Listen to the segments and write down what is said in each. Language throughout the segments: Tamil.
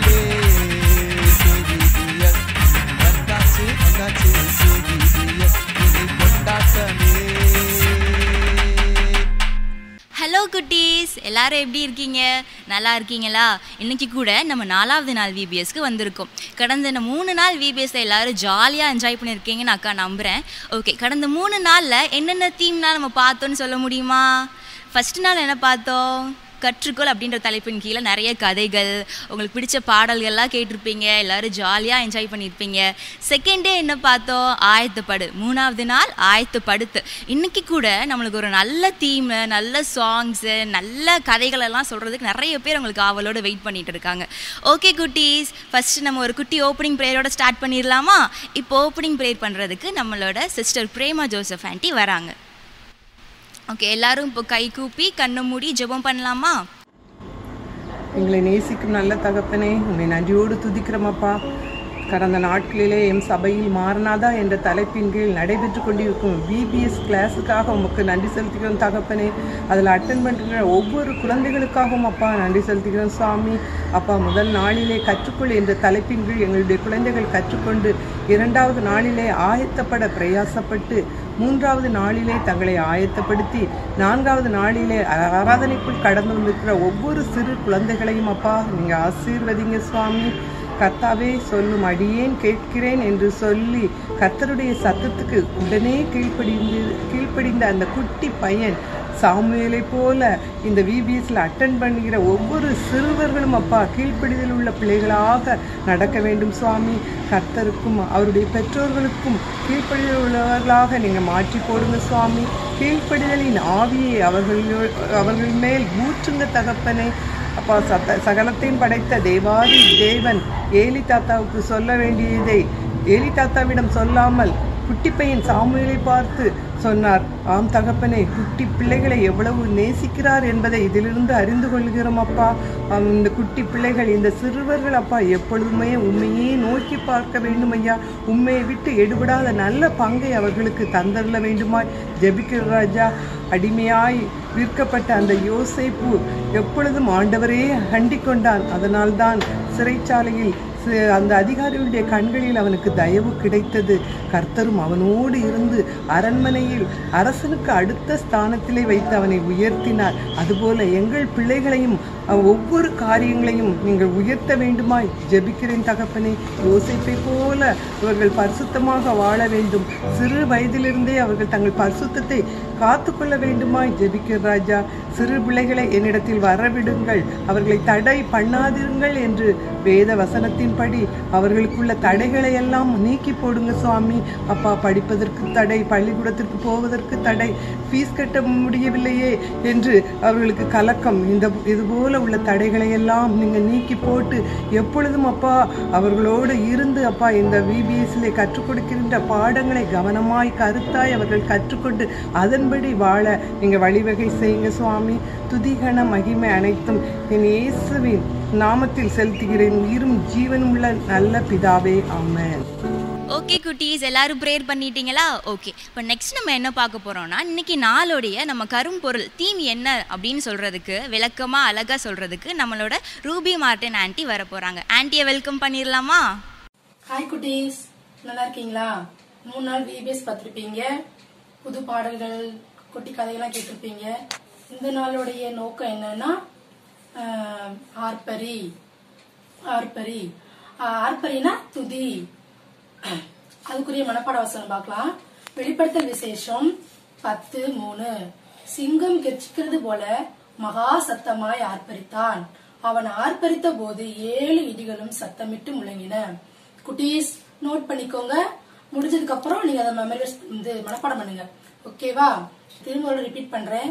கேபிபிஎல் கேபிபிஎல் வந்தாச்சு வந்தாச்சு கேபிபிஎல் இனி கொண்டாட்டமே ஹலோ குட்டீஸ் எல்லாரும் எப்படி இருக்கீங்க நல்லா இருக்கீங்களா இன்னைக்கு கூட நம்ம நாலாவது நாள் விபிஎஸ்க்கு வந்திருக்கோம் கடந்த இந்த மூணு நாள் விபிஎஸ்ல எல்லாரும் ஜாலியாக என்ஜாய் பண்ணியிருக்கீங்கன்னு அக்கா நம்புகிறேன் ஓகே கடந்த மூணு நாளில் என்னென்ன தீம்லாம் நம்ம பார்த்தோன்னு சொல்ல முடியுமா ஃபர்ஸ்ட் நாள் என்ன பார்த்தோம் கற்றுக்கொள் அப்படின்ற தலைப்பின் கீழே நிறைய கதைகள் உங்களுக்கு பிடிச்ச பாடல்கள்லாம் கேட்டிருப்பீங்க எல்லாரும் ஜாலியாக என்ஜாய் பண்ணியிருப்பீங்க செகண்ட் டே என்ன பார்த்தோம் ஆயத்தப்படு மூணாவது நாள் ஆயத்தப்படுத்து இன்னைக்கு கூட நம்மளுக்கு ஒரு நல்ல தீம் நல்ல சாங்ஸு நல்ல கதைகள் எல்லாம் சொல்கிறதுக்கு நிறைய பேர் உங்களுக்கு ஆவலோட வெயிட் பண்ணிட்டு இருக்காங்க ஓகே குட்டீஸ் ஃபர்ஸ்ட் நம்ம ஒரு குட்டி ஓப்பனிங் ப்ரேயரோட ஸ்டார்ட் பண்ணிடலாமா இப்போ ஓப்பனிங் ப்ரேயர் பண்ணுறதுக்கு நம்மளோட சிஸ்டர் பிரேமா ஜோசப் ஆண்டி வராங்க ஓகே எல்லாரும் இப்போ கை கூப்பி கண்ணை மூடி ஜெபம் பண்ணலாமா எங்களை நேசிக்கும் நல்ல தகப்பனே உன்னை நன்றியோடு துதிக்கிறோமப்பா கடந்த நாட்களிலே எம் சபையில் மாறனாதா என்ற தலைப்பின் கீழ் நடைபெற்று கொண்டிருக்கும் பிபிஎஸ் கிளாஸுக்காக உமக்கு நன்றி செலுத்துகிறோம் தகப்பனே அதில் அட்டன் பண்ணுற ஒவ்வொரு குழந்தைகளுக்காகவும் அப்பா நன்றி செலுத்துகிறோம் சுவாமி அப்பா முதல் நாளிலே கற்றுக்கொள் என்ற தலைப்பின் கீழ் எங்களுடைய குழந்தைகள் கற்றுக்கொண்டு இரண்டாவது நாளிலே ஆயத்தப்பட பிரயாசப்பட்டு மூன்றாவது நாளிலே தங்களை ஆயத்தப்படுத்தி நான்காவது நாளிலே ஆராதனைக்குள் கடந்து வந்திருக்கிற ஒவ்வொரு சிறு குழந்தைகளையும் அப்பா நீங்கள் ஆசீர்வதிங்க சுவாமி கர்த்தாவே சொல்லும் அடியேன் கேட்கிறேன் என்று சொல்லி கர்த்தருடைய சத்தத்துக்கு உடனே கீழ்ப்படிந்து கீழ்ப்படிந்த அந்த குட்டி பையன் சாமுவேலை போல இந்த விபிஎஸ்ல அட்டன் பண்ணுகிற ஒவ்வொரு சிறுவர்களும் அப்பா கீழ்ப்படிதல் உள்ள பிள்ளைகளாக நடக்க வேண்டும் சுவாமி கர்த்தருக்கும் அவருடைய பெற்றோர்களுக்கும் கீழ்ப்படிதல் உள்ளவர்களாக நீங்க மாற்றி போடுங்க சுவாமி கீழ்ப்படிதலின் ஆவியை அவர்கள் அவர்கள் மேல் ஊற்றுங்க தகப்பனே அப்பா சத்த சகலத்தையும் படைத்த தேவாதி தேவன் ஏலி தாத்தாவுக்கு சொல்ல வேண்டியதை ஏலி தாத்தாவிடம் சொல்லாமல் குட்டி பையன் சாமுவேலை பார்த்து சொன்னார் ஆம் தகப்பனே குட்டி பிள்ளைகளை எவ்வளவு நேசிக்கிறார் என்பதை இதிலிருந்து அறிந்து கொள்கிறோம் அப்பா ஆம், இந்த குட்டி பிள்ளைகள் இந்த சிறுவர்கள் அப்பா எப்பொழுதுமே உண்மையே நோக்கி பார்க்க வேண்டும் ஐயா உண்மையை விட்டு எடுபடாத நல்ல பங்கை அவர்களுக்கு தந்தருள வேண்டுமாய் ஜெபிக்கிற ராஜா அடிமையாய் விற்கப்பட்ட அந்த யோசேப்பு எப்பொழுதும் ஆண்டவரே அண்டிக் கொண்டான் அதனால்தான் சிறைச்சாலையில் சி- அந்த அதிகாரிகளுடைய கண்களில் அவனுக்கு தயவு கிடைத்தது கர்த்தரும் அவனோடு இருந்து அரண்மனையில் அரசனுக்கு அடுத்த ஸ்தானத்திலே வைத்து அவனை உயர்த்தினார் அதுபோல எங்கள் பிள்ளைகளையும் அஹ், ஒவ்வொரு காரியங்களையும் நீங்கள் உயர்த்த வேண்டுமாய் ஜெபிக்கிறேன் தகப்பனே யோசிப்பை போல இவர்கள் பரிசுத்தமாக வாழ வேண்டும் சிறு வயதிலிருந்தே அவர்கள் தங்கள் பரிசுத்தத்தை காத்துக்கொள்ள வேண்டுமாய் ஜெபிக்கிற ராஜா சிறு பிள்ளைகளை என்னிடத்தில் வரவிடுங்கள் அவர்களை தடை பண்ணாதிருங்கள் என்று வேத வசனத்தின்படி அவர்களுக்குள்ள தடைகளை எல்லாம் நீக்கி போடுங்க சுவாமி அப்பா படிப்பதற்கு தடை பள்ளிக்கூடத்திற்கு போவதற்கு தடை ஃபீஸ் கட்ட முடியவில்லையே என்று அவர்களுக்கு கலக்கம் இந்த இதுபோல உள்ள தடைகளை எல்லாம் நீங்க நீக்கி போட்டு எப்பொழுதும் அப்பா அவர்களோடு இருந்து அப்பா இந்த விபிஎஸ்ல கற்றுக் கொடுக்கின்ற பாடங்களை கவனமாய் கருத்தாய் அவர்கள் கற்றுக்கொண்டு அதன்படி வாழ நீங்க வழிவகை செய்யுங்க சுவாமி துதிகன மகிமை அனைத்தும் என் இயேசுவின் நாமத்தில் செலுத்துகிறேன் உயிரும் ஜீவனும் உள்ள நல்ல பிதாவே ஆமென் ஓகே குட்டீஸ் எல்லாரும் ப்ரேயர் பண்ணிட்டீங்களா ஓகே இப்போ நெக்ஸ்ட் நம்ம என்ன பார்க்க போறோம்னா இன்னைக்கு நாளோடைய நம்ம கரும்பொருள் தீம் என்ன அப்படின்னு சொல்றதுக்கு விளக்கமா அழகா சொல்றதுக்கு நம்மளோட ரூபி மார்டின் ஆன்ட்டி வர போறாங்க ஆன்ட்டியை வெல்கம் பண்ணிடலாமா ஹாய் குட்டீஸ் நல்லா இருக்கீங்களா மூணு நாள் விபிஎஸ் பார்த்துருப்பீங்க புது பாடல்கள் குட்டி கதையெல்லாம் கேட்டிருப்பீங்க இந்த நாளுடைய நோக்கம் என்னன்னா ஆஹ், ஆர்ப்பரி ஆர்ப்பரி ஆஹ், ஆர்ப்பரினா துதி அதுக்குரிய மனப்பாட வசனம் பார்க்கலாம் வெளிப்படுத்தல் விசேஷம் பத்து மூணு சிங்கம் கெர்ச்சிக்கிறது போல மகா சத்தமாய் ஆர்ப்பரித்தான் அவன் ஆர்ப்பரித்த போது ஏழு இடிகளும் சத்தமிட்டு முழங்கின குட்டீஸ் நோட் பண்ணிக்கோங்க முடிஞ்சதுக்கு அப்புறம் நீங்க அதை மெமரிஸ் வந்து மனப்பாடம் பண்ணுங்க ஓகேவா திரும்ப ரிப்பீட் பண்றேன்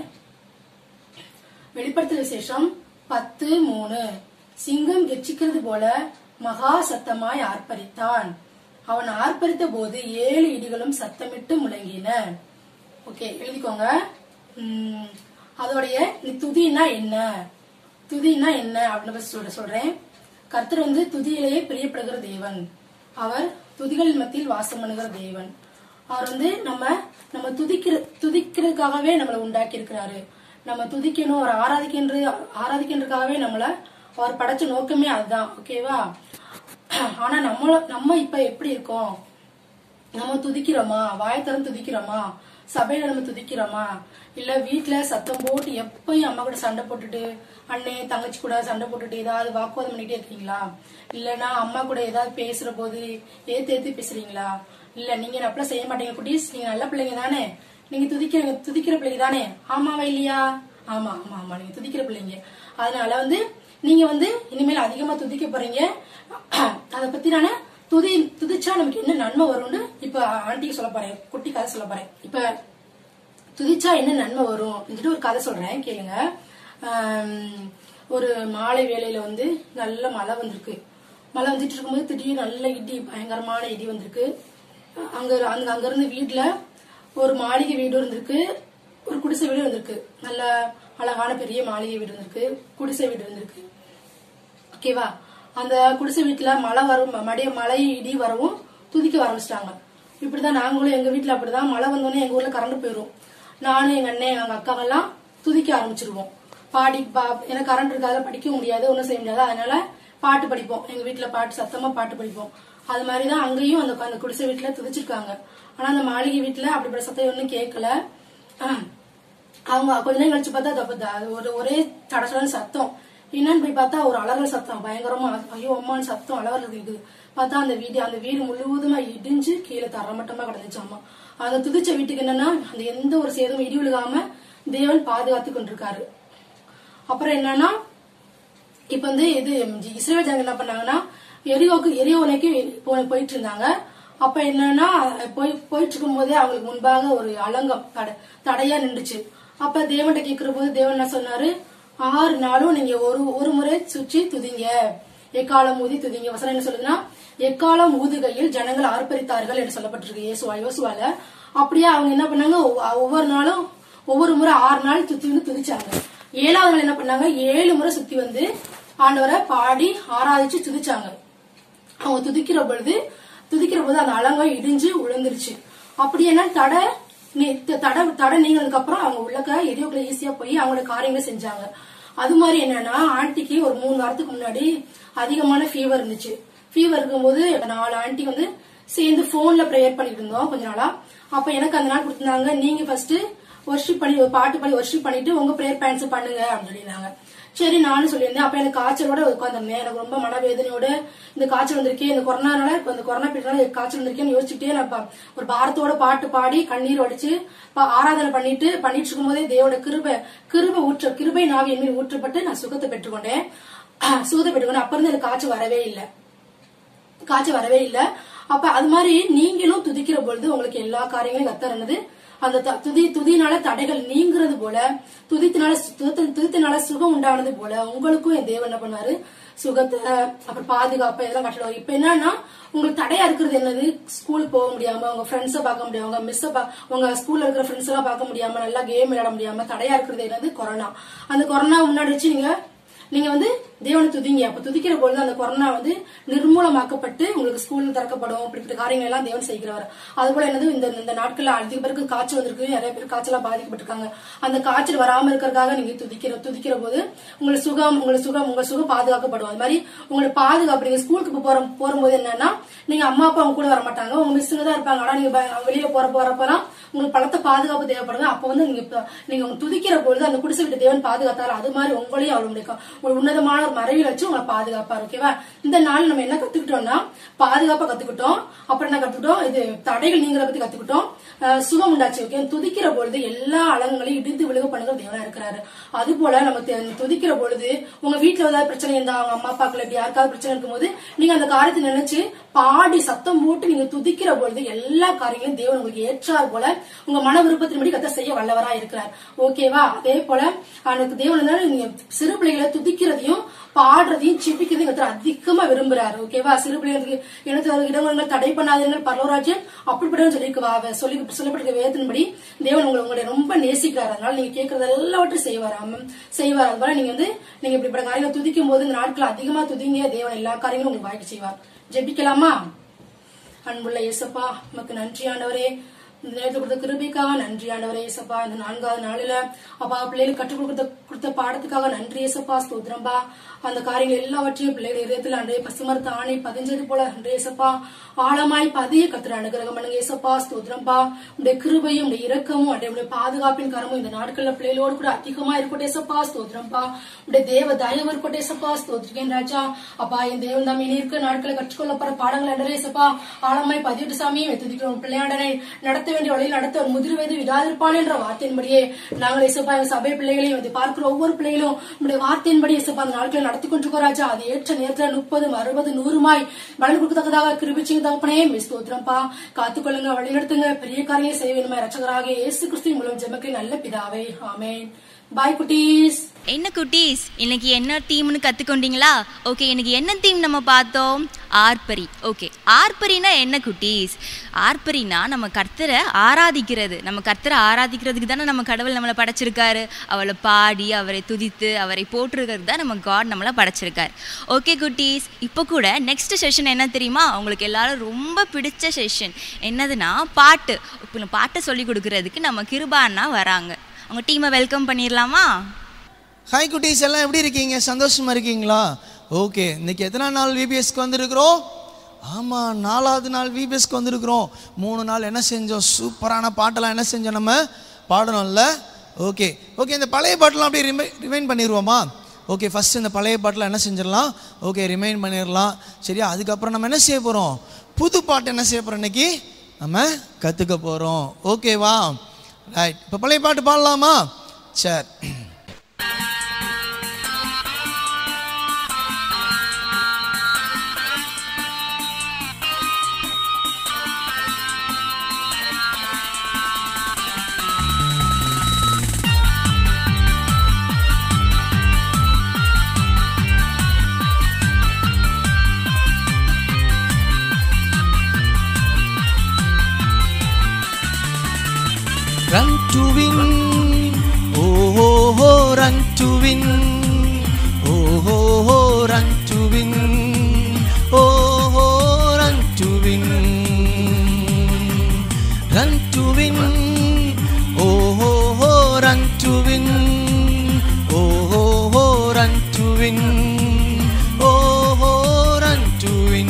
வெளிப்படுத்தல் விசேஷம் பத்து மூணு சிங்கம் கெர்ச்சிக்கிறது போல மகா சத்தமாய் ஆர்ப்பரித்தான் அவன் ஆர்ப்பரித்த போது ஏழு இடிகளும் சத்தமிட்டு முழங்கின ஓகே எழுதிக்கோங்க உம், அதோடைய நீ துதினா என்ன துதினா என்ன அப்படின்னு first சொல்ற சொல்றேன் கர்த்தர் வந்து துதியிலேயே பிரியப்படுகிற தேவன் அவர் துதிகள் மத்தியில் வாசம் பண்ணுகிற தேவன் அவர் வந்து நம்ம நம்ம துதிக்கிற துதிக்கிறதுக்காகவே நம்மளை உண்டாக்கி இருக்கிறாரு நம்ம துதிக்கணும் அவர் ஆராதிக்கின்ற ஆராதிக்கின்றதுக்காகவே நம்மள அவர் படைச்ச நோக்கமே அதுதான் ஓகேவா ஆனா நம்ம நம்ம இப்ப எப்படி இருக்கோம் நம்ம துதிக்கிறோமா வாய் திறந்து துதிக்கிறோமா சபையில நம்ம துதிக்கிறோமா இல்ல வீட்ல சத்தம் போட்டு எப்பயும் அம்மா கூட சண்டை போட்டுட்டு அண்ணே தங்கச்சி கூட சண்டை போட்டுட்டு ஏதாவது வாக்குவாதம் பண்ணிட்டே இருக்கீங்களா இல்லனா அம்மா கூட ஏதாவது பேசுற போது ஏத்து ஏத்து பேசுறீங்களா இல்ல நீங்க அப்படிலாம் செய்ய மாட்டீங்க குட்டீஸ் நீங்க நல்ல பிள்ளைங்க தானே நீங்க துதிக்கிற துதிக்கிற பிள்ளைங்க தானே ஆமாவா இல்லையா ஆமா ஆமா ஆமா நீங்க துதிக்கிற பிள்ளைங்க அதனால வந்து நீங்க வந்து இனிமேல் அதிகமா துதிக்க போறீங்க அதை பத்தி நானு துதி துதிச்சா நமக்கு என்ன நன்மை வரும்னு இப்ப ஆண்டிக்கு சொல்ல போறேன் குட்டி கதை சொல்ல போறேன் இப்ப துதிச்சா என்ன நன்மை வரும் அப்படின்ட்டு ஒரு கதை சொல்றேன் கேளுங்க ஆம், ஒரு மாலை வேளையில வந்து நல்ல மழை வந்திருக்கு மழை வந்துட்டு இருக்கும்போது திடீர்னு நல்ல இடி பயங்கரமான இடி வந்திருக்கு அங்க அங்க அங்க இருந்து வீட்டுல ஒரு மாளிகை வீடு இருந்திருக்கு ஒரு குடிசை வீடு இருந்திருக்கு நல்ல அழகான பெரிய மாளிகை வீடு இருந்திருக்கு குடிசை வீடு இருந்திருக்கு ஓகேவா அந்த குடிசை வீட்டுல மழை வரும் மடிய மழை இடி வரவும் துதிக்க ஆரம்பிச்சிட்டாங்க இப்படிதான் நாங்களும் எங்க வீட்டுல அப்படிதான் மழை வந்தோடனே எங்க ஊர்ல கரண்ட் போயிரும் நானும் எங்க அண்ணன் எங்க அக்காவெல்லாம் துதிக்க ஆரம்பிச்சிருவோம் பாடி பா ஏன்னா கரண்ட் இருக்காத படிக்க முடியாது ஒன்றும் செய்ய முடியாது அதனால பாட்டு படிப்போம் எங்க வீட்டுல பாட்டு சத்தமா பாட்டு படிப்போம் அது மாதிரிதான் அங்கேயும் அந்த அந்த குடிசை வீட்டுல துதிச்சிருக்காங்க ஆனா அந்த மாளிகை வீட்டுல அப்படிப்பட்ட சத்தம் ஒன்றும் கேட்கல அவங்க கொஞ்ச நேரம் கழிச்சு பார்த்தா தப்பு தான். அது ஒரு ஒரே தடசடன்னு சத்தம் என்னன்னு போய் பார்த்தா ஒரு அலறல் சத்தம் பயங்கரமா ஐயோ அம்மான்னு சத்தம் அலறல் இருக்குது பார்த்தா அந்த வீடு அந்த வீடு முழுவதுமா இடிஞ்சு கீழே தரமட்டமா கிடந்துச்சு அம்மா அந்த துதிச்ச வீட்டுக்கு என்னன்னா அந்த எந்த ஒரு சேதமும் இடி விழுகாம தேவன் பாதுகாத்து கொண்டிருக்காரு அப்புறம் என்னன்னா இப்ப வந்து இது இஸ்ரேல் ஜனங்க என்ன பண்ணாங்கன்னா எரியோக்கு எரியோனைக்கு போ- போயிட்டு இருந்தாங்க அப்ப என்னன்னா போய் போயிட்டு இருக்கும் போதே அவங்களுக்கு முன்பாக ஒரு அலங்கம் தடை தடையா நின்றுச்சு அப்ப தேவன்கிட்ட கேக்குற போது தேவன் என்ன சொன்னாரு ஆறு நாளும் நீங்க ஒரு ஒரு முறை சுற்றி துதிங்க எக்காலம் ஊதி துதிங்க வசனம் என்ன சொல்லுதுன்னா எக்காலம் ஊதுகையில் ஜனங்கள் ஆர்ப்பரித்தார்கள் என்று சொல்லப்பட்டிருக்கு இயேசுவா யோசுவால அப்படியே அவங்க என்ன பண்ணாங்க ஒவ்வொ- ஒவ்வொரு நாளும் ஒவ்வொரு முறை ஆறு நாள் சுத்தி வந்து துதிச்சாங்க ஏழாவது நாள் என்ன பண்ணாங்க ஏழு முறை சுத்தி வந்து ஆண்டவரை பாடி ஆராதிச்சு துதிச்சாங்க அவங்க துதிக்கிற பொழுது துதிக்கிற போது அந்த அலங்கம் இடிஞ்சு விழுந்துருச்சு அப்படி என்ன தடை நீ- த- தடை தடை நீங்கினதுக்கு அப்புறம் அவங்க உள்ளக்க எரியோக்குள்ள ஈஸியா போய் அவங்களோட காரியங்களை செஞ்சாங்க அது மாதிரி என்னன்னா ஆண்டிக்கு ஒரு மூணு வாரத்துக்கு முன்னாடி அதிகமான ஃபீவர் இருந்துச்சு ஃபீவர் இருக்கும்போது நாலு ஆண்டி வந்து சேர்ந்து போன்ல ப்ரேயர் பண்ணிட்டு இருந்தோம் கொஞ்ச நாளா அப்ப எனக்கு அந்த நாள் கொடுத்திருந்தாங்க நீங்க ஃபர்ஸ்ட் ஒர்ஷிப் பண்ணி ஒரு பாட்டு பாடி ஒர்ஷிப் பண்ணிட்டு உங்க ப்ரேயர் பேன்ஸ் பண்ணுங்க அப்படின்னு சொல்லியிருந்தாங்க சரி நானும் சொல்லியிருந்தேன் அப்ப எனக்கு காய்ச்சலோட உட்காந்துருந்தேன் எனக்கு ரொம்ப மனவேதனையோட இந்த காய்ச்சல் வந்திருக்கே இந்த கொரோனானால இந்த கொரோனா பீரியட்னால காய்ச்சல் வந்திருக்கேன்னு யோசிச்சுட்டே நான் ப- ஒரு பாரத்தோட பாட்டு பாடி கண்ணீர் வடிச்சு ப- ஆராதனை பண்ணிட்டு பண்ணிட்டு இருக்கும் போதே தேவோட கிருபை கிருபை ஊற்ற கிருபை நாவி என் மீது ஊற்றப்பட்டு நான் சுகத்தை பெற்றுக்கொண்டேன் சுகத்தை பெற்றுக்கொண்டேன் அப்ப இருந்து எனக்கு காய்ச்சல் வரவே இல்லை காய்ச்சல் வரவே இல்ல அப்ப அது மாதிரி நீங்களும் துதிக்கிற பொழுது உங்களுக்கு எல்லா காரியங்களையும் கத்தர் என்னது அந்த த- துதி துதினால தடைகள் நீங்கிறது போல துதித்தினால துதித்த- துதித்தினால சுகம் உண்டானது போல உங்களுக்கும் என் தேவன் என்ன பண்ணாரு சுகத்தை அப்புறம் பாதுகாப்பு இதெல்லாம் கட்டணும் இப்ப என்னன்னா உங்களுக்கு தடையா இருக்கிறது என்னது ஸ்கூலுக்கு போக முடியாம உங்க ஃப்ரெண்ட்ஸை பார்க்க முடியாம உங்க மிஸ் உங்க ஸ்கூல்ல இருக்கிற ஃப்ரெண்ட்ஸ் எல்லாம் பார்க்க முடியாம நல்லா கேம் விளையாட முடியாம தடையா இருக்கிறது என்னது கொரோனா அந்த கொரோனா முன்னாடி வச்சு நீங்க நீங்க வந்து தேவனை துதிங்க அப்ப துதிக்கிற பொழுது அந்த கொரோனா வந்து நிர்மூலமாக்கப்பட்டு உங்களுக்கு ஸ்கூல் திறக்கப்படும் இப்படிப்பட்ட காரியங்கள் எல்லாம் தேவன் செய்கிறவர் அது போல என்னது இந்த இந்த நாட்கள்ல அதிக பேருக்கு காய்ச்சல் வந்திருக்கு நிறைய பேர் காய்ச்சலா பாதிக்கப்பட்டிருக்காங்க அந்த காய்ச்சல் வராம இருக்கிறதுக்காக நீங்க துதிக்கிற துதிக்கிற போது உங்களுக்கு சுகம் உங்களுக்கு சுகம் உங்க சுகம் பாதுகாக்கப்படும் அது மாதிரி உங்களோட பாதுகாப்பு நீங்க ஸ்கூலுக்கு போற போகும்போது என்னன்னா நீங்க அம்மா அப்பா அவங்க கூட வர மாட்டாங்க உங்க மிஸ்ஸுங்க தான் இருப்பாங்க ஆனா நீங்க ப- வெளியே போற போறப்பெல்லாம் உங்களுக்கு பலத்த பாதுகாப்பு தேவைப்படுங்க அப்ப வந்து நீங்க இப்ப- நீங்க உங்க துதிக்கிற பொழுது அந்த குடிசை விட்டு தேவன் பாதுகாத்தாரு அது மாதிரி உங்களையும் அவர் முடிக்கும் ஒரு உன்னதமான ஒரு மறைவில் வச்சு உங்களை பாதுகாப்பாரு ஓகேவா இந்த நாள் நம்ம என்ன கத்துக்கிட்டோம்னா பாதுகாப்பா கத்துக்கிட்டோம் அப்புறம் என்ன கத்துக்கிட்டோம் இது தடைகள் நீங்கிற பத்தி கத்துக்கிட்டோம் அஹ் சுகம் உண்டாச்சு ஓகே துதிக்கிற பொழுது எல்லா அலங்களையும் இடித்து விழுக பண்ணுகிற தேவனா இருக்கிறாரு அது போல நம்ம தெ- துதிக்கிற பொழுது உங்க வீட்டுல ஏதாவது பிரச்சனை இருந்தா அவங்க அம்மா அப்பாக்கள் இப்படி யாருக்காவது பிரச்சனை இருக்கும்போது நீங்க அந்த காரியத்தை நினைச்சு பாடி சத்தம் போட்டு நீங்க துதிக்கிற பொழுது எல்லா காரியங்களையும் தேவன் உங்களுக்கு ஏற்றார் போல உங்க மன விருப்பத்தின்படி கத்த செய்ய வல்லவரா இருக்கிறார் ஓகேவா அதே போல அவனுக்கு தேவன் வந்து நீங்க சிறு பிள்ளைகளை துதிக்கிறதையும் பாடுறதையும் சிப்பிக்கிறதையும் கத்தர் அதிகமா விரும்புறாரு ஓகேவா சிறு பிள்ளைகளுக்கு எனக்கு இடங்கள் தடை பண்ணாதீர்கள் பரலோராஜ்யம் அப்படிப்பட்ட சொல்லியிருக்க சொல்லி சொல்லப்பட்டிருக்க வேதத்தின்படி தேவன் உங்களை உங்களை ரொம்ப நேசிக்கிறார் அதனால நீங்க கேட்கறது எல்லாவற்றையும் செய்வார் ஆமாம் செய்வார் அது போல நீங்க வந்து நீங்க இப்படிப்பட்ட காரியங்களை துதிக்கும் போது இந்த நாட்கள் அதிகமா துதிங்க தேவன் எல்லா காரியங்களும் உங்களுக்கு வாய்க்கு செய்வார் ஜெபிக்கலாமா அன்புள்ள இயேசப்பா உமக்கு நன்றி ஆண்டவரே இந்த நேரத்தில் கொடுத்த கிருபைக்காக நன்றி ஆண்டவரே ஏசப்பா இந்த நான்காவது நாளில அப்பா பிள்ளைகளுக்கு கற்றுக் கொடுத்த கொடுத்த பாடத்துக்காக நன்றி ஏசப்பா ஸ்தோத்திரம்பா அந்த காரியங்கள் எல்லாவற்றையும் பிள்ளைகள் இதயத்தில் அன்றைய பசுமரத்த ஆணை பதிஞ்சது போல அன்றைய ஏசப்பா ஆழமாய் பதிய கத்துற அனுகிரகம் பண்ணுங்க ஏசப்பா ஸ்தோத்திரம்பா உடைய கிருபையும் உடைய இரக்கமும் அன்றைய உடைய பாதுகாப்பின் கரமும் இந்த நாட்கள்ல பிள்ளைகளோடு கூட அதிகமா இருக்கட்டும் ஏசப்பா ஸ்தோத்திரம்பா உடைய தேவ தயவு இருக்கட்டும் ஏசப்பா ஸ்தோத்திரிக்கேன் ராஜா அப்பா என் தேவன் தாமி இருக்க நாட்களை கற்றுக்கொள்ளப்படுற பாடங்கள் அண்டரே ஏசப்பா ஆழமாய் பதிவிட்டு சாமியை வைத்திருக்கிறோம் பிள்ளையாண்டனை நடத்த வேண்டிய வழியில் நடத்த ஒரு முதிர் வயது விடாதிருப்பான் என்ற வார்த்தையின்படியே நாங்கள் இசப்பா எங்க சபை பிள்ளைகளையும் இதை பார்க்கிற ஒவ்வொரு பிள்ளைகளும் உடைய வார்த்தையின்படி இசப்பா அந்த நாட்களை நடத்தி கொண்டிருக்கோம் ராஜா அது ஏற்ற நேரத்துல முப்பது அறுபது நூறுமாய் பலன் கொடுக்கத்தக்கதாக கிருபிச்சிங்க தகப்பனே மிஸ் தோத்திரம்பா காத்துக்கொள்ளுங்க வழிநடத்துங்க பெரிய காரியம் செய்ய வேணுமா ரச்சகராக இயேசு கிறிஸ்துவின் மூலம் ஜெபக்கு நல்ல பிதாவே ஆமென் பாய் குட்டீஸ் என்ன குட்டீஸ் இன்னைக்கு என்ன தீம்னு கத்துக்கொண்டீங்களா ஓகே இன்னைக்கு என்ன தீம் நம்ம பார்த்தோம் ஆர்ப்பரி ஓகே ஆர்ப்பரினா என்ன குட்டீஸ் ஆர்ப்பரினா நம்ம கர்த்தரை ஆராதிக்கிறது நம்ம கர்த்தரை ஆராதிக்கிறதுக்கு தானே நம்ம கடவுள் நம்மளை படைச்சிருக்காரு அவளை பாடி அவரை துதித்து அவரை போற்றுறதுக்கு தான் நம்ம காட் நம்மளை படைச்சிருக்காரு ஓகே குட்டீஸ் இப்போ கூட நெக்ஸ்ட் செஷன் என்ன தெரியுமா உங்களுக்கு எல்லாரும் ரொம்ப பிடிச்ச செஷன் என்னதுன்னா பாட்டு இப்போ பாட்டை சொல்லி கொடுக்கறதுக்கு நம்ம கிருபான்னா வராங்க அவங்க டீமை வெல்கம் பண்ணிடலாமா ஹாய் குட்டீஸ் எல்லாம் எப்படி இருக்கீங்க சந்தோஷமா இருக்கீங்களா ஓகே இன்னைக்கு எத்தனை நாள் விபிஎஸ்க்கு வந்திருக்கிறோம் ஆமாம் நாலாவது நாள் விபிஎஸ்க்கு வந்திருக்கிறோம் மூணு நாள் என்ன செஞ்சோம் சூப்பரான பாட்டெல்லாம் என்ன செஞ்சோம் நம்ம பாடணும்ல ஓகே ஓகே இந்த பழைய பாட்டெல்லாம் அப்படியே ரிமை ரிமைண்ட் பண்ணிடுவோமா ஓகே ஃபஸ்ட்டு இந்த பழைய பாட்டில் என்ன செஞ்சிடலாம் ஓகே ரிமைண்ட் பண்ணிடலாம் சரியா அதுக்கப்புறம் நம்ம என்ன செய்ய போகிறோம் புது பாட்டு என்ன செய்ய போகிறோம் இன்னைக்கு நம்ம கற்றுக்க போகிறோம் ஓகேவா ரைட் இப்போ பழைய பாட்டு பாடலாமா சரி Run to win, oh oh oh, run to win, oh oh oh, run to win, oh oh, run to win, run to win, oh oh oh, run to win, oh oh oh, run to win, oh oh, run to win.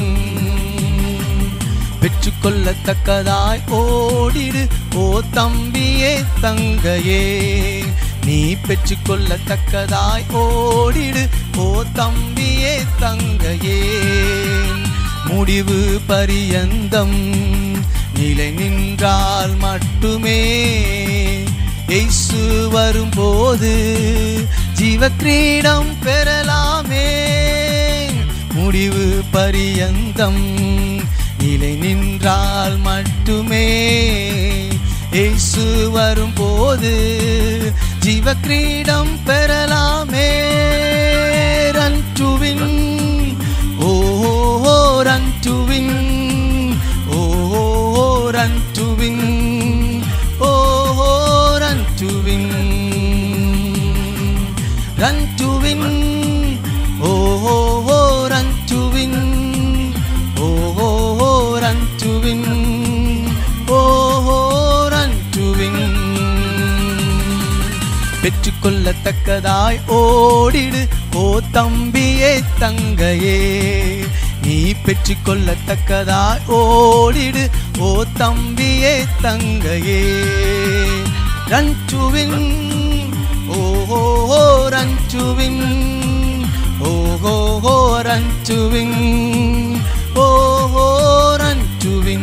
பெற்றுக்கொள்ளத்தக்கதாய் ஓடிடு ஓ தம்பியே தங்கையே நீ பெற்றுக்கொள்ளத்தக்கதாய் ஓடிடு ஓ தம்பியே தங்கையே முடிவு பரியந்தம் நிலை நின்றால் மட்டுமே இயேசு வரும்போது ஜீவக்கிரீடம் பெறலாமே முடிவு பரியந்தம் நிலை நின்றால் மட்டுமே இயேசு வரும்போது ஜீவக்கிரீடம் பெறலாமே ரன் டு வின் ஓ ரன் டு வின் ஓ ரன் டு வின் ஓ run to win run to win ஓ ரன் டு வின் ஓ ரன் டு வின் ஓ ரன் டு வின் பெற்றுக்கொள்ளத்தக்கதாய் ஓடிடு ஓ தம்பியே தங்கையே நீ பெற்றுக்கொள்ளத்தக்கதாய் ஓடிடு ஓ தம்பியே தங்கையே ரன் டு வின் ஓ ரன் டு வின் ஓ ரன் டு வின் ஓ run to win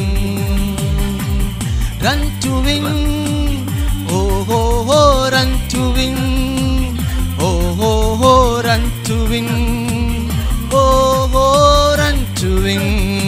run to win oh oh oh run to win oh oh oh run to win oh oh run to win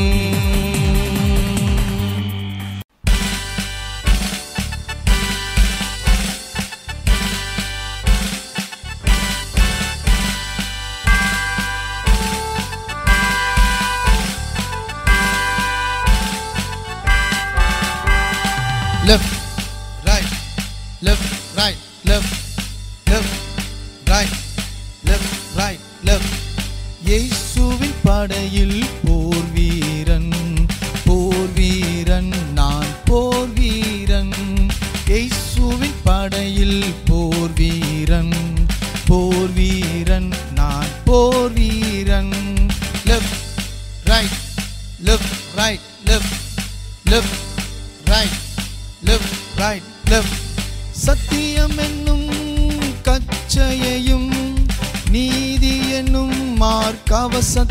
left right left right left left right left right left இயேசுவின் படையில் போர் வீரன் போர் வீரன் நான் போர்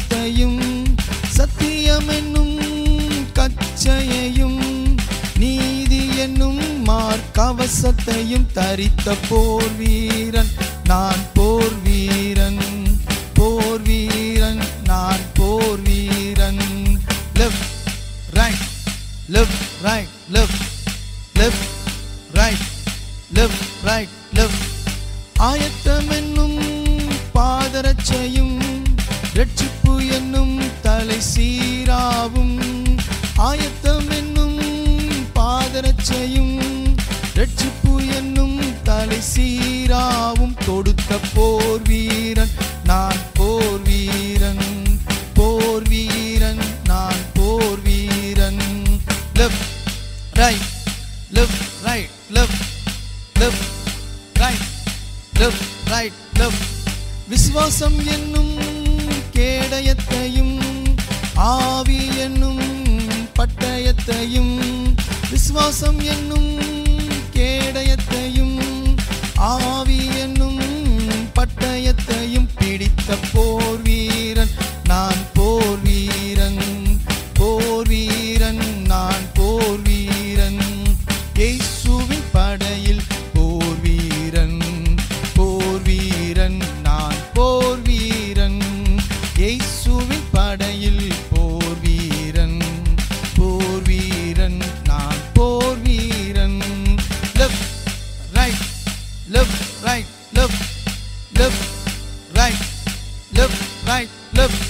கவசத்தையும் சத்தியம் என்னும் கச்சையையும் நீதி என்னும் மார்க்கவசத்தையும் தரித்த போர் வீரன் நான் போர் வீரன் போர் வீரன் நான் போர் வீரன் left right left right left left right left right left ஆயத்தம் என்னும் பாதரட்சையும் ரட்சிப்பு என்னும் தலை சீராவும் ஆயத்தம் என்னும் பாதரட்சையும் ரட்சிப்பு என்னும் தலை சீராவும் கொடுத்த போர் வீரன் நான் போர் வீரன் போர் வீரன் நான் போர் வீரன் left right left right left left right left right left விசுவாசம் என்னும் கேடயத்தையும் ஆவி என்னும் பட்டயத்தையும் விசுவாசம் என்னும் கேடயத்தையும் ஆவி என்னும் பட்டயத்தையும் பிடித்த போர் வீரன் நான் போர் வீரன் போர் வீரன் நான் போர் வீரன் இயேசுவின் படையில் போர் வீரன் போர் வீரன் நான் போர் வீரன் இயேசுவின் படையில் போர் வீரன் போர் வீரன் நான் போர் வீரன் left right left right left left right left right left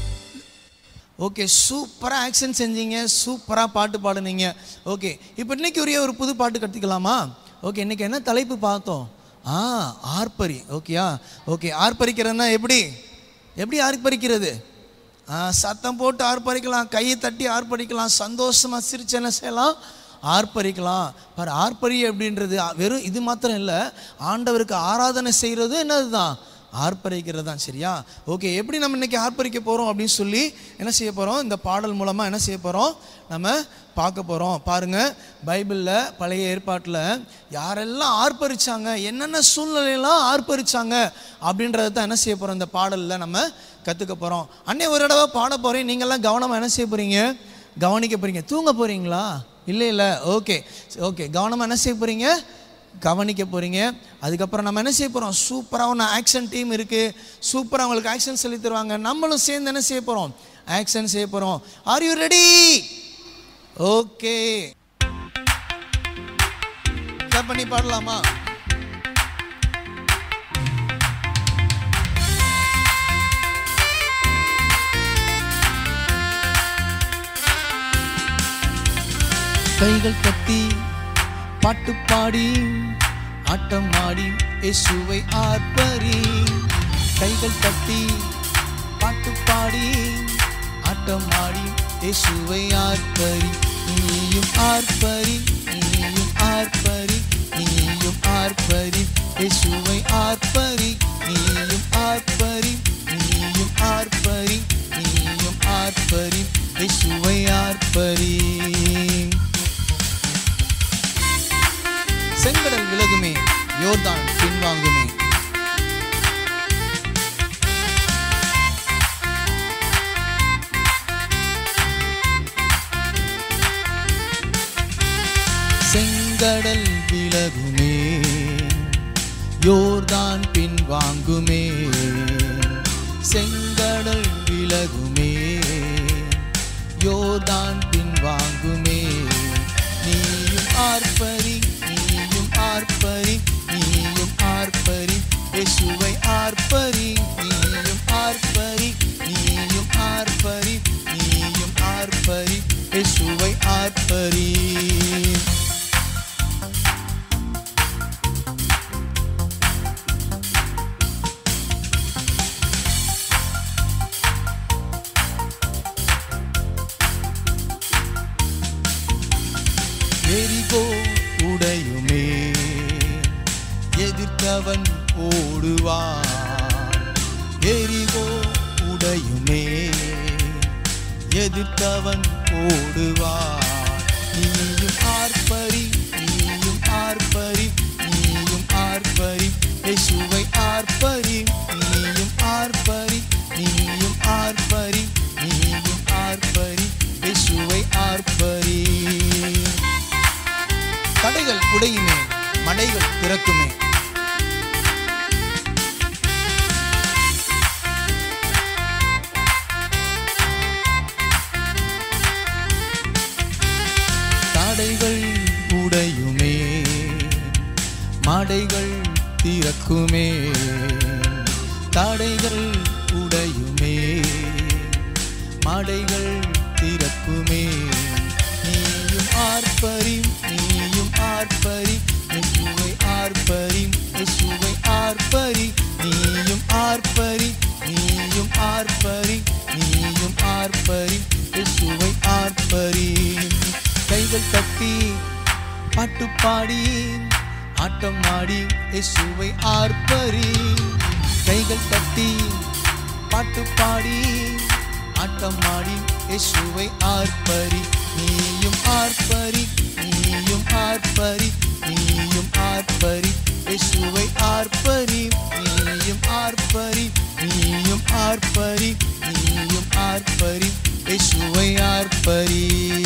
okay சூப்பராக ஆக்ஷன் செஞ்சீங்க சூப்பராக பாட்டு பாடுனீங்க ஓகே இப்போ இன்னைக்கு ஒரே ஒரு புது பாட்டு கற்றுக்கலாமா ஓகே இன்னைக்கு என்ன தலைப்பு பார்த்தோம் ஆ ஆர்ப்பரி ஓகேயா ஓகே ஆர்ப்பரிக்கிறதுனா எப்படி எப்படி ஆர்ப்பரிக்கிறது ஆ சத்தம் போட்டு ஆர்ப்பரிக்கலாம் கையை தட்டி ஆர்ப்பரிக்கலாம் சந்தோஷமாக சிரிச்சு என்ன செய்யலாம் ஆர்ப்பரிக்கலாம் பாரு ஆர்ப்பரி அப்படின்றது வெறும் இது மாத்திரம் இல்லை ஆண்டவருக்கு ஆராதனை செய்கிறது என்னது தான் ஆர்ப்பரிக்கிறது தான் சரியா ஓகே எப்படி நம்ம இன்னைக்கு ஆர்ப்பரிக்க போகிறோம் அப்படின்னு சொல்லி என்ன செய்ய போகிறோம் இந்த பாடல் மூலமாக என்ன செய்ய போகிறோம் நம்ம பார்க்க போகிறோம் பாருங்க பைபிளில் பழைய ஏற்பாட்டில் யாரெல்லாம் ஆர்ப்பரிச்சாங்க என்னென்ன சூழ்நிலையெல்லாம் ஆர்ப்பரிச்சாங்க அப்படின்றத தான் என்ன செய்ய போகிறோம் இந்த பாடலில் நம்ம கற்றுக்க போகிறோம் அன்னை ஒரு தடவை பாட போகிறேன் நீங்கள்லாம் கவனமாக என்ன செய்ய போகிறீங்க கவனிக்க போகிறீங்க தூங்க போகிறீங்களா இல்லை இல்லை ஓகே ஓகே கவனமாக என்ன செய்ய போகிறீங்க கவனிக்க போகிறீங்க அதுக்கப்புறம் நம்ம என்ன செய்ய போகிறோம் சூப்பராக ஒன்று ஆக்ஷன் டீம் இருக்குது சூப்பராக உங்களுக்கு ஆக்ஷன் சொல்லி தருவாங்க நம்மளும் சேர்ந்து என்ன செய்ய போகிறோம் ஆக்ஷன் செய்ய போகிறோம் are you ready okay clap பண்ணி பாடலாமா கைகள் தட்டி பாட்டு பாடி ஆட்டம் ஆடி இயேசுவை ஆர்ப்பரி கைகள் தட்டி பாட்டு பாடி ஆட்டம் ஆடி இயேசுவை ஆர்ப்பரி நீயும் ஆர்ப்பரி நீயும் ஆர்ப்பரி நீயும் ஆர்ப்பரி இயேசுவை ஆர்ப்பரி நீயும் ஆர்ப்பரி நீயும் ஆர்ப்பரி நீயும் ஆர்ப்பரி இயேசுவை ஆர்ப்பரி செங்கடல் விலகுமே யோர்தான் பின்வாங்குமே செங்கடல் விலகுமே யோர்தான் பின்வாங்குமே செங்கடல் விலகுமே யோர்தான் பின்வாங்குமே நீயும் ஆர்ப்பரி நீயும் ஆர்ப்பரி நீயும் ஆர்ப்பரி இயேசுவை ஆர்ப்பரி நீயும் ஆர்ப்பரி நீயும் ஆர்ப்பரி நீயும் ஆர்ப்பரி இயேசுவை ஆர்ப்பரி எரிகோ உடையுமே எதிர்த்தவன் ஓடுவான் எரிகோ உடையுமே எதிர்த்தவன் ஓடுவான் நீயும் ஆர்ப்பரி நீயும் ஆர்ப்பரி நீயும் ஆர்ப்பரி இயேசுவை ஆர்ப்பரி நீயும் ஆர்ப்பரி நீயும் ஆர்ப்பரி தடைகள் உடையுமே மடைகள் திறக்குமே தடைகள் உடையுமே மடைகள் திறக்குமே நீயும் ஆர்ப்பரி நீயும் ஆர்ப்பரி இயேசுவை ஆர்ப்பரி இயேசுவை ஆர்ப்பரி நீயும் ஆர்ப்பரி நீயும் ஆர்ப்பரி நீயும் ஆர்ப்பரி இயேசுவை ஆர்ப்பரி கைகள் தட்டி பாட்டு பாடி ஆட்டம் ஆடி இயேசுவை ஆர்ப்பரி கைகள் தட்டி பாட்டு பாடி ஆட்டம் ஆடி இயேசுவை ஆர்ப்பரி நீயும் ஆர்ப்பரி நீயும் ஆர்ப்பரி நீயும் ஆர்ப்பரி இயேசுவை ஆர்ப்பரி நீயும் ஆர்ப்பரி நீயும் ஆர்ப்பரி நீயும் ஆர்ப்பரி இயேசுவை ஆர்ப்பரி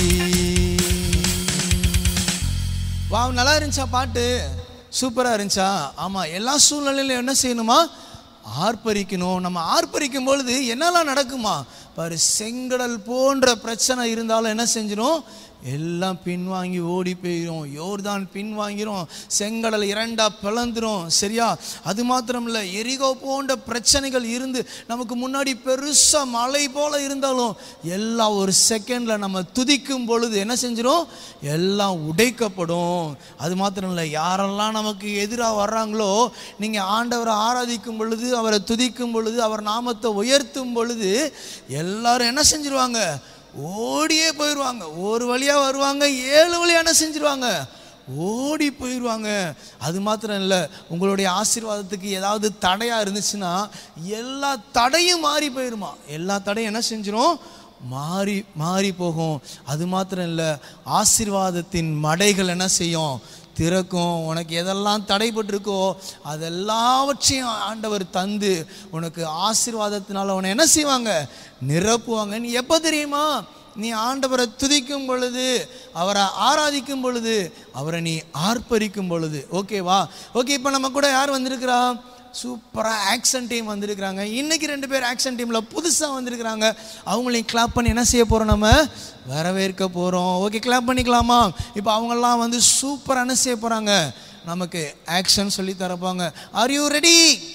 வாவ் நல்லா இருந்துச்சா பாட்டு சூப்பராக இருந்துச்சா ஆமாம் எல்லா சூழ்நிலையிலும் என்ன செய்யணுமா ஆர்ப்பரிக்கணும் நம்ம ஆர்ப்பரிக்கும் பொழுது என்னெல்லாம் நடக்குமா பாரு செங்கடல் போன்ற பிரச்சனை இருந்தாலும் என்ன செஞ்சிடும் எல்லாம் பின்வாங்கி ஓடி போயிடும் யோர்தான் பின்வாங்கிரும் செங்கடல் இரண்டா பிளந்துரும் சரியா அது மாத்திரம் இல்லை எரிகோ போன்ற பிரச்சனைகள் இருந்து நமக்கு முன்னாடி பெருசா மலை போல இருந்தாலும் எல்லாம் ஒரு செகண்ட்ல நம்ம துதிக்கும் பொழுது என்ன செஞ்சிடும் எல்லாம் உடைக்கப்படும் அது மாத்திரம் இல்லை யாரெல்லாம் நமக்கு எதிராக வர்றாங்களோ நீங்கள் ஆண்டவரை ஆராதிக்கும் பொழுது அவரை துதிக்கும் பொழுது அவர் நாமத்தை உயர்த்தும் பொழுது எல்லாரும் என்ன செஞ்சிருவாங்க ஓடியே போயிடுவாங்க ஒரு வழியாக வருவாங்க ஏழு வழியாக என்ன செஞ்சிருவாங்க ஓடி போயிடுவாங்க அது மாத்திரம் இல்லை உங்களுடைய ஆசீர்வாதத்துக்கு ஏதாவது தடையாக இருந்துச்சுன்னா எல்லா தடையும் மாறி போயிருமா எல்லா தடையும் என்ன செஞ்சிரும் மாறி மாறி போகும் அது மாத்திரம் இல்லை ஆசீர்வாதத்தின் மடைகள் என்ன செய்யும் திறக்கும் உனக்கு எதெல்லாம் தடைபட்டிருக்கோ அதெல்லாவற்றையும் ஆண்டவர் தந்து உனக்கு ஆசீர்வாதத்தினால உன்னை என்ன செய்வாங்க நிரப்புவாங்க நீ எப்போ தெரியுமா நீ ஆண்டவரை துதிக்கும் பொழுது அவரை ஆராதிக்கும் பொழுது அவரை நீ ஆர்ப்பரிக்கும் பொழுது ஓகேவா ஓகே இப்போ நம்ம கூட யார் வந்திருக்கிறா சூப்பராக ஆக்ஷன் டீம் வந்திருக்கிறாங்க இன்னைக்கு ரெண்டு பேர் ஆக்ஷன் டீமில் புதுசாக வந்திருக்கிறாங்க அவங்களையும் கிளாப் பண்ணி என்ன செய்ய போகிறோம் நம்ம வரவேற்க போகிறோம் ஓகே கிளாப் பண்ணிக்கலாமா இப்போ அவங்கெல்லாம் வந்து சூப்பராக என்ன செய்ய போகிறாங்க நமக்கு ஆக்ஷன் சொல்லி தரப்பாங்க are you ready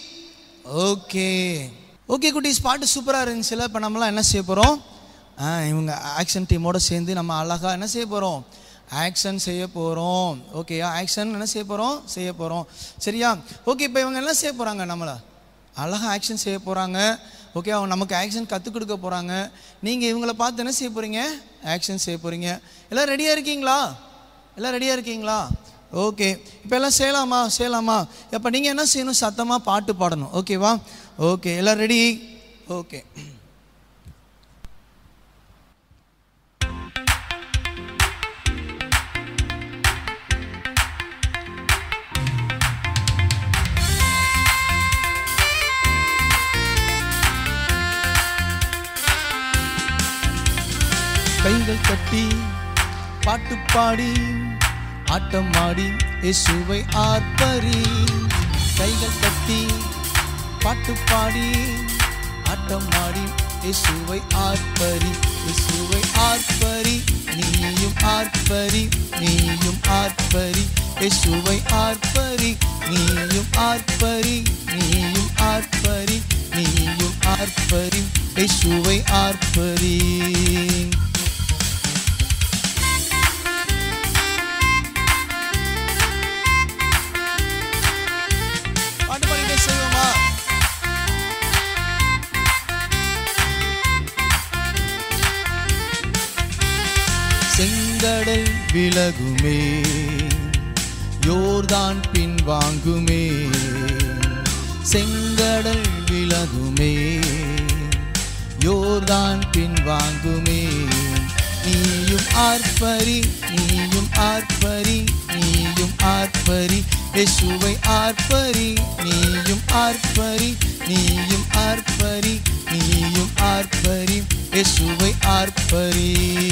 okay okay குட்டீஸ் பாட்டு சூப்பராக இருந்துச்சுல இப்போ நம்மலாம் என்ன செய்ய போகிறோம் ஆ இவங்க ஆக்ஷன் டீமோட சேர்ந்து நம்ம அழகாக என்ன செய்ய போகிறோம் ஆக்ஷன் செய்ய போகிறோம் ஓகேயா ஆக்ஷன் என்ன செய்ய போகிறோம் செய்ய போகிறோம் சரியா ஓகே இப்போ இவங்க என்ன செய்ய போகிறாங்க நம்மளை அழகாக ஆக்ஷன் செய்ய போகிறாங்க ஓகே அவங்க நமக்கு ஆக்ஷன் கற்றுக் கொடுக்க போகிறாங்க நீங்கள் இவங்கள பார்த்து என்ன செய்ய போகிறீங்க ஆக்ஷன் செய்ய போகிறீங்க எல்லாம் ரெடியாக இருக்கீங்களா எல்லாம் ரெடியாக இருக்கீங்களா ஓகே இப்போ எல்லாம் செய்யலாமா செய்யலாமா இப்போ நீங்கள் என்ன செய்யணும் சத்தமாக பாட்டு பாடணும் ஓகேவா ஓகே எல்லாம் ரெடி ஓகே கைகள் தட்டி பாட்டு பாடி ஆட்டம் ஆடி இயேசுவை ஆர்ப்பரி கைகள் தட்டி பாட்டு பாடி ஆட்டம் ஆடி இயேசுவை ஆர்ப்பரி இயேசுவை ஆர்ப்பரி நீயும் ஆர்ப்பரி நீயும் ஆர்ப்பரி இயேசுவை ஆர்ப்பரி நீயும் ஆர்ப்பரி நீயும் ஆர்ப்பரி நீயும் ஆர்ப்பரி இயேசுவை ஆர்ப்பரி பாட்டு பாடிட்டே செய்வோமா செங்கடல் விலகுமே யோர்தான் பின்வாங்குமே செங்கடல் விலகுமே யோர்தான் பின்வாங்குமே நீயும் ஆர்ப்பரி நீயும் ஆர்ப்பரி நீயும் ஆர்ப்பரி இயேசுவை ஆர்ப்பரி நீயும் ஆர்ப்பரி நீயும் ஆர்ப்பரி நீயும் ஆர்ப்பரி இயேசுவை ஆர்ப்பரி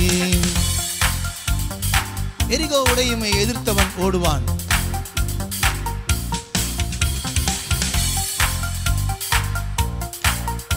எரிகோ உடையுமை எதிர்த்தவன் ஓடுவான்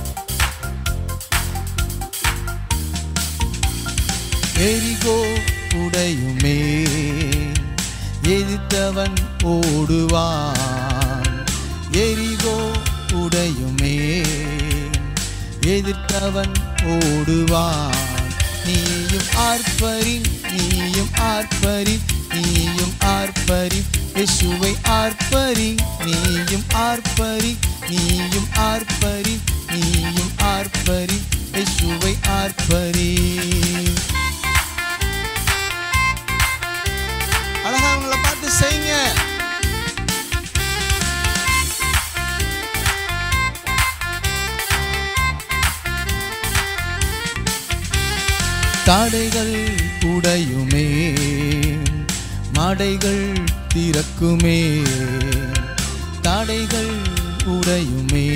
எரிகோ உடையுமே எதிர்த்தவன் ஓடுவான் எரிகோ உடையுமே எதிர்த்தவன் ஓடுவான் நீயும் ஆர்ப்பரி நீயும் ஆர்ப்பரி நீயும் ஆர்ப்பரி இயேசுவை ஆர்ப்பரி நீயும் ஆர்ப்பரி நீயும் ஆர்ப்பரி நீயும் ஆர்ப்பரி இயேசுவை ஆர்ப்பரி அழகா அவங்கள பார்த்து செய்யுங்க தடைகள் உடையுமே மடைகள் திறக்குமே தடைகள் உடையுமே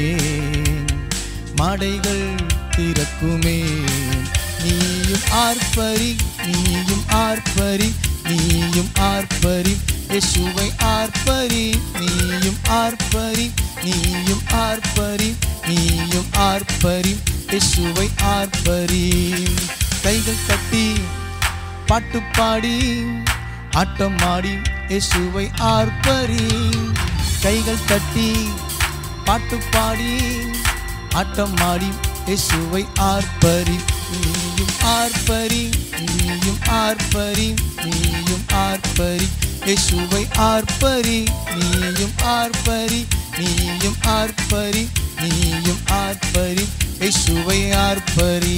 மடைகள் திறக்குமே நீயும் ஆர்ப்பரி நீயும் ஆர்ப்பரி நீயும் ஆர்ப்பரி இயேசுவை ஆர்ப்பரி நீயும் ஆர்ப்பரி நீயும் ஆர்ப்பரி நீயும் ஆர்ப்பரி இயேசுவை ஆர்ப்பரி கைகள் கட்டி பாட்டு பாடி ஆட்டம் ஆடி இயேசுவை ஆர்ப்பரி கைகள் தட்டி பாட்டு பாடி ஆட்டம் ஆடி இயேசுவை ஆர்ப்பரி நீயும் ஆர்ப்பரி நீயும் ஆர்ப்பரி நீயும் ஆர்ப்பரி இயேசுவை ஆர்ப்பரி நீயும் ஆர்ப்பரி நீயும் ஆர்ப்பரி நீயும் ஆர்ப்பரி இயேசுவை ஆர்ப்பரி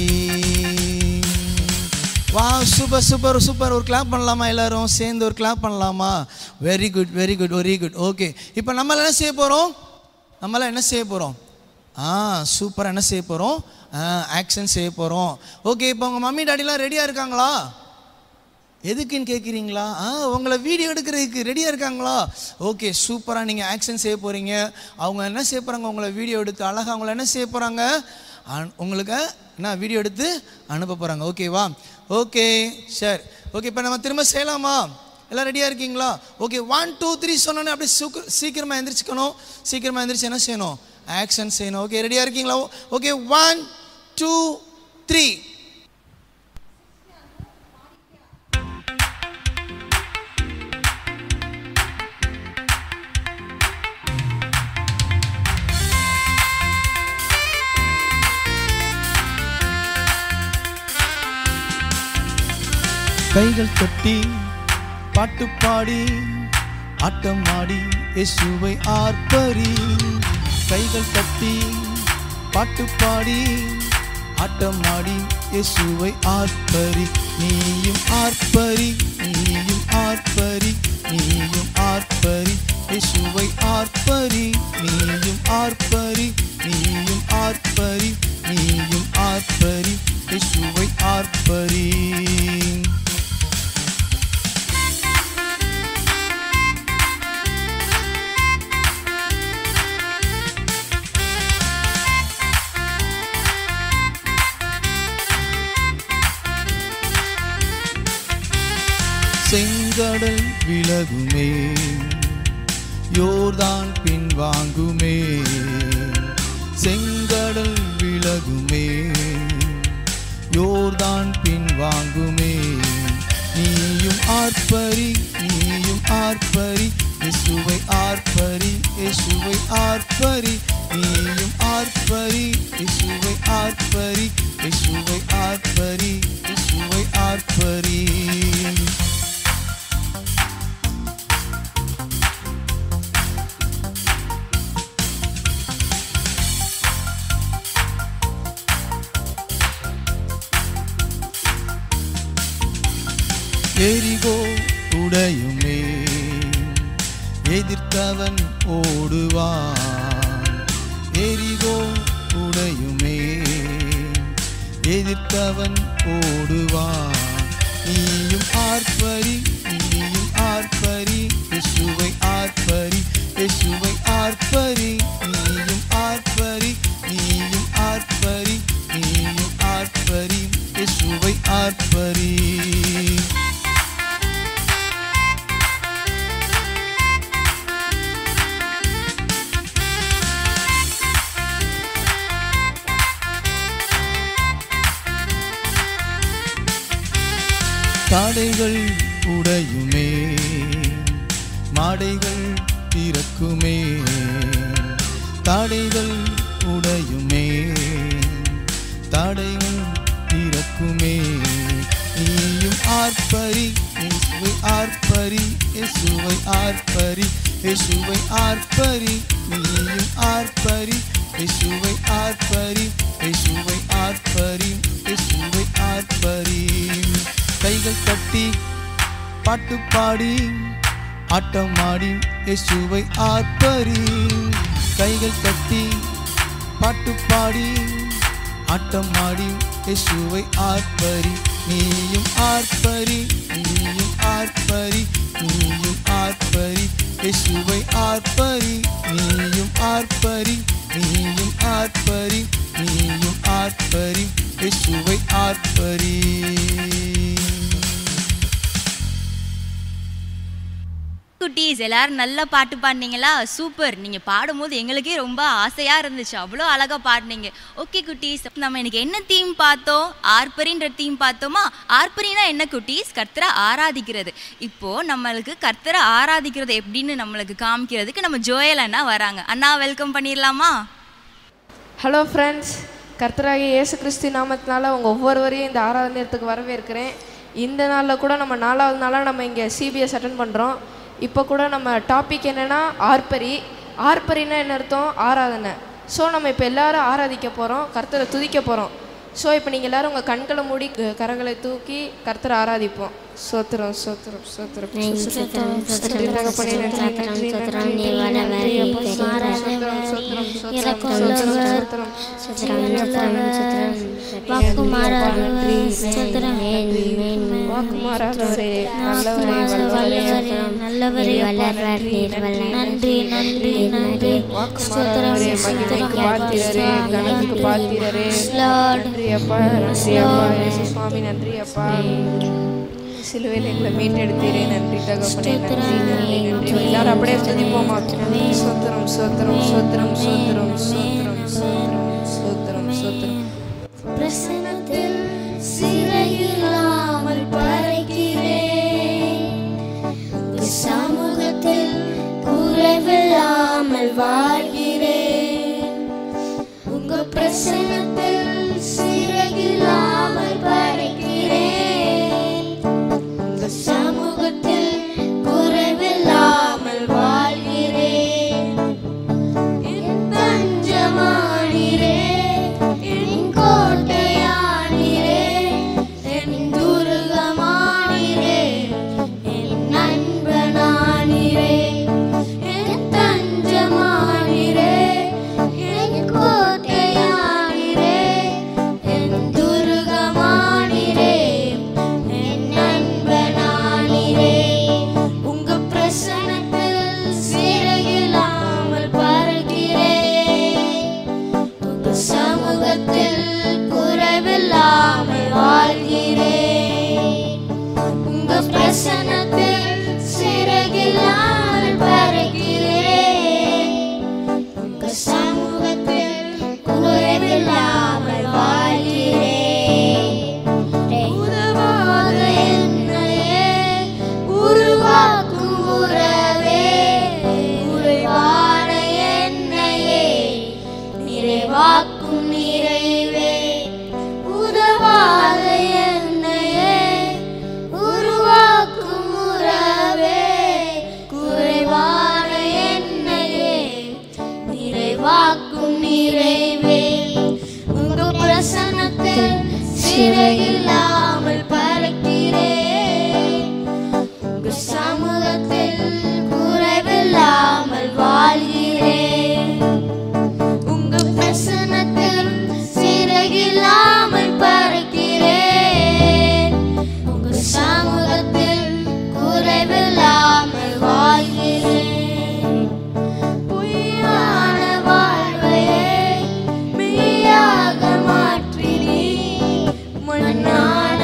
வா சூப்பர் சூப்பர் சூப்பர் ஒரு கிளாப் பண்ணலாமா எல்லாரும் சேர்ந்து ஒரு கிளாப் பண்ணலாமா very good very good very good okay இப்போ நம்மள என்ன செய்ய போகிறோம் நம்மளாம் என்ன செய்ய போகிறோம் ஆ சூப்பராக என்ன செய்ய போகிறோம் ஆக்ஷன் செய்ய போகிறோம் ஓகே இப்போ உங்கள் மம்மி டாடிலாம் ரெடியாக இருக்காங்களா எதுக்குன்னு கேட்குறீங்களா ஆ உங்களை வீடியோ எடுக்கிறதுக்கு ரெடியாக இருக்காங்களா ஓகே சூப்பராக நீங்கள் ஆக்ஷன் செய்ய போகிறீங்க அவங்க என்ன செய்ய போகிறாங்க உங்களை வீடியோ எடுத்து அழகாக அவங்கள என்ன செய்ய போகிறாங்க உங்களுக்கு என்ன வீடியோ எடுத்து அனுப்ப போகிறாங்க ஓகேவா ஓகே சரி ஓகே இப்போ நம்ம திரும்ப செய்யலாமா எல்லாம் ரெடியாக இருக்கீங்களா ஓகே ஒன் டூ த்ரீ சொன்னோன்னே அப்படியே சூக்க சீக்கிரமாக எந்திரிச்சுக்கணும் சீக்கிரமாக எந்திரிச்சு என்ன செய்யணும் ஆக்ஷன் செய்யணும் ஓகே ரெடியாக இருக்கீங்களா ஓகே ஒன் டூ த்ரீ கைகள் தட்டி பாட்டு பாடி ஆட்டம் ஆடி இயேசுவை ஆர்ப்பரி கைகள் தட்டி பாட்டு பாடி ஆட்டம் ஆடி இயேசுவை ஆர்ப்பரி நீயும் ஆர்ப்பரி நீயும் ஆர்ப்பரி நீயும் ஆர்ப்பரி இயேசுவை ஆர்ப்பரி நீயும் ஆர்ப்பரி நீயும் ஆர்ப்பரி நீயும் ஆர்ப்பரி இயேசுவை ஆர்ப்பரி செங்கடல் விலகுமே யோர்தான் பின்வாங்குமே செங்கடல் விலகுமே யோர்தான் பின்வாங்குமே நீயும் ஆர்ப்பரி நீயும் ஆர்ப்பரி இயேசுவை ஆர்ப்பரி இயேசுவை ஆர்ப்பரி நீயும் ஆர்ப்பரி இயேசுவை ஆர்ப்பரி இயேசுவை ஆர்ப்பரி இயேசுவை ஆர்ப்பரி எரிகோ உடையுமே எதிர்த்தவன் ஓடுவான் எரிகோ உடையுமே எதிர்த்தவன் ஓடுவான் நீயும் ஆர்ப்பரி நீயும் ஆர்ப்பரி இயேசுவை ஆர்ப்பரி இயேசுவை ஆர்ப்பரி நீயும் ஆர்ப்பரி நீயும் ஆர்ப்பரி நீயும் ஆர்ப்பரி இயேசுவை ஆர்ப்பரி தடைகள் உடையுமே மாடைகள் திறக்குமே தடைகள் உடையுமே தடைகள் திறக்குமே நீயும் ஆர்ப்பரி இயேசுவை ஆர்ப்பரி இயேசுவை ஆர்ப்பரி இயேசுவை ஆர்ப்பரி நீயும் ஆர்ப்பரி இயேசுவை ஆர்ப்பரி இயேசுவை ஆர்ப்பரி இயேசுவை ஆர்ப்பரி கைகள் தட்டி பாட்டு பாடி ஆட்டம் ஆடி இயேசுவை ஆர்ப்பரி கைகள் தட்டி பாட்டு பாடி ஆட்டம் ஆடி இயேசுவை ஆர்ப்பரி நீயும் ஆர்ப்பரி நீயும் ஆர்ப்பரி நீயும் ஆர்ப்பரி இயேசுவை ஆர்ப்பரி நீயும் ஆர்ப்பரி நீயும் ஆர்ப்பரி நீயும் ஆர்ப்பரி இயேசுவை ஆர்ப்பரி குட்டீஸ் எல்லாரும் நல்ல பாட்டு பாடினீங்களா சூப்பர் நீங்கள் பாடும்போது எங்களுக்கே ரொம்ப ஆசையாக இருந்துச்சு அவ்வளோ அழகாக பாடினீங்க ஓகே குட்டீஸ் நம்ம இன்னைக்கு என்ன தீம் பார்த்தோம் ஆர்ப்பரின்ற தீம் பார்த்தோமா ஆர்ப்பரினா என்ன குட்டீஸ் கர்த்தரை ஆராதிக்கிறது இப்போது நம்மளுக்கு கர்த்தரை ஆராதிக்கிறது எப்படின்னு நம்மளுக்கு காமிக்கிறதுக்கு நம்ம ஜோயல் அண்ணா வராங்க அண்ணா வெல்கம் பண்ணிடலாமா ஹலோ ஃப்ரெண்ட்ஸ் கர்த்தராகிய இயேசு கிறிஸ்து நாமத்தினால உங்கள் ஒவ்வொருவரையும் இந்த ஆராதனையத்துக்கு வரவேற்கிறேன் இந்த நாளில் கூட நம்ம நாலாவது நாளாக நம்ம இங்கே சிபிஎஸ் அட்டன் பண்ணுறோம் இப்போ கூட நம்ம டாபிக் என்னென்னா ஆர்ப்பரி ஆர்ப்பரின்னா என்ன அர்த்தம் ஆராதனை ஸோ நம்ம இப்போ எல்லாரும் ஆராதிக்க போகிறோம் கர்த்தரை துதிக்க போகிறோம் ஸோ இப்போ நீங்கள் எல்லாரும் உங்கள் கண்களை மூடி க- கரங்களை தூக்கி கர்த்தரை ஆராதிப்போம் சோத்திரம் சோத்திரம் சோத்திரம் நன்றி தகப்பனே, நன்றி, நன்றி, நன்றி, நன்றி, அப்பா, சோத்திரம், சோத்திரம், சோத்திரம், சோத்திரம், சோத்திரம். வாக்குமாறாதவரே, நல்லவரே, வல்லவரே, நன்றி நன்றி நன்றி வாக்குமாறாதவரே, மகிமைக்கு பாத்திரரே, கனத்துக்கு பாத்திரரே. நன்றி அப்பா, நன்றி அப்பா, இயேசு சுவாமி, நன்றி அப்பா. சிலுவையில் எங்களை மீட்டெடுத்தீரே நன்றி தகப்பனே நன்றி நன்றி நன்றி எல்லாரும் அப்படியே துதிப்போமா சோத்திரம் சோத்திரம் சோத்திரம் சோத்திரம் சோத்திரம் சோத்திரம் சோத்திரம் சோத்திரம் பிரசனத்தில் சிறையில்லாமல் பறக்கிறேன் உங்க சமூகத்தில் குறைவில்லாமல் வாழ்கிறேன் உங்க பிரசனத்தில் சிறையில்லாமல் பறக்கிறேன் உங்க சமூகத்தில் குறைவில்லாமல் வாழ்கிறேன் என் தஞ்சமானீரே, என் கோட்டையானீரே, என் துருகமானீரே, என் நண்பனானீரே. என் தஞ்சமானீரே, என் கோட்டையானீரே, என் துருகமானீரே, என் நண்பனானீரே. உங்க பிரசனத்தில் சிறையில்லாமல் பறக்கிறேன் உங்க சமூகத்தில் குறைவில்லாமல் வாழ்கிறேன் உங்க பிரசனத்தில் சிறகில்லாமல் பறக்கிறேன் உங்க சமூகத்தில் குறைவில்லாமல் வாழ்கிறேன் உதவாத என்னையே உருவாக்கும் உறவே உறைவான என்னையே நிறைவாக்கும் நிறைவே உதவாத என்னையே உருவாக்கும் உறவே குறைவான என்னையே நிறைவாக்கும் நிறைவே உங்க பிரசனத்தில் சிறையில்லாமல் பறக்கிறேன் உங்க சமூகத்தில் குறைவில்லாமல் வாழ்கிறேன் உங்க பிரசனத்தில் சிறகில்லாமல் பறக்கிறேன் உங்க சமூகத்தில் குறைவில்லாமல் வாழ்கிறேன் பொய்யான வாழ்வையே மெய்யாக மாற்றினி மண்ணான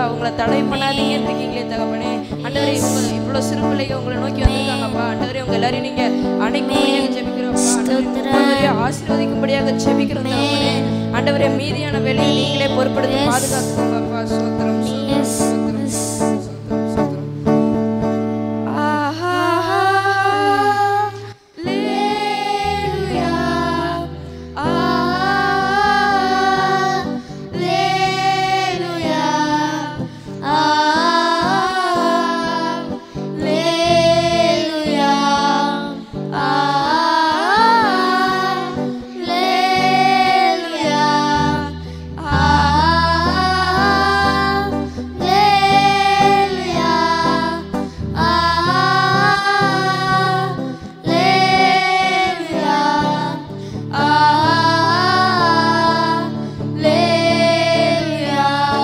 அவங்கள தடை பண்ணாதீங்கன்னு இருக்கீங்களே தகப்பனே ஆண்டவரே இவங்க இவ்வளோ சிறு பிள்ளைங்க உங்களை நோக்கி வந்திருக்காங்கப்பா ஆண்டவரே உங்க எல்லாரையும் நீங்க அணைக்கும்படியாக ஜெபிக்கிறோம்ப்பா ஆண்டவரே, ஒவ்வொருவரையும் ஆசீர்வதிக்கும்படியாக ஜெபிக்கிறோம் தகப்பனே ஆண்டவரே மீதியான வேலையை நீங்களே பொறுப்படுத்தி பாதுகாத்துக்கோங்கப்பா சோத்திரம் சோத்திரம், சோத்திரம் சோத்திரம் சோத்திரம் ஆஹா Alleluia. Alleluia. Alleluia. Alleluia. Alleluia. Alleluia. Alleluia.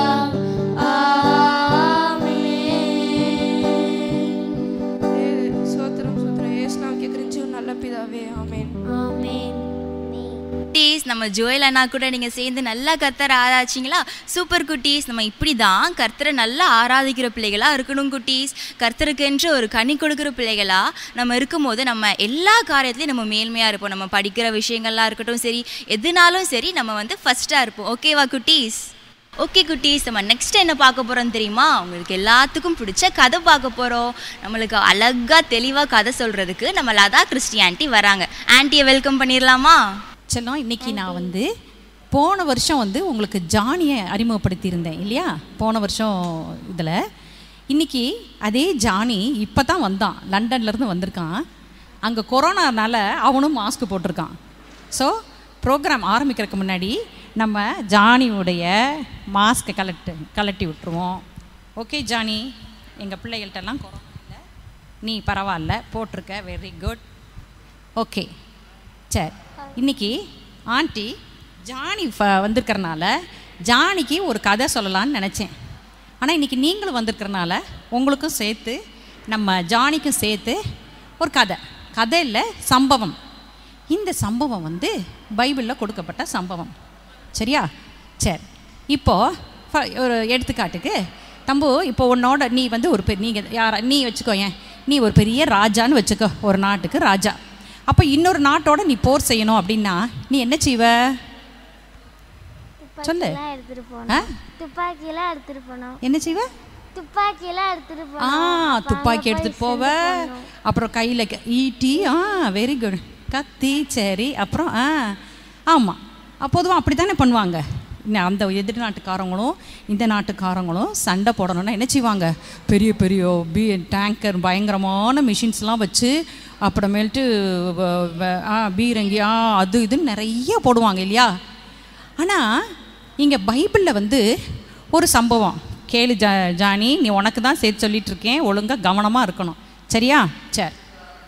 Amen. சோத்திரம் சோத்திரம் ஏசுநாம் கேட்குறேன் ஜீவன் நல்ல பிதாவே ஆமென் Amen. குட்டீஸ் நம்ம ஜோயல் அண்ணா கூட நீங்கள் சேர்ந்து நல்லா கர்த்தரை ஆராய்ச்சிங்களா சூப்பர் குட்டீஸ் நம்ம இப்படி தான் கர்த்தரை நல்லா ஆராதிக்கிற பிள்ளைகளாக இருக்கணும் குட்டீஸ் கர்த்தருக்கென்று ஒரு கனி கொடுக்குற பிள்ளைகளா நம்ம இருக்கும்போது நம்ம எல்லா காரியத்துலையும் நம்ம மேல்மையாக இருப்போம் நம்ம படிக்கிற விஷயங்கள்லாம் இருக்கட்டும் சரி எதுனாலும் சரி நம்ம வந்து ஃபஸ்ட்டாக இருப்போம் ஓகேவா குட்டீஸ் ஓகே குட்டீஸ் நம்ம நெக்ஸ்ட் என்ன பார்க்க போகிறோம் தெரியுமா உங்களுக்கு எல்லாத்துக்கும் பிடிச்ச கதை பார்க்க போகிறோம் நம்மளுக்கு அழகாக தெளிவாக கதை சொல்கிறதுக்கு நம்ம லதா கிறிஸ்டி ஆண்டி வராங்க ஆன்ட்டியை வெல்கம் பண்ணிடலாமா செல்லம் இன்னைக்கு நான் வந்து போன வருஷம் வந்து உங்களுக்கு ஜானியை அறிமுகப்படுத்தியிருந்தேன் இல்லையா போன வருஷம் இதில் இன்னைக்கு அதே ஜானி இப்போ தான் வந்தான் லண்டன்லேருந்து வந்திருக்கான் அங்கே கொரோனானால அவனும் மாஸ்க் போட்டிருக்கான் ஸோ ப்ரோக்ராம் ஆரம்பிக்கிறதுக்கு முன்னாடி நம்ம ஜானியுடைய மாஸ்க்கை கலட்டு கலட்டி விட்டுருவோம் ஓகே ஜானி எங்கள் பிள்ளைகள்கிட்டலாம் கொரோனா இல்லை நீ பரவாயில்ல போட்டிருக்க வெரி குட் ஓகே சரி இன்னைக்கு ஆண்டி ஜானி ஃப- வந்திருக்கறனால ஜானிக்கு ஒரு கதை சொல்லலாம்னு நினச்சேன் ஆனால் இன்னைக்கு நீங்களும் வந்திருக்கறனால உங்களுக்கும் சேர்த்து நம்ம ஜானிக்கும் சேர்த்து ஒரு கதை கதை இல்லை சம்பவம் இந்த சம்பவம் வந்து பைபிளில் கொடுக்கப்பட்ட சம்பவம் சரியா சரி இப்போது ஃப- ஒரு எடுத்துக்காட்டுக்கு தம்பு இப்போ உன்னோட நீ வந்து ஒரு பெரிய நீங்கள் யாரா நீ வச்சுக்கோ ஏன் நீ ஒரு பெரிய ராஜான்னு வச்சுக்கோ ஒரு நாட்டுக்கு ராஜா அப்போ இன்னொரு நாட்டோட நீ போர் செய்யணும் அப்படின்னா நீ என்ன செய்வ சொல்லு துப்பாக்கியெல்லாம் எடுத்துட்டு ஆ போனோம் துப்பாக்கியெல்லாம் எடுத்துட்டு போனோம் என்ன செய்வ துப்பாக்கியெல்லாம் எடுத்துட்டு ஆ போனோம் துப்பாக்கி எடுத்துட்டு போவ அப்புறம் கையில் ஈட்டி ஆ வெரி குட் கத்தி சரி அப்புறம் ஆ ஆமாம் பொதுவாக அப்படி தானே பண்ணுவாங்க இன்ன- அந்த எதிர் நாட்டுக்காரங்களும் இந்த நாட்டுக்காரங்களும் சண்டை போடணும்னா என்ன செய்வாங்க பெரிய பெரிய பீ டேங்கர் பயங்கரமான மிஷின்ஸ்லாம் வச்சு அப்புறமேல்ட்டு வ- வ- ஆ பீரங்கி ஆ அது இதுன்னு நிறைய போடுவாங்க இல்லையா ஆனால் இங்கே பைபிளில் வந்து ஒரு சம்பவம் கேளு ஜா ஜானி நீ உனக்கு தான் சேர்த்து சொல்லிட்டு இருக்கேன் ஒழுங்காக கவனமாக இருக்கணும் சரியா சரி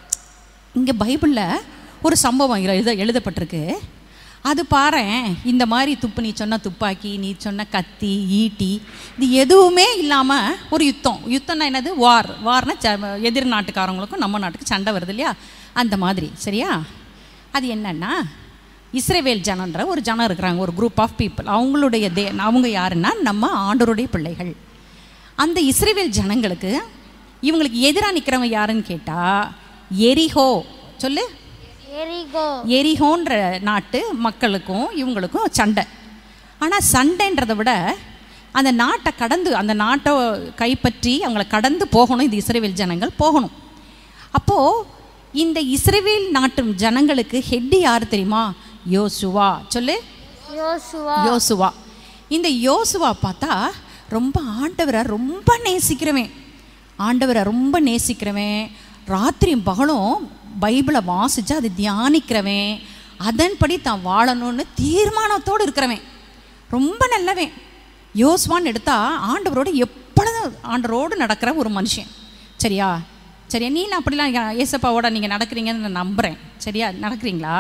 இங்கே பைபிளில் ஒரு சம்பவம் எழுத எழுதப்பட்டிருக்கு அது பாரேன் இந்த மாதிரி துப்பு நீ சொன்ன துப்பாக்கி நீ சொன்ன கத்தி ஈட்டி இது எதுவுமே இல்லாமல் ஒரு யுத்தம் யுத்தம்னா என்னது வார் வார்னா ச எதிர் நாட்டுக்காரங்களுக்கும் நம்ம நாட்டுக்கு சண்டை வருது இல்லையா அந்த மாதிரி சரியா அது என்னன்னா இஸ்ரேவேல் ஜனன்ற ஒரு ஜனம் இருக்கிறாங்க ஒரு குரூப் ஆஃப் பீப்புள் அவங்களுடைய தே அவங்க யாருன்னா நம்ம ஆண்டவருடைய பிள்ளைகள் அந்த இஸ்ரேவேல் ஜனங்களுக்கு இவங்களுக்கு எதிராக நிற்கிறவங்க யாருன்னு கேட்டால் எரிஹோ சொல்லு எரிகோ எரிஹோன்ற நாட்டு மக்களுக்கும் இவங்களுக்கும் சண்டை ஆனால் சண்டைன்றதை விட அந்த நாட்டை கடந்து அந்த நாட்டை கைப்பற்றி அவங்கள கடந்து போகணும் இந்த இஸ்ரேவேல் ஜனங்கள் போகணும் அப்போது இந்த இஸ்ரேவேல் நாட்டு ஜனங்களுக்கு ஹெட்டு யார் தெரியுமா யோசுவா சொல்லு யோசுவா யோசுவா இந்த யோசுவா பார்த்தா ரொம்ப ஆண்டவரை ரொம்ப நேசிக்கிறவன் ஆண்டவரை ரொம்ப நேசிக்கிறவன் ராத்திரியும் பகலும் பைபிளை வாசித்து அதை தியானிக்கிறவன் அதன்படி தான் வாழணும்னு தீர்மானத்தோடு இருக்கிறவன் ரொம்ப நல்லவன் யோசுவான்னு எடுத்தா ஆண்டவரோட எப்பொழுதும் ஆண்டவரோடு நடக்கிற ஒரு மனுஷன் சரியா சரியா நீ அப்படிலாம் ஏசப்பாவோட நீங்கள் நடக்கிறீங்கன்னு நான் நம்புகிறேன் சரியா நடக்கிறீங்களா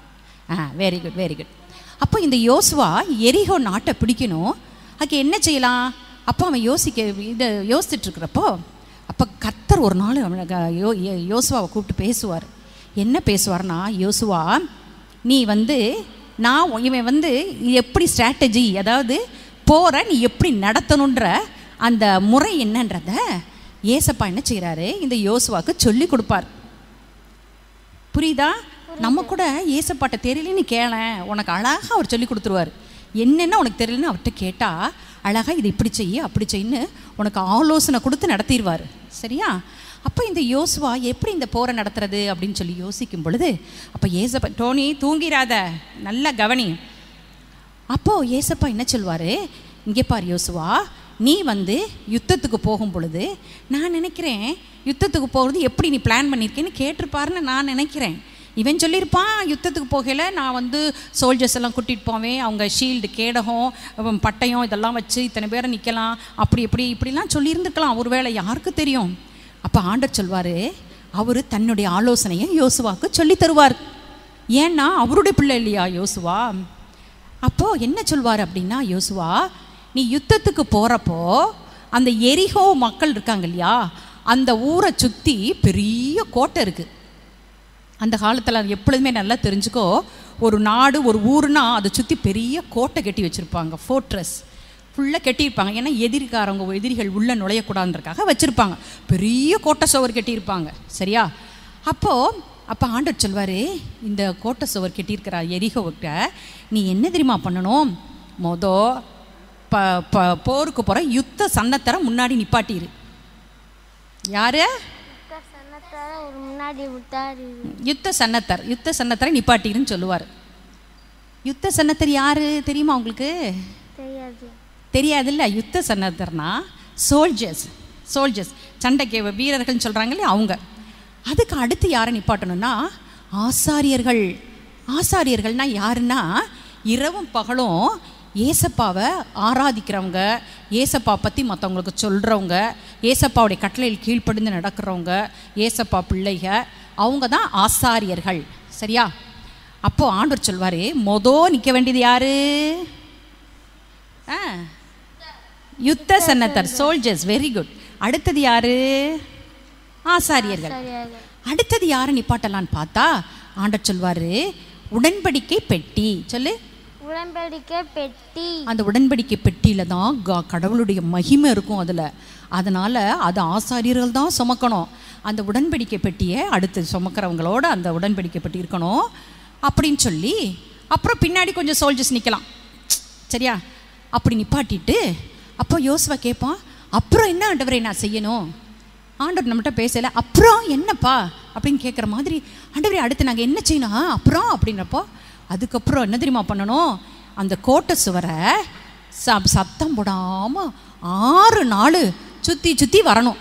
ah very good very good அப்போ இந்த யோசுவா எரிகோ நாட்டை பிடிக்கணும் அதுக்கு என்ன செய்யலாம் அப்போ அவன் யோசிக்க இதை யோசிச்சுட்டு இருக்கிறப்போ அப்போ கர்த்தர் ஒரு நாள் அவனுக்கு யோ யோ- யோசுவாவை கூப்பிட்டு பேசுவார் என்ன பேசுவார்னா யோசுவா நீ வந்து நான் உ- இவன் வந்து எப்படி ஸ்ட்ராட்டஜி அதாவது போகிற நீ எப்படி நடத்தணுன்ற அந்த முறை என்னன்றத ஏசப்பா என்ன செய்கிறாரு இந்த யோசுவாக்கு சொல்லி கொடுப்பார் புரியுதா நம்ம கூட ஏசப்பாட்ட தெரியலன்னு கேளேன் உனக்கு அழகாக அவர் சொல்லி கொடுத்துருவார் என்னென்ன உனக்கு தெரியலன்னு அவர்கிட்ட கேட்டால் அழகாக இது இப்படி செய்ய அப்படி செய்யுன்னு உனக்கு ஆலோசனை கொடுத்து நடத்திடுவார் சரியா அப்போ இந்த யோசுவா எப்படி இந்த போரை நடத்துறது அப்படின்னு சொல்லி யோசிக்கும் பொழுது அப்போ ஏசப்பா டோனி தூங்கிராத நல்லா கவனி அப்போது ஏசப்பா என்ன சொல்வார் இங்கே பார் யோசுவா நீ வந்து யுத்தத்துக்கு போகும் பொழுது நான் நினைக்கிறேன் யுத்தத்துக்கு போகிறது எப்படி நீ பிளான் பண்ணியிருக்கேன்னு கேட்டிருப்பாருன்னு நான் நினைக்கிறேன் இவன் சொல்லியிருப்பான் யுத்தத்துக்கு போகல நான் வந்து சோல்ஜர்ஸ் எல்லாம் கூட்டிகிட்டு போவேன் அவங்க ஷீல்டு கேடகம் அப்புறம் பட்டயம் இதெல்லாம் வச்சு இத்தனை பேரை நிற்கலாம் அப்படி இப்படி இப்படிலாம் சொல்லியிருந்துருக்கலாம் ஒருவேளை யாருக்கு தெரியும் அப்போ ஆண்டர் சொல்வார் அவர் தன்னுடைய ஆலோசனையை யோசுவாக்கு சொல்லி தருவார் ஏன்னா அவருடைய பிள்ளை இல்லையா யோசுவா அப்போது என்ன சொல்வார் அப்படின்னா யோசுவா நீ யுத்தத்துக்கு போகிறப்போ அந்த எரிகோ மக்கள் இருக்காங்க இல்லையா அந்த ஊரை சுற்றி பெரிய கோட்டை இருக்குது அந்த காலத்தில் எப்பொழுதுமே நல்லா தெரிஞ்சுக்கோ ஒரு நாடு ஒரு ஊர்னா அதை சுற்றி பெரிய கோட்டை கட்டி வச்சுருப்பாங்க ஃபோர்ட்ரஸ் ஃபுல்லாக கட்டியிருப்பாங்க ஏன்னா எதிர்காரவங்க எதிரிகள் உள்ளே நுழையக்கூடாதுன்றக்காக வச்சுருப்பாங்க பெரிய கோட்டை சுவர் கட்டியிருப்பாங்க சரியா அப்போது அப்போ ஆண்டர் சொல்வார் இந்த கோட்டை சுவர் கட்டியிருக்கிற எரிகோவிட்ட நீ என்ன தெரியுமா பண்ணணும் மொத ப ப போருக்கு போகிற யுத்த சன்னத்தரை முன்னாடி நிப்பாட்டிரு யாரு சன்னத்தார ஒரு முன்னாடி விட்டாரு யுத்த சன்னத்தர் யுத்த சன்னத்தரை நிப்பாட்டிருன்னு சொல்லுவார் யுத்த சன்னத்தர் யாரு தெரியுமா உங்களுக்கு தெரியாது தெரியாதுல்ல யுத்த சன்னத்தர்னா சோல்ஜர்ஸ் சோல்ஜர்ஸ் சண்டைக்கு வீரர்கள்னு சொல்கிறாங்க இல்லையா அவங்க அதுக்கு அடுத்து யாரை நிப்பாட்டணும்னா ஆசாரியர்கள் ஆசாரியர்கள்னா யாருன்னா இரவும் பகலும் ஏசப்பாவை ஆராதிக்கிறவங்க ஏசப்பா பற்றி மற்றவங்களுக்கு சொல்கிறவங்க ஏசப்பாவுடைய கட்டளையில் கீழ்ப்படிந்து நடக்கிறவங்க ஏசப்பா பிள்ளைக அவங்க தான் ஆசாரியர்கள் சரியா அப்போது ஆண்டவர் சொல்வார் மொதோ நிற்க வேண்டியது யாரு ஆ யுத்த சன்னத்தர் சோல்ஜர்ஸ் வெரி குட் அடுத்தது யாரு ஆசாரியர்கள் சரியாக அடுத்தது யாரை நிப்பாட்டலான்னு பார்த்தா ஆண்டர் சொல்வாரு உடன்படிக்கை பெட்டி சொல்லு உடன்படிக்கை பெட்டி அந்த உடன்படிக்கை பெட்டியில தான் க- கடவுளுடைய மகிமை இருக்கும் அதில் அதனால் அது ஆசாரியர்கள் தான் சுமக்கணும் அந்த உடன்படிக்கை பெட்டியை அடுத்து சுமக்கிறவங்களோட அந்த உடன்படிக்கை பெட்டி இருக்கணும் அப்படின்னு சொல்லி அப்புறம் பின்னாடி கொஞ்சம் சோல்ஜர்ஸ் நிற்கலாம் சரியா அப்படி நிப்பாட்டிட்டு அப்போ யோசுவா கேட்பான் அப்புறம் என்ன ஆண்டவரை நான் செய்யணும் ஆண்டவர் நம்மகிட்ட பேசல அப்புறம் என்னப்பா அப்படின்னு கேட்குற மாதிரி ஆண்டவரே அடுத்து நாங்கள் என்ன செய்யணும் "ஆ, அப்புறம் அப்படின்றப்போ அதுக்கப்புறம் என்ன தெரியுமா பண்ணணும் அந்த கோட்டை சுவரை ச சத்தம் போடாமல் ஆறு நாள் சுற்றி சுற்றி வரணும்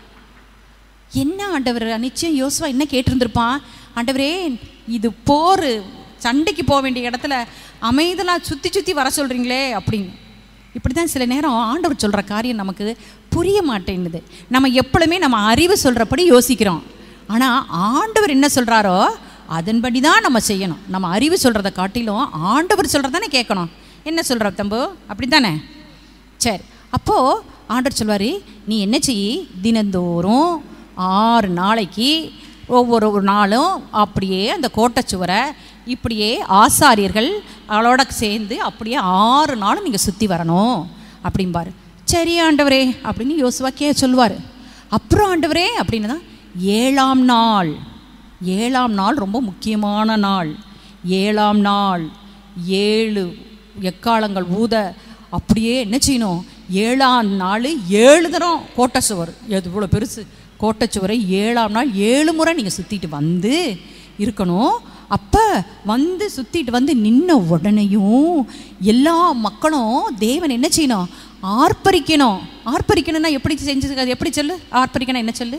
என்ன ஆண்டவர் நிச்சயம் யோசுவா என்ன கேட்டிருந்திருப்பான் ஆண்டவரே இது போர் சண்டைக்கு போக வேண்டிய இடத்துல அமைதலாக சுற்றி சுற்றி வர சொல்கிறீங்களே அப்படின்னு இப்படி தான் சில நேரம் ஆண்டவர் சொல்கிற காரியம் நமக்கு புரிய மாட்டேங்குது நம்ம எப்பொழுதுமே நம்ம அறிவு சொல்கிறபடி யோசிக்கிறோம் ஆனால் ஆண்டவர் என்ன சொல்கிறாரோ அதன்படி தான் நம்ம செய்யணும் நம்ம அறிவு சொல்கிறத காட்டிலும் ஆண்டவர் சொல்கிறதானே கேட்கணும் என்ன சொல்கிற தம்பு அப்படி தானே சரி அப்போது ஆண்டவர் சொல்வார் நீ என்ன செய் தினந்தோறும் ஆறு நாளைக்கு ஒவ்வொரு ஒரு நாளும் அப்படியே அந்த கோட்டைச்சுவரை இப்படியே ஆசாரியர்கள் அவளோட சேர்ந்து அப்படியே ஆறு நாளும் நீங்கள் சுற்றி வரணும் அப்படிம்பாரு சரி ஆண்டவரே அப்படின்னு யோசுவா கே சொல்லுவார் அப்புறம் ஆண்டவரே அப்படின்னு தான் ஏழாம் நாள் ஏழாம் நாள் ரொம்ப முக்கியமான நாள் ஏழாம் நாள் ஏழு எக்காலங்கள் ஊத அப்படியே என்ன செய்யணும் ஏழாம் நாள் ஏழு தரம் கோட்டை சுவர் எது இவ்வளோ பெருசு கோட்டை சுவரை ஏழாம் நாள் ஏழு முறை நீங்கள் சுற்றிட்டு வந்து இருக்கணும் அப்போ வந்து சுற்றிட்டு வந்து நின்ன உடனேயும் எல்லா மக்களும் தேவன் என்ன செய்யணும் ஆர்ப்பரிக்கணும் ஆர்ப்பரிக்கணும்னா எப்படி செஞ்சு அது எப்படி சொல்லு ஆர்ப்பரிக்கணும் என்ன சொல்லு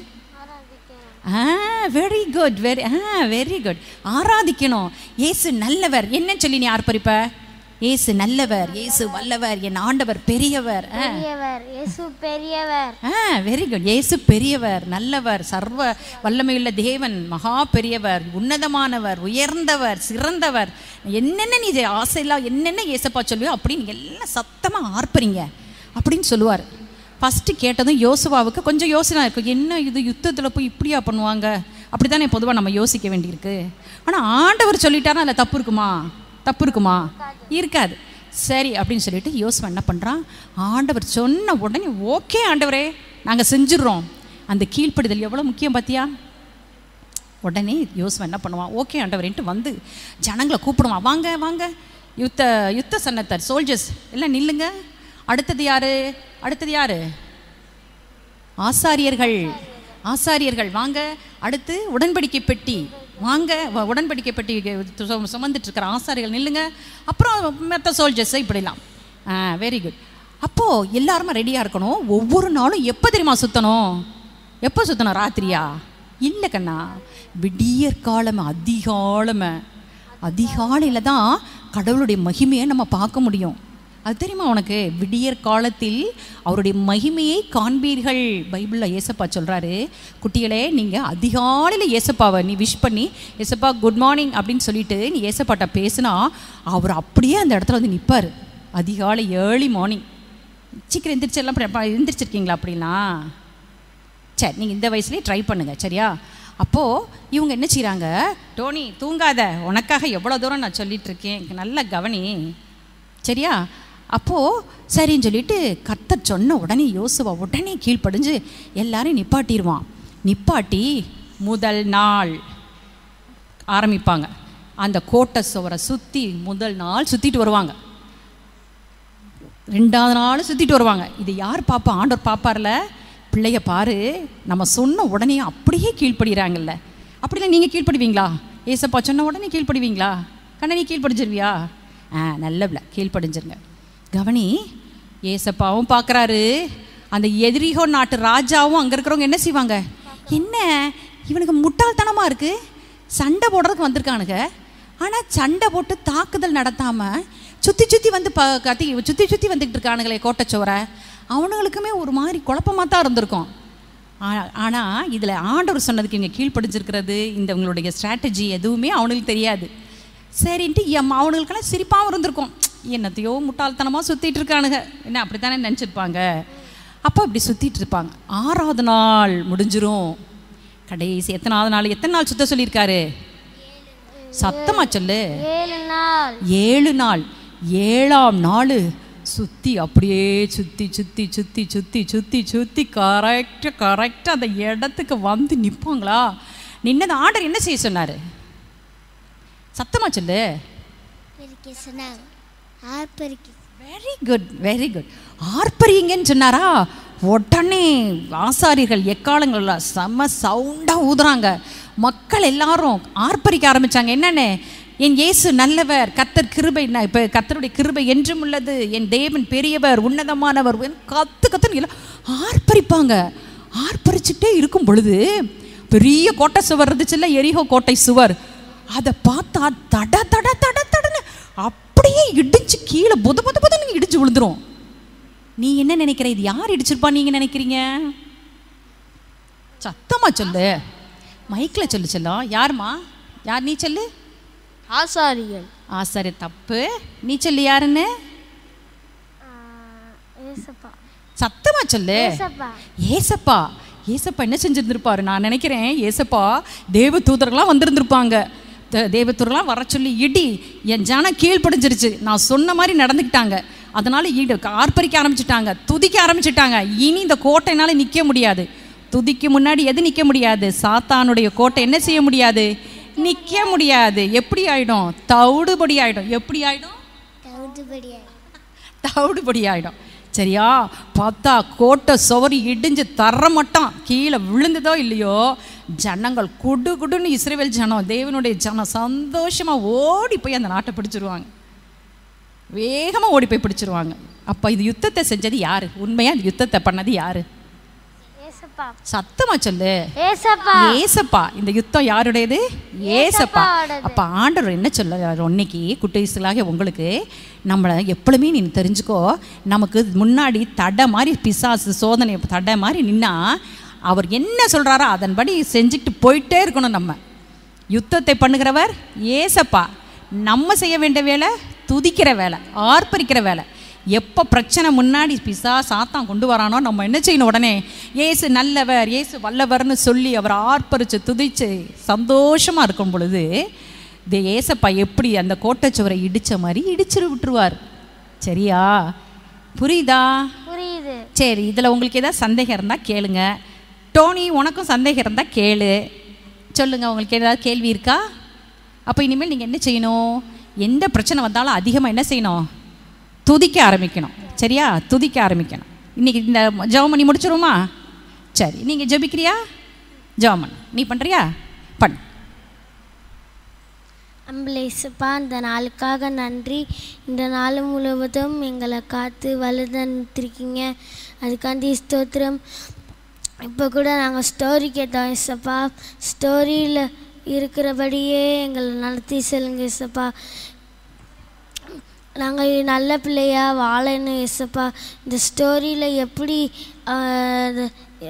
ah very good very ah very good ஆராதிக்கணும் ஏசு நல்லவர் என்ன சொல்லி நீ ஆர்ப்பரிப்ப ஏசு நல்லவர் ஏசு வல்லவர் என் ஆண்டவர் பெரியவர் ஆ பெரியவர் இயேசு பெரியவர் ஆ வெரி குட் இயேசு பெரியவர் நல்லவர் சர்வ வல்லமையுள்ள தேவன் மகா பெரியவர் உன்னதமானவர் உயர்ந்தவர் சிறந்தவர் என்னென்ன நீ ஆசையில்லாம் என்னென்ன ஏசப்பா சொல்லுவியோ அப்படின்னு எல்லாம் சத்தமாக ஆர்ப்பரிங்க அப்படின்னு சொல்லுவார் ஃபஸ்ட்டு கேட்டதும் யோசுவாவுக்கு கொஞ்சம் யோசனை இருக்கும் என்ன இது யுத்தத்தில் போய் இப்படியா பண்ணுவாங்க அப்படி தானே பொதுவாக நம்ம யோசிக்க வேண்டியிருக்கு ஆனால் ஆண்டவர் சொல்லிட்டாருன்னா அதில் தப்பு இருக்குமா தப்பு இருக்குமா இருக்காது சரி அப்படின்னு சொல்லிட்டு யோசுவா என்ன பண்ணுறான் ஆண்டவர் சொன்ன உடனே ஓகே ஆண்டவரே நாங்கள் செஞ்சிடுறோம் அந்த கீழ்ப்படிதல் எவ்வளோ முக்கியம் பார்த்தியா உடனே யோசுவா என்ன பண்ணுவான் ஓகே ஆண்டவரேன்ட்டு வந்து ஜனங்களை கூப்பிடுவான் வாங்க வாங்க யுத்த யுத்த சன்னத்தர் சோல்ஜர்ஸ் எல்லாம் நில்லுங்க அடுத்தது யாரு அடுத்தது யாரு ஆசாரியர்கள் ஆசாரியர்கள் வாங்க அடுத்து உடன்படிக்கை பெட்டி வாங்க வ- உடன்படிக்கை பெட்டி சு- சுமந்துட்டு இருக்கிற ஆசாரிகள் நில்லுங்க அப்புறம் மற்ற சோல்ஜர்ஸை இப்படிலாம் ஆ வெரி குட் அப்போது எல்லாருமே ரெடியாக இருக்கணும் ஒவ்வொரு நாளும் எப்போ தெரியுமா சுற்றணும் எப்போ சுற்றணும் ராத்திரியா இல்லை கண்ணா விடியற் காலமே அதிகாலமே அதிகாலையில் தான் கடவுளுடைய மகிமையை நம்ம பார்க்க முடியும் அது தெரியுமா உனக்கு விடியற் காலத்தில் அவருடைய மகிமையை காண்பீர்கள் பைபிளில் ஏசப்பா சொல்கிறாரு குட்டிகளே நீங்கள் அதிகாலையில் ஏசப்பாவை நீ விஷ் பண்ணி ஏசப்பா குட் மார்னிங் அப்படின்னு சொல்லிட்டு நீ ஏசப்பாட்ட பேசுனா அவர் அப்படியே அந்த இடத்துல வந்து நிற்பார் அதிகாலை ஏர்லி மார்னிங் சீக்கிரம் எந்திரிச்சு எல்லாம் ப- எந்திரிச்சிருக்கீங்களா அப்படின்னா சரி நீங்கள் இந்த வயசுலேயே ட்ரை பண்ணுங்க சரியா அப்போது இவங்க என்ன செய்கிறாங்க டோனி தூங்காத உனக்காக எவ்வளோ தூரம் நான் சொல்லிட்டு இருக்கேன் நல்ல கவனி சரியா அப்போது சரின்னு சொல்லிட்டு கர்த்தர் சொன்ன உடனே யோசுவா உடனே கீழ்ப்படிஞ்சு எல்லாரையும் நிப்பாட்டிடுவான் நிப்பாட்டி முதல் நாள் ஆரம்பிப்பாங்க அந்த கோட்டை சுவரை சுற்றி முதல் நாள் சுற்றிட்டு வருவாங்க ரெண்டாவது நாள் சுற்றிட்டு வருவாங்க இது யார் பாப்பா ஆண்டவர் பாப்பார்ல பிள்ளைய பாரு நம்ம சொன்ன உடனே அப்படியே கீழ்ப்படுகிறாங்கல்ல அப்படிலாம் நீங்கள் கீழ்ப்படுவீங்களா ஏசப்பா சொன்ன உடனே கீழ்ப்படுவீங்களா கண்ணா நீ கீழ்ப்படிஞ்சிருவியா ஆ நல்ல பிள்ளை கீழ்ப்படிஞ்சிருங்க கவனி ஏசப்பாவும் பார்க்குறாரு அந்த எதிரிகோ நாட்டு ராஜாவும் அங்கே இருக்கிறவங்க என்ன செய்வாங்க என்ன இவனுக்கு முட்டாள்தனமாக இருக்குது சண்டை போடுறதுக்கு வந்திருக்கானுங்க ஆனால் சண்டை போட்டு தாக்குதல் நடத்தாமல் சுற்றி சுற்றி வந்து ப கத்தி சுற்றி சுற்றி வந்துக்கிட்டு இருக்கானுங்களே கோட்டைச்சோரை அவனுங்களுக்குமே ஒரு மாதிரி குழப்பமாக தான் இருந்திருக்கும் ஆனால் இதில் ஆண்டவர் சொன்னதுக்கு இங்கே கீழ்ப்படிஞ்சிருக்கிறது இந்த உங்களுடைய ஸ்ட்ராட்டஜி எதுவுமே அவனுக்கு தெரியாது சரின்ட்டு எம் அவனுங்களுக்கெல்லாம் சிரிப்பாகவும் இருந்திருக்கும் என்னத்தையோ முட்டாள்தனமாக சுற்றிட்டு இருக்கானுங்க என்ன அப்படி தானே நினச்சிருப்பாங்க அப்போ இப்படி சுற்றிட்டு இருப்பாங்க ஆறாவது நாள் முடிஞ்சிரும் கடைசி எத்தனாவது நாள் எத்தனை நாள் சுத்த சொல்லியிருக்காரு சத்தமா சொல்லு ஏழு நாள் ஏழு நாள் ஏழாம் நாள் சுற்றி அப்படியே சுற்றி சுற்றி சுற்றி சுற்றி சுற்றி சுற்றி கரெக்டாக கரெக்டாக அந்த இடத்துக்கு வந்து நிற்பாங்களா நின்னது ஆர்டர் என்ன செய்ய சொன்னார் சத்தமா சொல்லு பெருக்கி சொன்னாங்க ஆர்ப்பரிக்கி வெரி குட் வெரி குட் ஆர்ப்பரிங்கன்னு சொன்னாரா உடனே ஆசாரிகள் எக்காலங்களில் செம்ம சவுண்டாக ஊதுறாங்க மக்கள் எல்லாரும் ஆர்ப்பரிக்க ஆரம்பிச்சாங்க என்னன்னு என் இயேசு நல்லவர் கத்தர் கிருபை ந- இப்போ கத்தருடைய கிருபை என்றும் உள்ளது என் தேவன் பெரியவர் உன்னதமானவர் என் கத்து கத்துன்னு எல்லாம் ஆர்ப்பரிப்பாங்க ஆர்ப்பரிச்சுட்டே இருக்கும் பொழுது பெரிய கோட்டை சுவர் இருந்துச்சுல்ல எரிஹோ கோட்டை சுவர் அதை பார்த்தா தட தட தட தடன்னு அப்படியே இடிஞ்சு கீழே புத புத புதன்னு இடிஞ்சு விழுந்துரும் நீ என்ன நினைக்கிற இது யார் இடிச்சிருப்பா நீங்க நினைக்கிறீங்க சத்தமா சொல்லு மைக்ல சொல்லு செல்லம் யாரும்மா யார் நீ சொல்லு ஆசாரிகள் ஆசாரி தப்பு நீ சொல்லு யாருன்னு ஏசப்பா சத்தமா சொல்லு ஏசப்பா ஏசப்பா ஏசப்பா என்ன செஞ்சிருந்திருப்பாரு நான் நினைக்கிறேன் ஏசப்பா தேவ தூதர்கள்லாம் வந்திருந்திருப்பாங்க த- தேவ தூதர்கள்லாம் வர சொல்லி இடி என் ஜனம் கீழ்ப்படிஞ்சிருச்சு நான் சொன்ன மாதிரி நடந்துக்கிட்டாங்க அதனால ஈடு ஆர்ப்பரிக்க ஆரம்பிச்சிட்டாங்க துதிக்க ஆரம்பிச்சிட்டாங்க இனி இந்த கோட்டைனால நிற்க முடியாது துதிக்கு முன்னாடி எது நிற்க முடியாது சாத்தானுடைய கோட்டை என்ன செய்ய முடியாது நிற்க முடியாது எப்படி ஆயிடும் தவிடுபடி ஆயிடும் எப்படி ஆயிடும் தகுதிபடியா தவிடுபடி ஆயிடும் சரியா பார்த்தா கோட்டை சுவரி இடிஞ்சு தர மாட்டான் கீழே விழுந்ததோ இல்லையோ ஜனங்கள் குடு குடுன்னு இஸ்ரேல் ஜனம் தேவனுடைய ஜனம் சந்தோஷமா ஓடி போய் அந்த நாட்டை பிடிச்சிருவாங்க வேகமா ஓடி போய் பிடிச்சிருவாங்க அப்ப இது யுத்தத்தை செஞ்சது யாரு உண்மையா அந்த யுத்தத்தை பண்ணது யாரு ஏசப்பா சத்தமா சொல்லு ஏசப்பா ஏசப்பா இந்த யுத்தம் யாருடையது ஏசப்பா ஏசப்பாவோடது. அப்ப ஆண்டவர் என்ன சொல்ல இன்னைக்கு குட்டீஸ்களாக உங்களுக்கு நம்மளை எப்பொழுதுமே நீ தெரிஞ்சுக்கோ நமக்கு முன்னாடி தடை மாதிரி பிசாசு சோதனை தடை மாதிரி நின்னா அவர் என்ன சொல்றாரோ அதன்படி செஞ்சுக்கிட்டு போயிட்டே இருக்கணும் நம்ம யுத்தத்தை பண்ணுகிறவர் ஏசப்பா நம்ம செய்ய வேண்டிய வேலை துதிக்கிற வேலை ஆர்ப்பரிக்கிற வேலை எப்போ பிரச்சனை முன்னாடி பிசா சாத்தான் கொண்டு வரானோ நம்ம என்ன செய்யணும் உடனே ஏசு நல்லவர் ஏசு வல்லவர்னு சொல்லி அவர் ஆர்ப்பரித்து துதிச்சு சந்தோஷமாக இருக்கும் பொழுது இந்த ஏசப்பா எப்படி அந்த கோட்டைச்சுவரை இடித்த மாதிரி இடிச்சிரு விட்டுருவார் சரியா புரியுதா புரியுது சரி இதில் உங்களுக்கு ஏதாவது சந்தேகம் இருந்தால் கேளுங்க டோனி உனக்கும் சந்தேகம் இருந்தால் கேளு சொல்லுங்கள் உங்களுக்கு ஏதாவது கேள்வி இருக்கா அப்போ இனிமேல் நீங்கள் என்ன செய்யணும் எந்த பிரச்சனை வந்தாலும் அதிகமாக என்ன செய்யணும் துதிக்க ஆரம்பிக்கணும் சரியா துதிக்க ஆரம்பிக்கணும் இன்றைக்கி இந்த ஜெபம் பண்ணி முடிச்சிருமா சரி நீங்கள் ஜெபிக்கிறியா ஜெபம் பண்ணு நீ பண்ணுறியா பண்ணு அம்பலேசப்பா இந்த நாளுக்காக நன்றி இந்த நாள் முழுவதும் எங்களை காத்து வலுதன்றிருக்கீங்க அதுக்காண்டி ஸ்தோத்திரம் இப்போ கூட நாங்கள் ஸ்டோரி கேட்டோம் இசப்பா ஸ்டோரியில் இருக்கிறபடியே எங்களை நடத்தி செல்லுங்க இசப்பா நாங்கள் நல்ல பிள்ளையா வாழணும் இசப்பா இந்த ஸ்டோரியில் எப்படி ஆஹ்,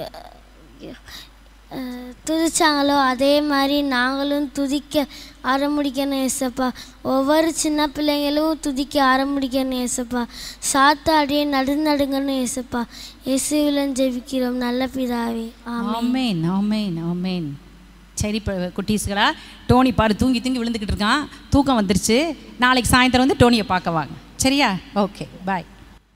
அஹ், துதிச்சாங்களோ அதே மாதிரி நாங்களும் துதிக்க ஆரம்பிக்கணும் ஏசப்பா ஒவ்வொரு சின்ன பிள்ளைங்களும் துதிக்க ஆரம்பிக்கணும் ஏசப்பா சாத்தாடியே நடுநடுங்கணும் ஏசப்பா இயேசுவிலும் ஜெபிக்கிறோம் நல்ல பிதாவே ஆமென் ஆமேன் ஆமேன் ஆமேன் சரி இப்போ குட்டீஸ்களா டோனி பாரு தூங்கி தூங்கி விழுந்துக்கிட்டு இருக்கான் தூக்கம் வந்துருச்சு நாளைக்கு சாயந்தரம் வந்து டோனியை பார்க்க வாங்க சரியா ஓகே பாய்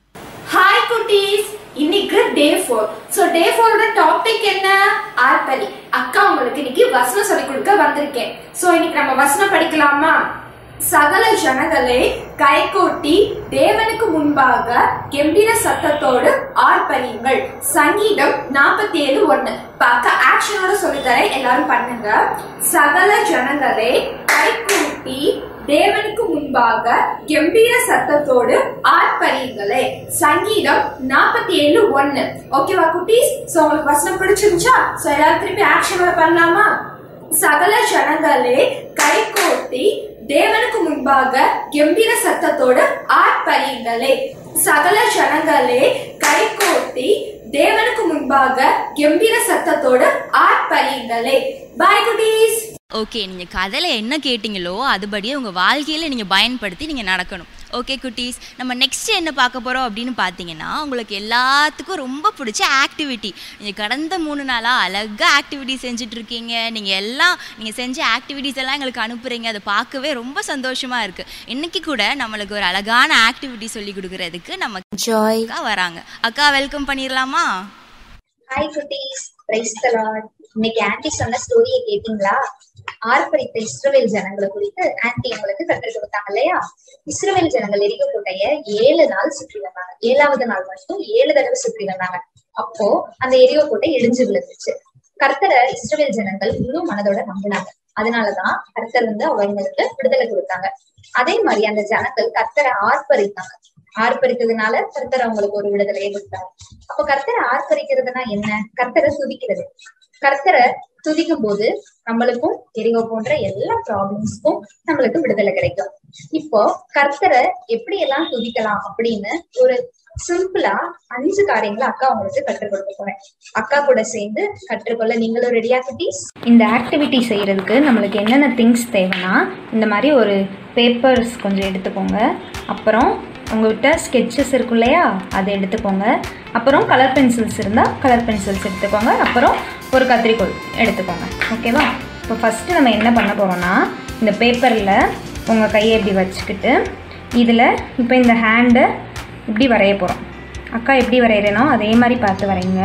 ஹாய் குட்டீஸ் இன்னைக்கு டே ஃபோர் ஸோ டே ஃபோரோட டாபிக் என்ன ஆர்பரி அக்கா உங்களுக்கு இன்னைக்கு வசனம் சொல்லி கொடுக்க வந்திருக்கேன் ஸோ இன்னைக்கு நம்ம வசனம் படிக்கலாமா சகல ஜனங்களே கைகோட்டி தேவனுக்கு முன்பாக கெம்பீர சத்தத்தோடு ஆர்ப்பரியுங்கள் சங்கீதம் நாற்பத்தி ஏழு ஒண்ணு பார்க்க ஆக்ஷனோட சொல்லித்தரேன் எல்லாரும் பண்ணுங்க சகல ஜனங்களே கைகூட்டி தேவனுக்கு முன்பாக கம்பீர சத்தத்தோடு ஆர்ப்பரியுங்களே சங்கீதம் நாற்பத்தி ஏழு ஒண்ணு ஓகேவா குட்டீஸ் சோ உங்களுக்கு வசனம் பிடிச்சிருந்துச்சா சோ எல்லாரும் திருப்பி ஆக்ஷனோட பண்ணலாமா சகல ஜனங்களே கைகோட்டி தேவனுக்கு முன்பாக கம்பீர சத்தத்தோடு ஆர்ப்பரியுங்களே சகல ஜனங்களே கைகோட்டி தேவனுக்கு முன்பாக கம்பீர சத்தத்தோடு ஆர்ப்பரியுங்களே பாய் குட்டீஸ் ஓகே நீங்கள் கதையில் என்ன கேட்டிங்களோ அதுபடியே உங்கள் வாழ்க்கையில் நீங்கள் பயன்படுத்தி நீங்கள் நடக்கணும் ஓகே குட்டீஸ் நம்ம நெக்ஸ்ட் என்ன பார்க்க போகிறோம் அப்படின்னு பார்த்தீங்கன்னா உங்களுக்கு எல்லாத்துக்கும் ரொம்ப பிடிச்ச ஆக்டிவிட்டி நீங்கள் கடந்த மூணு நாளாக அழகாக ஆக்டிவிட்டி செஞ்சுட்ருக்கீங்க நீங்கள் எல்லாம் நீங்கள் செஞ்ச ஆக்டிவிட்டீஸ் எல்லாம் எங்களுக்கு அனுப்புகிறீங்க அதை பார்க்கவே ரொம்ப சந்தோஷமாக இருக்குது இன்றைக்கி கூட நம்மளுக்கு ஒரு அழகான ஆக்டிவிட்டி சொல்லி கொடுக்குறதுக்கு நம்ம ஜாய் அக்கா வராங்க அக்கா வெல்கம் பண்ணிடலாமா ஹாய் குட்டீஸ் பிரைஸ் தி லார்ட் இன்னைக்கு ஆன்ட்டி சொன்ன ஸ்டோரியை கேட்டீங்களா ஆர்ப்பரித்த இஸ்ரவேல் ஜனங்களை குறித்து ஆன்ட்டி உங்களுக்கு கற்றுக் கொடுத்தாங்க இல்லையா இஸ்ரவேல் ஜனங்கள் எரிக்க கோட்டைய ஏழு நாள் சுற்றி வந்தாங்க ஏழாவது நாள் மட்டும் ஏழு தடவை சுற்றி வந்தாங்க அப்போ அந்த எரிகோ கோட்டை இடிஞ்சு விழுந்துச்சு கர்த்தரை இஸ்ரவேல் ஜனங்கள் முழு மனதோட நம்பினாங்க அதனாலதான் கர்த்தர் வந்து அவங்களுக்கு விடுதலை கொடுத்தாங்க அதே மாதிரி அந்த ஜனங்கள் கர்த்தரை ஆர்ப்பரித்தாங்க ஆர்ப்பரித்ததுனால கர்த்தர் அவங்களுக்கு ஒரு விடுதலையை கொடுத்தாங்க அப்போ கர்த்தரை ஆர்ப்பரிக்கிறதுனா என்ன கர்த்தரை துதிக்கிறது கர்த்தரை துதிக்கும் போது நம்மளுக்கும் எரிகோ போன்ற எல்லா ப்ராப்ளம்ஸ்க்கும் நம்மளுக்கு விடுதலை கிடைக்கும் இப்போ கர்த்தரை எப்படி எல்லாம் துதிக்கலாம் அப்படின்னு ஒரு சிம்பிளா அஞ்சு காரியங்களை அக்கா உங்களுக்கு கற்றுக் கொடுக்க போறேன் அக்கா கூட சேர்ந்து கற்றுக்கொள்ள நீங்களும் ரெடியா குட்டீஸ் இந்த ஆக்டிவிட்டி செய்கிறதுக்கு நம்மளுக்கு என்னென்ன திங்ஸ் தேவைன்னா இந்த மாதிரி ஒரு பேப்பர்ஸ் கொஞ்சம் எடுத்துக்கோங்க அப்புறம் உங்கள்கிட்ட ஸ்கெட்சஸ் இருக்கும் இல்லையா அதை எடுத்துக்கோங்க அப்புறம் கலர் பென்சில்ஸ் இருந்தால் கலர் பென்சில்ஸ் எடுத்துக்கோங்க அப்புறம் ஒரு கத்திரிக்கோல் எடுத்துக்கோங்க ஓகேவா இப்போ ஃபஸ்ட்டு நம்ம என்ன பண்ண போகிறோம்னா இந்த பேப்பரில் உங்கள் கையை இப்படி வச்சுக்கிட்டு இதில் இப்போ இந்த ஹேண்டை இப்படி வரைய போகிறோம் அக்கா எப்படி வரைகிறேனோ அதே மாதிரி பார்த்து வரைங்க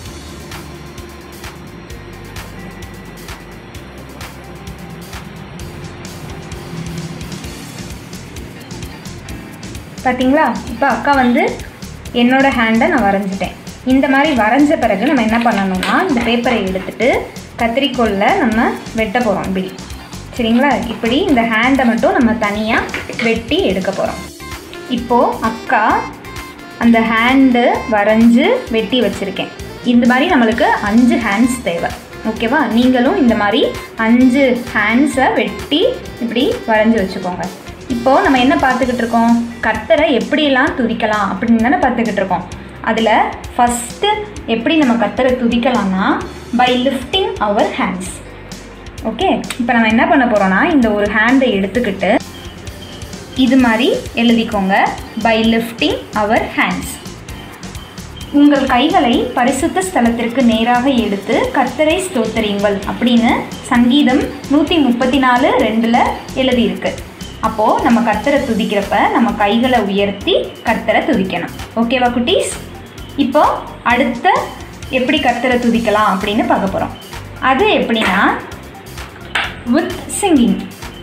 பார்த்தீங்களா இப்போ அக்கா வந்து என்னோட ஹேண்டை நான் வரைஞ்சிட்டேன் இந்த மாதிரி வரைஞ்ச பிறகு நம்ம என்ன பண்ணணும்னா இந்த பேப்பரை எடுத்துட்டு கத்திரிக்கோலில் நம்ம வெட்ட போகிறோம் இப்படி சரிங்களா இப்படி இந்த ஹேண்டை மட்டும் நம்ம தனியாக வெட்டி எடுக்க போகிறோம் இப்போது அக்கா அந்த ஹேண்டு வரைஞ்சு வெட்டி வச்சுருக்கேன் இந்த மாதிரி நம்மளுக்கு அஞ்சு ஹேண்ட்ஸ் தேவை ஓகேவா நீங்களும் இந்த மாதிரி அஞ்சு ஹேண்ட்ஸை வெட்டி இப்படி வரைஞ்சி வச்சுக்கோங்க இப்போது நம்ம என்ன பார்த்துக்கிட்டு இருக்கோம் கர்த்தரை எப்படியெல்லாம் துதிக்கலாம் அப்படின்னு தானே பார்த்துக்கிட்டு இருக்கோம் அதில் ஃபஸ்ட்டு எப்படி நம்ம கர்த்தரை துதிக்கலாம்னா by lifting our hands okay இப்போ நம்ம என்ன பண்ண போகிறோம்னா இந்த ஒரு ஹேண்டை எடுத்துக்கிட்டு இது மாதிரி எழுதிக்கோங்க பை லிஃப்டிங் அவர் ஹேண்ட்ஸ் உங்கள் கைகளை பரிசுத்த ஸ்தலத்திற்கு நேராக எடுத்து கர்த்தரை ஸ்தோத்தரியுங்கள் அப்படின்னு சங்கீதம் நூற்றி முப்பத்தி நாலு ரெண்டில் எழுதியிருக்கு அப்போது நம்ம கர்த்தரை துதிக்கிறப்ப நம்ம கைகளை உயர்த்தி கர்த்தரை துதிக்கணும் ஓகேவா குட்டீஸ் இப்போ அடுத்த எப்படி கர்த்தரை துதிக்கலாம் அப்படின்னு பார்க்க போகிறோம் அது எப்படின்னா வித் சிங்கிங்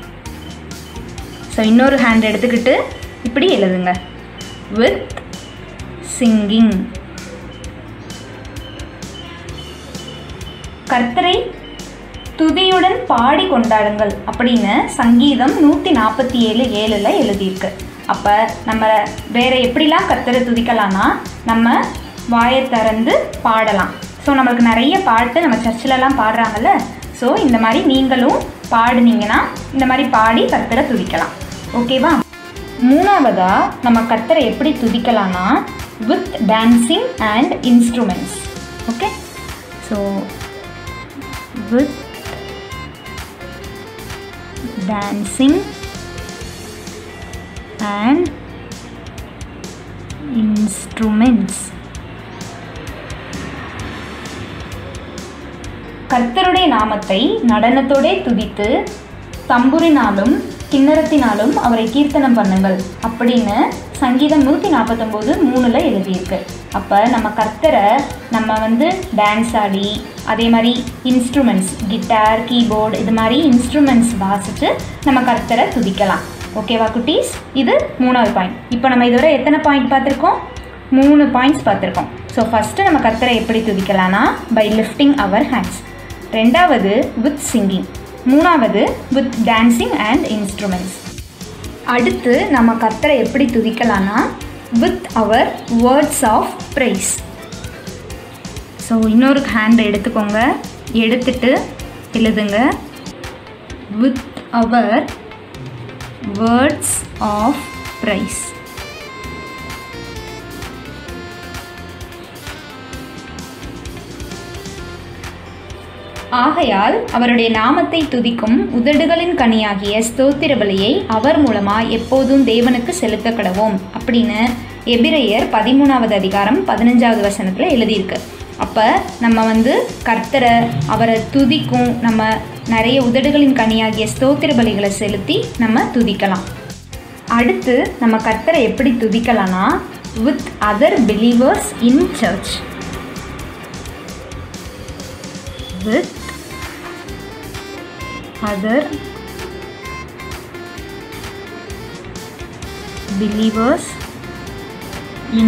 ஸோ இன்னொரு ஹேண்ட் எடுத்துக்கிட்டு இப்படி எழுதுங்க வித் சிங்கிங் கர்த்தரை துதியுடன் பாடி கொண்டாடுங்கள் அப்படின்னு சங்கீதம் நூற்றி நாற்பத்தி ஏழு ஏழில் எழுதியிருக்கு அப்போ நம்ம வேற எப்படிலாம் கர்த்தரை துதிக்கலாம்னா நம்ம வாயை திறந்து பாடலாம் ஸோ நம்மளுக்கு நிறைய பாட்டு நம்ம சர்ச்சிலலாம் பாடுறாங்கல்ல ஸோ இந்த மாதிரி நீங்களும் பாடுனீங்கன்னா இந்த மாதிரி பாடி கர்த்தரை துதிக்கலாம் ஓகேவா மூணாவதாக நம்ம கர்த்தரை எப்படி துதிக்கலாம்னா with dancing and instruments okay so வித் dancing and instruments கர்த்தருடைய நாமத்தை நடனத்தோடே துதித்து தம்புரினாலும் கிண்ணறத்தினாலும் அவரை கீர்த்தனம் பண்ணுங்கள் அப்படின்னு சங்கீதம் நூற்றி நாற்பத்தொம்போது மூணில் எழுதியிருக்கு அப்போ நம்ம கர்த்தரை நம்ம வந்து டான்ஸ் ஆடி அதே மாதிரி இன்ஸ்ட்ருமெண்ட்ஸ் கிட்டார் கீபோர்டு இது மாதிரி இன்ஸ்ட்ருமெண்ட்ஸ் வாசித்து நம்ம கர்த்தரை துதிக்கலாம் ஓகேவா குட்டீஸ் இது மூணாவது பாயிண்ட் இப்போ நம்ம இதுவரை எத்தனை பாயிண்ட் பார்த்துருக்கோம் மூணு பாயிண்ட்ஸ் பார்த்துருக்கோம் ஸோ ஃபஸ்ட்டு நம்ம கர்த்தரை எப்படி துதிக்கலாம்னா பை லிஃப்டிங் அவர் ஹேண்ட்ஸ் ரெண்டாவது வித் சிங்கிங் மூணாவது வித் டான்சிங் அண்ட் இன்ஸ்ட்ருமெண்ட்ஸ் அடுத்து நம்ம கர்த்தரை எப்படி துதிக்கலாம்னா with our words of praise so இன்னொரு ஹேண்டை எடுத்துக்கோங்க எடுத்துட்டு எழுதுங்க with our words of praise ஆகையால் அவருடைய நாமத்தை துதிக்கும் உதடுகளின் கனியாகிய ஸ்தோத்திர பலியை அவர் மூலமாக எப்போதும் தேவனுக்கு செலுத்த கடவோம் அப்படின்னு எபிரையர் பதிமூணாவது அதிகாரம் பதினஞ்சாவது வசனத்தில் எழுதியிருக்கு அப்போ நம்ம வந்து கர்த்தரை அவரை துதிக்கும் நம்ம நிறைய உதடுகளின் கனியாகிய ஸ்தோத்திர பலிகளை செலுத்தி நம்ம துதிக்கலாம் அடுத்து நம்ம கர்த்தரை எப்படி துதிக்கலாம்னா with other believers in church with other believers in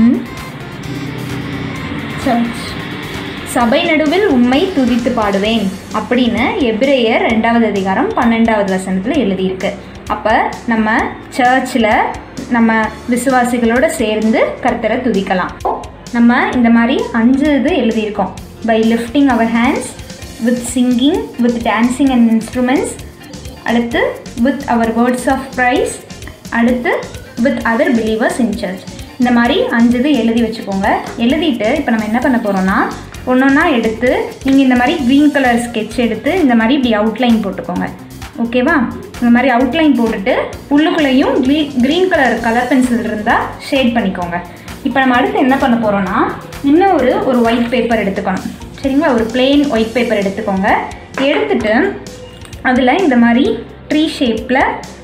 church சபை நடுவில் உண்மை துதித்து பாடுவேன் அப்படின்னு எபிரேயர் ரெண்டாவது அதிகாரம் பன்னெண்டாவது வசனத்தில் எழுதியிருக்கு அப்போ நம்ம சர்ச்சில் நம்ம விசுவாசிகளோட சேர்ந்து கர்த்தரை துதிக்கலாம் நம்ம இந்த மாதிரி அஞ்சு இது எழுதியிருக்கோம் by lifting our hands with singing with dancing and instruments அடுத்து with our words of praise அடுத்து with other believers in church இந்த மாதிரி அஞ்சு இது எழுதி வச்சுக்கோங்க எழுதிட்டு இப்போ நம்ம என்ன பண்ண போகிறோம்னா ஒன்று ஒன்றா எடுத்து நீங்கள் இந்த மாதிரி க்ரீன் கலர் ஸ்கெட்ச் எடுத்து இந்த மாதிரி இப்படி அவுட்லைன் போட்டுக்கோங்க ஓகேவா இந்த மாதிரி அவுட்லைன் போட்டுட்டு உள்ளுக்குள்ளேயும் க்ரீ க்ரீன் கலர் கலர் பென்சில் இருந்தால் ஷேட் பண்ணிக்கோங்க இப்போ நம்ம அடுத்து என்ன பண்ண போகிறோம்னா இன்னும் ஒரு ஒரு ஒயிட் பேப்பர் எடுத்துக்கணும் சரிங்களா ஒரு பிளெயின் ஒயிட் பேப்பர் எடுத்துக்கோங்க எடுத்துட்டு அதில் இந்த மாதிரி ட்ரீ ஷேப்பில்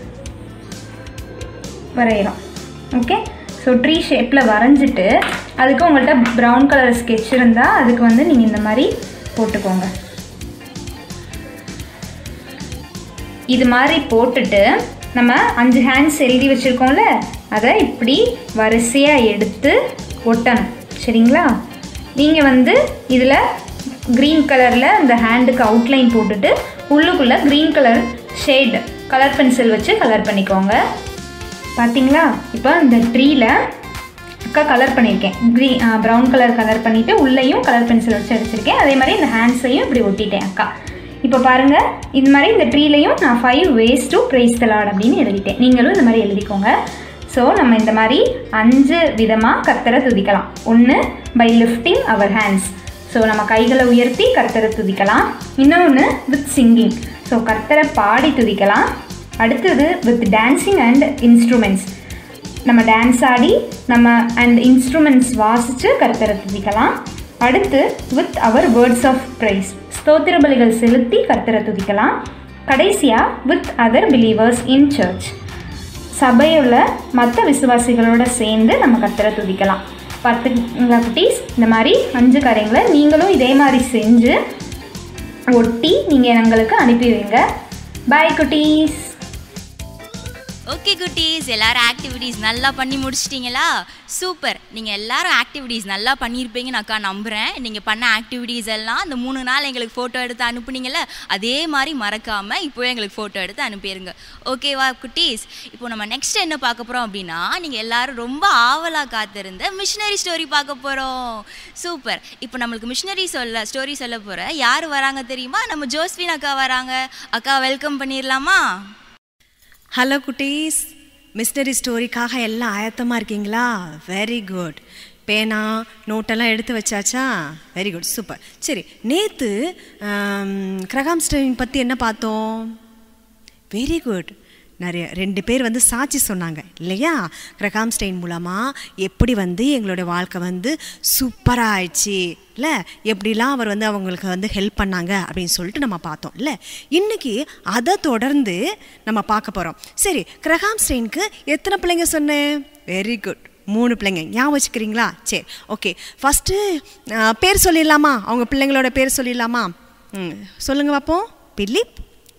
வரைகிறோம் ஓகே ஸோ ட்ரீ ஷேப்பில் வரைஞ்சிட்டு அதுக்கு உங்கள்கிட்ட ப்ரௌன் கலர் ஸ்கெட்ச் இருந்தால் அதுக்கு வந்து நீங்கள் இந்த மாதிரி போட்டுக்கோங்க இது மாதிரி போட்டுட்டு நம்ம அஞ்சு ஹேண்ட்ஸ் எழுதி வச்சுருக்கோம்ல அதை இப்படி வரிசையாக எடுத்து ஒட்டணும் சரிங்களா நீங்கள் வந்து இதில் க்ரீன் கலரில் இந்த ஹேண்டுக்கு அவுட்லைன் போட்டுட்டு உள்ளுக்குள்ளே green colour shade colour pencil வச்சு கலர் பண்ணிக்கோங்க பார்த்தீங்களா இப்போ இந்த ட்ரீல அக்கா கலர் பண்ணியிருக்கேன் க்ரீ ப்ரௌன் கலர் கலர் பண்ணிவிட்டு உள்ளேயும் கலர் பென்சில் வச்சு அடிச்சிருக்கேன் அதே மாதிரி இந்த ஹேண்ட்ஸையும் இப்படி ஒட்டிட்டேன் அக்கா இப்போ பாருங்கள் இது மாதிரி இந்த ட்ரீலையும் நான் five ways to praise the Lord அப்படின்னு எழுதிட்டேன் நீங்களும் இந்த மாதிரி எழுதிக்கோங்க ஸோ நம்ம இந்த மாதிரி அஞ்சு விதமாக கர்த்தரை துதிக்கலாம் ஒன்று by lifting our hands so நம்ம கைகளை உயர்த்தி கர்த்தரை துதிக்கலாம் இன்னொன்று வித் சிங்கிங் ஸோ கர்த்தரை பாடி துதிக்கலாம் அடுத்தது வித் டான்சிங் அண்ட் இன்ஸ்ட்ருமெண்ட்ஸ் நம்ம டான்ஸ் ஆடி நம்ம அண்ட் இன்ஸ்ட்ருமெண்ட்ஸ் வாசித்து கர்த்தரை துதிக்கலாம் அடுத்து with our words of praise ஸ்தோத்திர பலிகள் செலுத்தி கர்த்தரை துதிக்கலாம் கடைசியாக with other believers in church சபையுள்ள மற்ற விசுவாசிகளோட சேர்ந்து நம்ம கத்தரை துதிக்கலாம் பார்த்துங்களா குட்டீஸ் இந்த மாதிரி அஞ்சு காரியங்களை நீங்களும் இதே மாதிரி செஞ்சு ஒட்டி நீங்கள் எங்களுக்கு அனுப்பி வைங்க பாய் குட்டீஸ் ஓகே குட்டீஸ் எல்லாரும் ஆக்டிவிட்டீஸ் நல்லா பண்ணி முடிச்சிட்டிங்களா சூப்பர் நீங்கள் எல்லாரும் ஆக்டிவிட்டீஸ் நல்லா பண்ணியிருப்பீங்கன்னு அக்கா நம்புகிறேன் நீங்கள் பண்ண ஆக்டிவிட்டீஸ் எல்லாம் இந்த மூணு நாள் எங்களுக்கு ஃபோட்டோ எடுத்து அனுப்புனீங்கல்ல அதே மாதிரி மறக்காமல் இப்போ எங்களுக்கு ஃபோட்டோ எடுத்து அனுப்பிடுங்க ஓகேவா குட்டீஸ் இப்போ நம்ம நெக்ஸ்ட் என்ன பார்க்க போகிறோம் அப்படின்னா நீங்கள் எல்லாரும் ரொம்ப ஆவலாக காத்திருந்த மிஷினரி ஸ்டோரி பார்க்க போகிறோம் சூப்பர் இப்போ நம்மளுக்கு மிஷினரி சொல்ல ஸ்டோரி சொல்ல போகிற யார் வராங்க தெரியுமா நம்ம ஜோஸ்வின் அக்கா வராங்க அக்கா வெல்கம் பண்ணிடலாமா ஹலோ குட்டீஸ் மிஸ்டரி ஸ்டோரிக்காக எல்லாம் ஆயத்தமாக இருக்கீங்களா வெரி குட் பேனா நோட்டெல்லாம் எடுத்து வச்சாச்சா வெரி குட் சூப்பர் சரி நேற்று கிரகாம் ஸ்டோரின் பற்றி என்ன பார்த்தோம் வெரி குட் நிறைய ரெண்டு பேர் வந்து சாட்சி சொன்னாங்க இல்லையா கிரகாம் ஸ்டெயின் மூலமாக எப்படி வந்து எங்களுடைய வாழ்க்கை வந்து சூப்பராக ஆயிடுச்சு இல்லை எப்படிலாம் அவர் வந்து அவங்களுக்கு வந்து ஹெல்ப் பண்ணாங்க அப்படின்னு சொல்லிட்டு நம்ம பார்த்தோம் இல்லை இன்றைக்கி அதை தொடர்ந்து நம்ம பார்க்க போகிறோம் சரி கிரகாம் ஸ்டெயினுக்கு எத்தனை பிள்ளைங்க சொன்னேன் வெரி குட் மூணு பிள்ளைங்க ஞாபகம் வச்சுக்கிறீங்களா சரி ஓகே ஃபஸ்ட்டு பேர் சொல்லிடலாமா அவங்க பிள்ளைங்களோட பேர் சொல்லிடலாமா ம் சொல்லுங்கள் பார்ப்போம் பிலிப்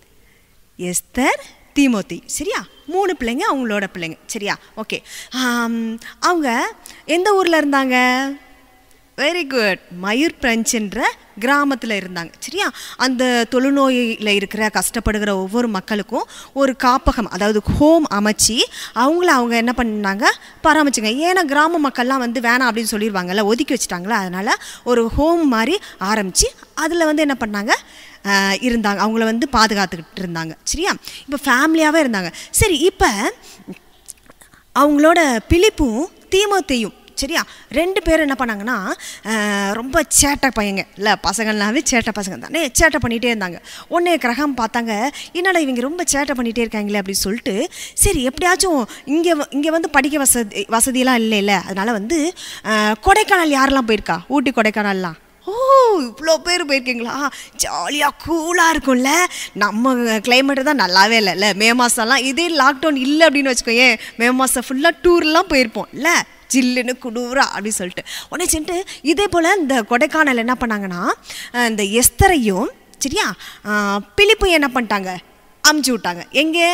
எஸ்தர் தீமோத்தி சரியா மூணு பிள்ளைங்க அவங்களோட பிள்ளைங்க சரியா ஓகே அவங்க எந்த ஊரில் இருந்தாங்க வெரி குட் மயூர் பிரெஞ்சுன்ற கிராமத்தில் இருந்தாங்க சரியா அந்த தொழுநோயில் இருக்கிற கஷ்டப்படுகிற ஒவ்வொரு மக்களுக்கும் ஒரு காப்பகம் அதாவது ஹோம் அமைச்சு அவங்கள அவங்க என்ன பண்ணாங்க பராமரிச்சுங்க ஏன்னா கிராம மக்கள்லாம் வந்து வேணாம் அப்படின்னு சொல்லிடுவாங்கல்ல ஒதுக்கி வச்சுட்டாங்களா அதனால் ஒரு ஹோம் மாதிரி ஆரம்பித்து அதில் வந்து என்ன பண்ணாங்க ஆஹ் இருந்தாங்க அவங்கள வந்து பாதுகாத்துக்கிட்டு இருந்தாங்க சரியா இப்போ ஃபேமிலியாகவே இருந்தாங்க சரி இப்போ அவங்களோட பிலிப்பும் தீமோத்தையும் சரியா ரெண்டு பேரும் என்ன பண்ணாங்கன்னா ஆஹ் ரொம்ப சேட்டை பையங்க இல்லை பசங்கள்னாவே சேட்டை பசங்க தானே சேட்டை பண்ணிகிட்டே இருந்தாங்க உடனே கிரகம் பார்த்தாங்க என்னடா இவங்க ரொம்ப சேட்டை பண்ணிகிட்டே இருக்காங்களே அப்படின்னு சொல்லிட்டு சரி எப்படியாச்சும் இங்கே இங்கே வந்து படிக்க வசதி வசதியெல்லாம் இல்லை இல்லை அதனால் வந்து ஆஹ் கொடைக்கானல் யாரெல்லாம் போயிருக்கா ஊட்டி கொடைக்கானல்லாம் ஓ இவ்வளோ பேர் போயிருக்கீங்களா ஜாலியாக கூலாக இருக்கும்ல நம்ம கிளைமேட்டு தான் நல்லாவே இல்லைல்ல மே மாதம்லாம் இதே லாக்டவுன் இல்லை அப்படின்னு வச்சுக்கோயேன் மே மாதம் ஃபுல்லாக டூர்லாம் போயிருப்போம் இல்லை ஜில்லுன்னு குடூரா அப்படின்னு சொல்லிட்டு உடனே சென்று இதே போல் இந்த கொடைக்கானல் என்ன பண்ணாங்கன்னா அஹ் இந்த எஸ்தரையும் சரியா அஹ் பிலிப்பும் என்ன பண்ணிட்டாங்க அமுச்சு விட்டாங்க எங்கே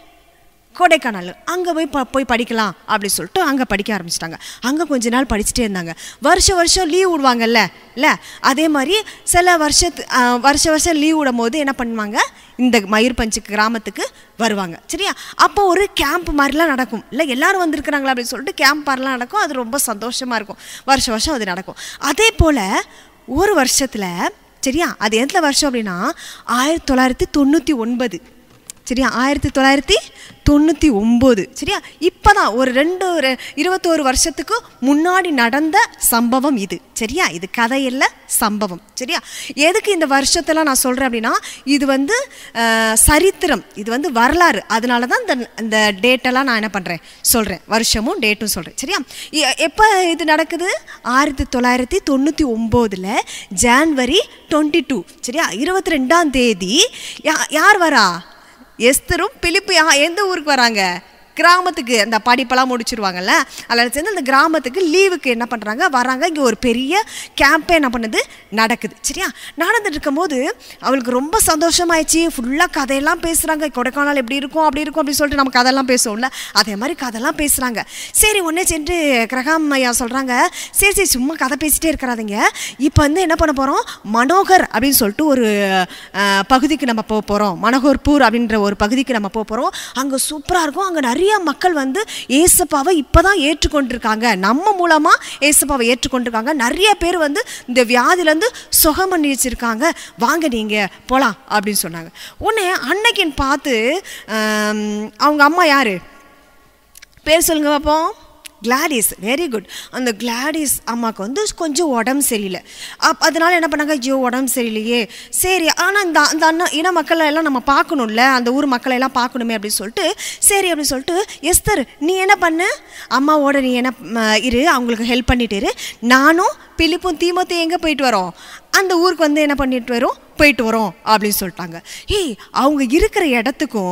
கொடைக்கானல் அங்கே போய் ப போய் படிக்கலாம் அப்படின்னு சொல்லிட்டு அங்கே படிக்க ஆரம்பிச்சிட்டாங்க அங்கே கொஞ்ச நாள் படிச்சுட்டே இருந்தாங்க வருஷம் வருஷம் லீவ் விடுவாங்கல்ல இல்லை அதே மாதிரி சில வருஷத்து ஆஹ், வருஷ வருஷம் லீவ் விடும் போது என்ன பண்ணுவாங்க இந்த மயூர்பஞ்சு கிராமத்துக்கு வருவாங்க சரியா அப்போ ஒரு கேம்ப் மாதிரிலாம் நடக்கும் இல்லை எல்லாரும் வந்திருக்கிறாங்களா அப்படின்னு சொல்லிட்டு கேம்ப் மாதிரிலாம் நடக்கும் அது ரொம்ப சந்தோஷமாக இருக்கும் வருஷம் வருஷம் அது நடக்கும் அதே போல் ஒரு வருஷத்தில் சரியா அது எந்த வருஷம் அப்படின்னா ஆயிரத்தி தொள்ளாயிரத்தி தொண்ணூற்றி ஒன்பது சரியா ஆயிரத்தி தொள்ளாயிரத்தி தொண்ணூற்றி ஒம்பது சரியா இப்போ தான் ஒரு ரெண்டு ஒரு இருபத்தோரு வருஷத்துக்கு முன்னாடி நடந்த சம்பவம் இது சரியா இது கதையில்ல சம்பவம் சரியா எதுக்கு இந்த வருஷத்தெல்லாம் நான் சொல்கிறேன் அப்படின்னா இது வந்து அஹ், சரித்திரம் இது வந்து வரலாறு அதனால தான் இந்த இந்த டேட்டெல்லாம் நான் என்ன பண்ணுறேன் சொல்கிறேன் வருஷமும் டேட்டும் சொல்கிறேன் சரியா எ- எப்போ இது நடக்குது ஆயிரத்தி தொள்ளாயிரத்தி தொண்ணூற்றி ஒம்போதில் ஜான்வரி டுவெண்ட்டி டூ சரியா இருபத்தி ரெண்டாம் தேதி யா யார் வரா எஸ்தரும் பிலிப்பு யா எந்த ஊருக்கு வராங்க கிராமத்துக்கு அந்த படிப்பெல்லாம் முடிச்சிருவாங்கல்ல அதில் சேர்ந்து அந்த கிராமத்துக்கு லீவுக்கு என்ன பண்ணுறாங்க வராங்க இங்கே ஒரு பெரிய கேம்பே என்ன பண்ணுது நடக்குது சரியா நடந்துட்டு இருக்கும்போது அவளுக்கு ரொம்ப சந்தோஷமாயிடுச்சு ஃபுல்லாக கதையெல்லாம் பேசுகிறாங்க கொடைக்கானல் எப்படி இருக்கும் அப்படி இருக்கும் அப்படின்னு சொல்லிட்டு நம்ம கதையெல்லாம் பேசுவோம்ல அதே மாதிரி கதையெல்லாம் பேசுகிறாங்க சரி உடனே சென்று கிரகாம் ஐயா சொல்கிறாங்க சரி சரி சும்மா கதை பேசிட்டே இருக்கிறாதீங்க இப்போ வந்து என்ன பண்ண போகிறோம் மனோகர் அப்படின்னு சொல்லிட்டு ஒரு அஹ், பகுதிக்கு நம்ம போக போகிறோம் மனோகர்பூர் அப்படின்ற ஒரு பகுதிக்கு நம்ம போக போகிறோம் அங்கே சூப்பராக இருக்கும் அங்கே நிறைய மக்கள் வந்து ஏசப்பாவை இப்போ தான் ஏற்றுக்கொண்டிருக்காங்க நம்ம மூலமாக ஏசப்பாவை ஏற்றுக்கொண்டிருக்காங்க நிறைய பேர் வந்து இந்த வியாதியிலேருந்து சுகம் பண்ணி வச்சுருக்காங்க வாங்க நீங்கள் போகலாம் அப்படின்னு சொன்னாங்க உடனே அன்னைக்குன்னு பார்த்து ஆம், அவங்க அம்மா யார் பேர் சொல்லுங்க பார்ப்போம் கிளாடிஸ் வெரி குட் அந்த கிளாடிஸ் அம்மாவுக்கு வந்து கொஞ்சம் உடம்பு சரியில்லை அப் அதனால என்ன பண்ணாங்க ஐயோ உடம்பு சரியில்லையே சரி ஆனால் இந்த அந்த அண்ணா இன மக்களை எல்லாம் நம்ம பார்க்கணும்ல அந்த ஊர் மக்களை எல்லாம் பார்க்கணுமே அப்படின்னு சொல்லிட்டு சரி அப்படின்னு சொல்லிட்டு எஸ்தர் நீ என்ன பண்ண அம்மாவோட நீ என்ன ம, இரு அவங்களுக்கு ஹெல்ப் பண்ணிட்டு இரு நானும் பிலிப்பும் தீமத்தையும் எங்கே போயிட்டு வரோம் அந்த ஊருக்கு வந்து என்ன பண்ணிட்டு வரோம் போயிட்டு வரோம் அப்படின்னு சொல்லிட்டாங்க ஏய் அவங்க இருக்கிற இடத்துக்கும்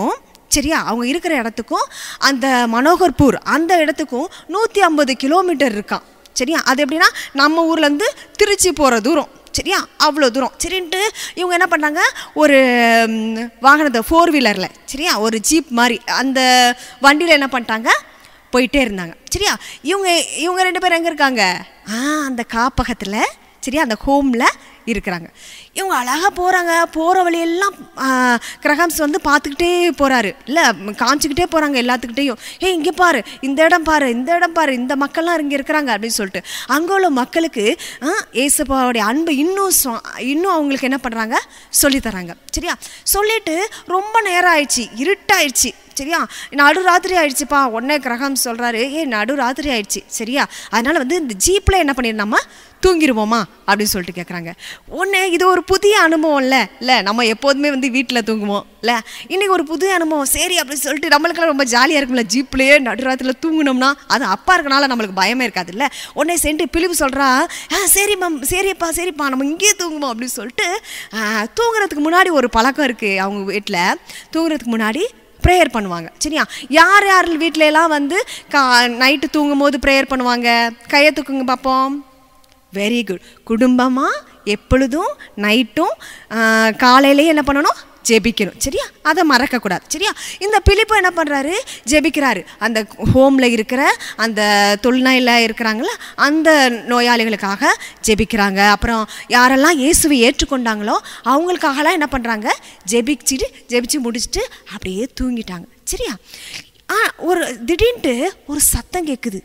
சரியா அவங்க இருக்கிற இடத்துக்கும் அந்த மனோகர்பூர் அந்த இடத்துக்கும் நூற்றி ஐம்பது கிலோமீட்டர் இருக்கான் சரியா அது எப்படின்னா நம்ம ஊர்லேருந்து திருச்சி போகிற தூரம் சரியா அவ்வளோ தூரம் சரின்ட்டு இவங்க என்ன பண்ணாங்க ஒரு ம், வாகனத்தை ஃபோர் வீலரில் சரியா ஒரு ஜீப் மாதிரி அந்த வண்டியில் என்ன பண்ணிட்டாங்க போயிட்டே இருந்தாங்க சரியா இவங்க இவங்க ரெண்டு பேரும் எங்கே இருக்காங்க ஆ அந்த காப்பகத்தில் சரியா அந்த ஹோமில் இருக்கிறாங்க இவங்க அழகாக போகிறாங்க போகிற வழியெல்லாம் ஆ, கிரகம்ஸ் வந்து பார்த்துக்கிட்டே போகிறாரு இல்லை காமிச்சிக்கிட்டே போகிறாங்க எல்லாத்துக்கிட்டேயும் ஏய் இங்கே பாரு இந்த இடம் பாரு இந்த இடம் பாரு இந்த மக்கள்லாம் இங்கே இருக்கிறாங்க அப்படின்னு சொல்லிட்டு அங்கே உள்ள மக்களுக்கு ஆ, ஏசப்பாவுடைய அன்பு இன்னும் சொ- இன்னும் அவங்களுக்கு என்ன பண்ணுறாங்க சொல்லித்தராங்க சரியா சொல்லிட்டு ரொம்ப நேரம் ஆயிடுச்சு இருட்டாயிடுச்சு சரியா நடு ராத்திரி ஆயிடுச்சுப்பா உடனே கிரகம் சொல்கிறாரு ஏ நடு ராத்திரி ஆயிடுச்சு சரியா அதனால் வந்து இந்த ஜீப்பில் என்ன பண்ணிடு நம்ம தூங்கிடுவோமா அப்படின்னு சொல்லிட்டு கேட்குறாங்க உடனே இது ஒரு புதிய அனுபவம் இல்லை இல்லை நம்ம எப்போதுமே வந்து வீட்டில் தூங்குவோம் இல்லை இன்றைக்கி ஒரு புதிய அனுபவம் சரி அப்படின்னு சொல்லிட்டு நம்மளுக்கெல்லாம் ரொம்ப ஜாலியாக இருக்கும்ல ஜீப்லேயே நடுராத்திரியில் தூங்கினோம்னா அது அப்பா இருக்கனால நம்மளுக்கு பயமே இருக்காது இல்லை உடனே சென்று பிலிப்பு சொல்கிறா ஆ சரி மேம் சரிப்பா சரிப்பா நம்ம இங்கேயே தூங்குவோம் அப்படின்னு சொல்லிட்டு ஆ, தூங்குறதுக்கு முன்னாடி ஒரு பழக்கம் இருக்குது அவங்க வீட்டில் தூங்குறதுக்கு முன்னாடி ப்ரேயர் பண்ணுவாங்க சரியா யார் யார் வீட்ல எல்லாம் வந்து கா நைட்டு தூங்கும் போது ப்ரேயர் பண்ணுவாங்க கையை தூக்குங்க பார்ப்போம் வெரி குட் குடும்பமாக எப்பொழுதும் நைட்டும் காலையிலேயே என்ன பண்ணணும் ஜெபிக்கணும் சரியா அதை மறக்கக்கூடாது சரியா இந்த பிலிப்பு என்ன பண்ணுறாரு ஜெபிக்கிறாரு அந்த ஹோமில் இருக்கிற அந்த தொல்நோயில் இருக்கிறாங்களா அந்த நோயாளிகளுக்காக ஜெபிக்கிறாங்க அப்புறம் யாரெல்லாம் இயேசுவை ஏற்றுக்கொண்டாங்களோ அவங்களுக்காகலாம் என்ன பண்ணுறாங்க ஜெபிச்சுட்டு ஜெபிச்சு முடிச்சுட்டு அப்படியே தூங்கிட்டாங்க சரியா ஆ ஒரு திடீர்னு ஒரு சத்தம் கேட்குது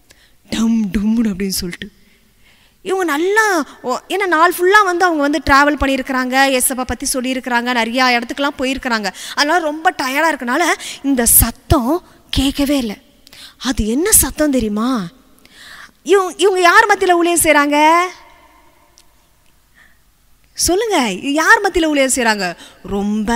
டம் டும்னு அப்படின்னு சொல்லிட்டு இவங்க நல்லா ஓ- ஏன்னா நாள் ஃபுல்லாக வந்து அவங்க வந்து ட்ராவல் பண்ணியிருக்கிறாங்க எஸ்எப்பை பற்றி சொல்லியிருக்கிறாங்க நிறையா இடத்துக்குலாம் போயிருக்கிறாங்க அதனால ரொம்ப டயர்டாக இருக்கனால இந்த சத்தம் கேட்கவே இல்லை அது என்ன சத்தம் தெரியுமா இவங்க இவங்க யார் மத்தியில் ஊழியம் செய்கிறாங்க சொல்லுங்க இது யார் மத்தியில் ஊழியம் செய்கிறாங்க ரொம்ப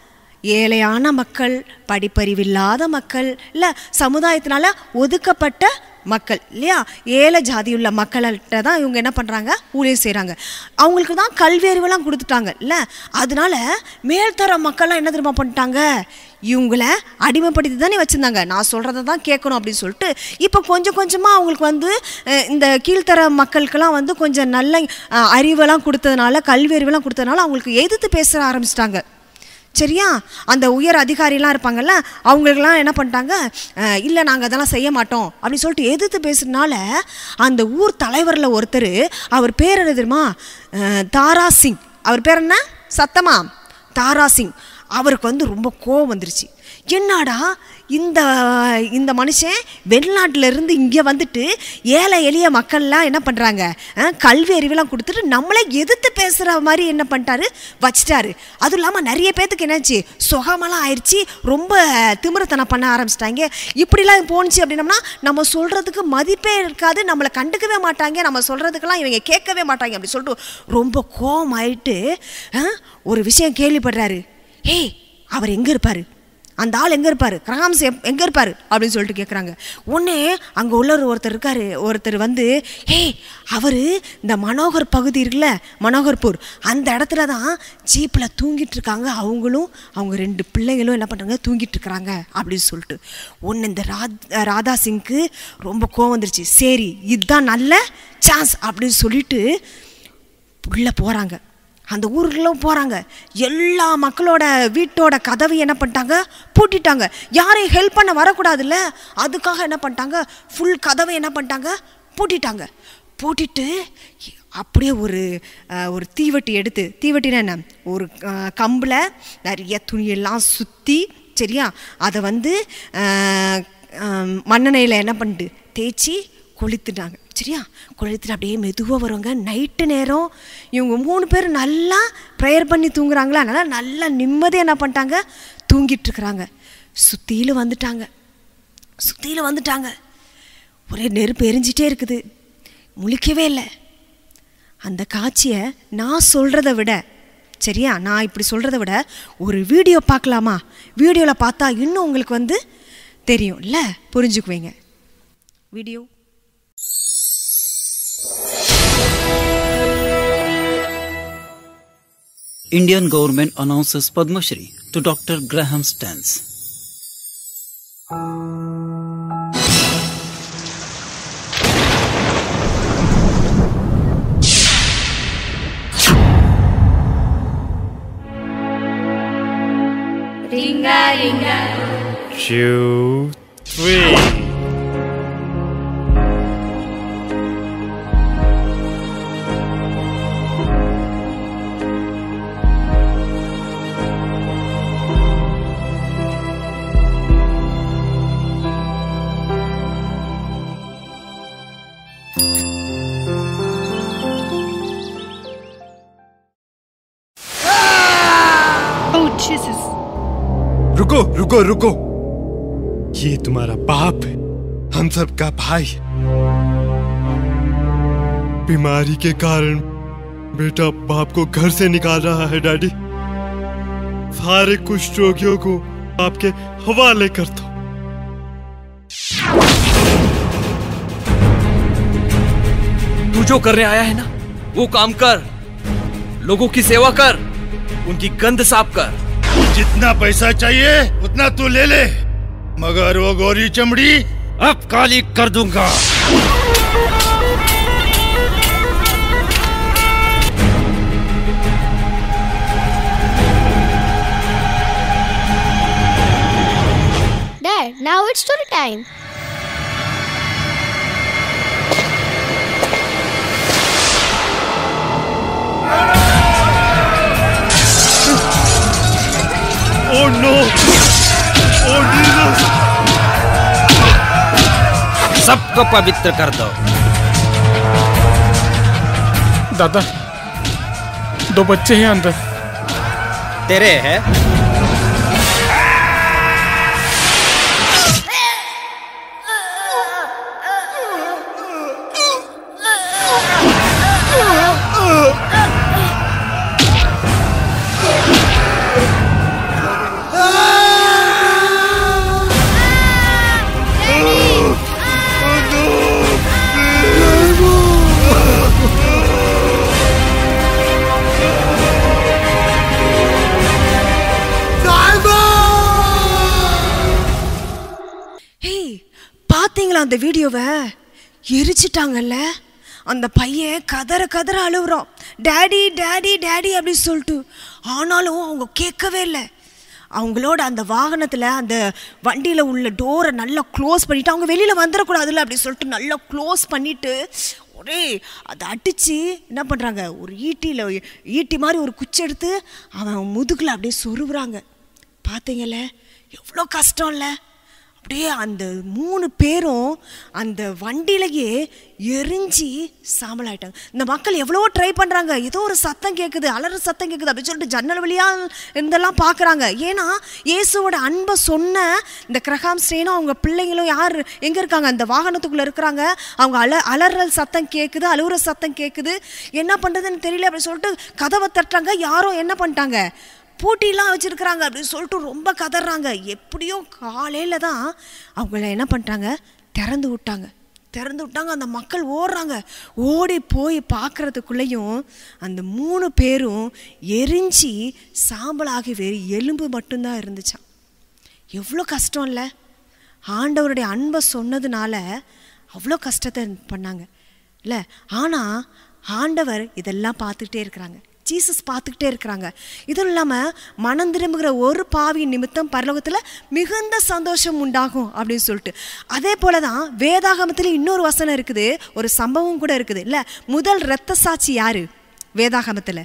ஏழையான மக்கள் படிப்பறிவில்லாத மக்கள் இல்லை சமுதாயத்தினால ஒதுக்கப்பட்ட மக்கள் இல்லையா ஏழை ஜாதியுள்ள மக்கள்கிட்ட தான் இவங்க என்ன பண்ணுறாங்க ஊழியம் செய்கிறாங்க அவங்களுக்கு தான் கல்வி அறிவெல்லாம் கொடுத்துட்டாங்க இல்லை அதனால மேல்தர மக்கள்லாம் என்ன தெரியுமா பண்ணிட்டாங்க இவங்கள அடிமைப்படுத்தி தானே வச்சுருந்தாங்க நான் சொல்கிறத தான் கேட்கணும் அப்படின்னு சொல்லிட்டு இப்போ கொஞ்சம் கொஞ்சமாக அவங்களுக்கு வந்து அஹ், இந்த கீழ்த்தர மக்களுக்கெல்லாம் வந்து கொஞ்சம் நல்ல அஹ், அறிவெல்லாம் கொடுத்ததுனால கல்வி அறிவெல்லாம் கொடுத்ததுனால அவங்களுக்கு எதிர்த்து பேச ஆரம்பிச்சிட்டாங்க சரியா அந்த உயர் அதிகாரிலாம் இருப்பாங்கல்ல அவங்களுக்கெல்லாம் என்ன பண்ணிட்டாங்க அஹ், இல்லை நாங்கள் அதெல்லாம் செய்ய மாட்டோம் அப்படின்னு சொல்லிட்டு எதிர்த்து பேசுறதுனால அந்த ஊர் தலைவரில் ஒருத்தர் அவர் பேர் என்ன தெரியுமா அஹ், தாரா சிங் அவர் பேர் என்ன சத்தமா தாரா சிங் அவருக்கு வந்து ரொம்ப கோவம் வந்துருச்சு என்னடா இந்த இந்த மனுஷன் வெளிநாட்டுல இருந்து இங்கே வந்துட்டு ஏழை எளிய மக்கள்லாம் என்ன பண்ணுறாங்க கல்வி அறிவெல்லாம் கொடுத்துட்டு நம்மளே எதிர்த்து பேசுகிற மாதிரி என்ன பண்ணிட்டாரு வச்சிட்டாரு அதுவும் இல்லாமல் நிறைய பேத்துக்கு என்னாச்சு சுகமெல்லாம் ஆயிடுச்சு ரொம்ப திமிரத்தனம் பண்ண ஆரம்பிச்சிட்டாங்க இப்படிலாம் போணுச்சு அப்படின்னம்னா நம்ம சொல்கிறதுக்கு மதிப்பே இருக்காது நம்மளை கண்டுக்கவே மாட்டாங்க நம்ம சொல்கிறதுக்கெல்லாம் இவங்க கேட்கவே மாட்டாங்க அப்படி சொல்லிட்டு ரொம்ப கோவம் ஆயிட்டு ஆ, ஒரு விஷயம் கேள்விப்படுறாரு ஏய் அவர் எங்கே இருப்பார் அந்த ஆள் எங்கே இருப்பார் கிரகாம்ஸ் எங்கே இருப்பார் அப்படின்னு சொல்லிட்டு கேட்குறாங்க உடனே அங்கே உள்ள ஒரு ஒருத்தர் இருக்காரு ஒருத்தர் வந்து ஏய் அவர் இந்த மனோகர் பகுதி இருக்குல்ல மனோகர்பூர் அந்த இடத்துல தான் ஜீப்பில் தூங்கிட்டு இருக்காங்க அவங்களும் அவங்க ரெண்டு பிள்ளைங்களும் என்ன பண்ணுறாங்க தூங்கிட்டு இருக்கிறாங்க அப்படின்னு சொல்லிட்டு ஒன்று இந்த ராத் ராதா சிங்க்கு ரொம்ப கோவம் வந்துருச்சு சரி இதுதான் நல்ல சான்ஸ் அப்படின்னு சொல்லிட்டு உள்ளே போகிறாங்க அந்த ஊருக்குள்ள போகிறாங்க எல்லா மக்களோட வீட்டோட கதவை என்ன பண்ணிட்டாங்க பூட்டிட்டாங்க யாரையும் ஹெல்ப் பண்ண வரக்கூடாதுல்ல அதுக்காக என்ன பண்ணிட்டாங்க ஃபுல் கதவை என்ன பண்ணிட்டாங்க பூட்டிட்டாங்க பூட்டிட்டு அப்படியே ஒரு அஹ், ஒரு தீவட்டி எடுத்து தீவட்டினா என்ன ஒரு அஹ், கம்பில் நிறைய துணியெல்லாம் சுற்றி சரியா அதை வந்து அஹ், அஹ், மண்ணெண்ணெயில் என்ன பண்ணிட்டு தேய்ச்சி கொளுத்துட்டாங்க சரியா கொளுத்துட்டு அப்படியே மெதுவாக வருவாங்க நைட்டு நேரம் இவங்க மூணு பேர் நல்லா ப்ரேயர் பண்ணி தூங்குறாங்களா அதனால் நல்லா நிம்மதியாக என்ன பண்ணிட்டாங்க தூங்கிட்டு இருக்கிறாங்க சுத்தியில வந்துட்டாங்க சுத்தியில வந்துட்டாங்க ஒரே நெருப்பு எரிஞ்சிட்டே இருக்குது முழிக்கவே இல்லை அந்த காட்சியை நான் சொல்கிறத விட சரியா நான் இப்படி சொல்கிறத விட ஒரு வீடியோ பார்க்கலாமா வீடியோவில் பார்த்தா இன்னும் உங்களுக்கு வந்து தெரியும் இல்லை புரிஞ்சுக்குவீங்க video Indian government announces Padma Shri to Dr. Graham Stans. two, three. Oh, Jesus. रुको रुको रुको ये तुम्हारा बाप है हम सब का भाई बीमारी के कारण बेटा बाप को घर से निकाल रहा है डैडी सारे कुष्ठ रोगियों को आपके हवाले कर दो तू जो करने आया है ना वो काम कर लोगों की सेवा कर उनकी गंद साफ कर जितना पैसा चाहिए उतना तू ले ले मगर वो गोरी चमड़ी अब काली कर दूंगा Dad, now it's story time. Oh no! Oh Jesus! सबको पवित्र कर दो दादा दो बच्चे हैं अंदर तेरे है ஹேய் பாத்தீங்களா அந்த வீடியோவை எரிச்சிட்டாங்கல்ல அந்த பையன் கதற கதற அழுகுறான் டேடி டேடி டேடி அப்படின்னு சொல்லிட்டு ஆனாலும் அவங்க கேட்கவே இல்லை அவங்களோட அந்த வாகனத்தில் அந்த வண்டியில் உள்ள டோரை நல்லா க்ளோஸ் பண்ணிவிட்டு அவங்க வெளியில் வந்துடக்கூடாதுல்ல அப்படி சொல்லிட்டு நல்லா க்ளோஸ் பண்ணிவிட்டு ஒரே அதை அடித்து என்ன பண்ணுறாங்க ஒரு ஈட்டியில் ஈட்டி மாதிரி ஒரு குச்சி எடுத்து அவன் முதுகில் அப்படியே சொருகுறாங்க பார்த்தீங்கல்ல எவ்வளோ கஷ்டம் இல்லை அப்படியே அந்த மூணு பேரும் அந்த வண்டியிலேயே எரிஞ்சு சாம்பலாயிட்டாங்க இந்த மக்கள் எவ்வளோ ட்ரை பண்ணுறாங்க ஏதோ ஒரு சத்தம் கேட்குது அலற சத்தம் கேட்குது அப்படின்னு சொல்லிட்டு ஜன்னல் வழியாக இருந்தெல்லாம் பார்க்குறாங்க ஏன்னா இயேசுவோட அன்பை சொன்ன இந்த கிரகாம் ஸ்ரேனும் அவங்க பிள்ளைங்களும் யார் எங்கே இருக்காங்க அந்த வாகனத்துக்குள்ளே இருக்கிறாங்க அவங்க அல அலறல் சத்தம் கேட்குது அழுகுற சத்தம் கேட்குது என்ன பண்ணுறதுன்னு தெரியல அப்படின்னு சொல்லிட்டு கதவை தட்டுறாங்க யாரும் என்ன பண்ணிட்டாங்க பூட்டிலாம் வச்சுருக்குறாங்க அப்படின்னு சொல்லிட்டு ரொம்ப கதறாங்க எப்படியோ காலையில் தான் அவங்கள என்ன பண்ணிட்டாங்க திறந்து விட்டாங்க திறந்து விட்டாங்க அந்த மக்கள் ஓடுறாங்க ஓடி போய் பார்க்குறதுக்குள்ளேயும் அந்த மூணு பேரும் எரிஞ்சு சாம்பலாகி வெறும் எலும்பு மட்டும்தான் இருந்துச்சான் எவ்வளோ கஷ்டம் இல்லை ஆண்டவருடைய அன்பை சொன்னதுனால அவ்வளோ கஷ்டத்தை பண்ணாங்க இல்லை ஆனால் ஆண்டவர் இதெல்லாம் பார்த்துக்கிட்டே இருக்கிறாங்க ஜீசஸ் பார்த்துக்கிட்டே இருக்கிறாங்க இதுவும் இல்லாமல் மனம் திரும்புகிற ஒரு பாவியின் நிமித்தம் பரலோகத்தில் மிகுந்த சந்தோஷம் உண்டாகும் அப்படின்னு சொல்லிட்டு அதே போல தான் வேதாகமத்தில் இன்னொரு வசனம் இருக்குது ஒரு சம்பவம் கூட இருக்குது இல்லை முதல் இரத்த சாட்சி யாரு வேதாகமத்தில்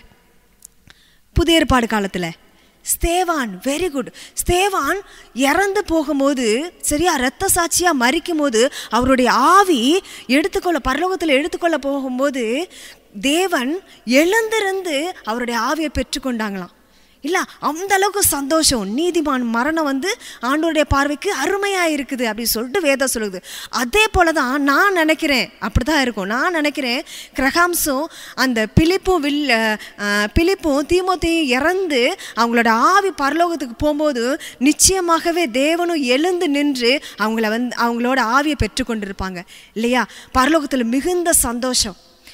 புதிய ஏற்பாடு காலத்தில் ஸ்தேவான் வெரி குட் ஸ்தேவான் இறந்து போகும்போது சரியா இரத்த சாட்சியாக மறிக்கும் போது அவருடைய ஆவி எடுத்துக்கொள்ள பரலோகத்தில் எடுத்துக்கொள்ள போகும்போது தேவன் எழுந்திருந்து அவருடைய ஆவியை பெற்றுக்கொண்டாங்களாம் இல்லை அந்த அளவுக்கு சந்தோஷம் நீதிமான் மரணம் வந்து ஆண்டோருடைய பார்வைக்கு அருமையாக இருக்குது அப்படின்னு சொல்லிட்டு வேதம் சொல்லுது அதே போல தான் நான் நினைக்கிறேன் அப்படி தான் இருக்கும் நான் நினைக்கிறேன் கிரகாம்ஸும் அந்த பிலிப்பும் வில் அஹ், பிலிப்பும் தீமோத்தையும் இறந்து அவங்களோட ஆவி பரலோகத்துக்கு போகும்போது நிச்சயமாகவே தேவனும் எழுந்து நின்று அவங்கள வந்து அவங்களோட ஆவியை பெற்றுக்கொண்டிருப்பாங்க இல்லையா பரலோகத்தில் மிகுந்த சந்தோஷம்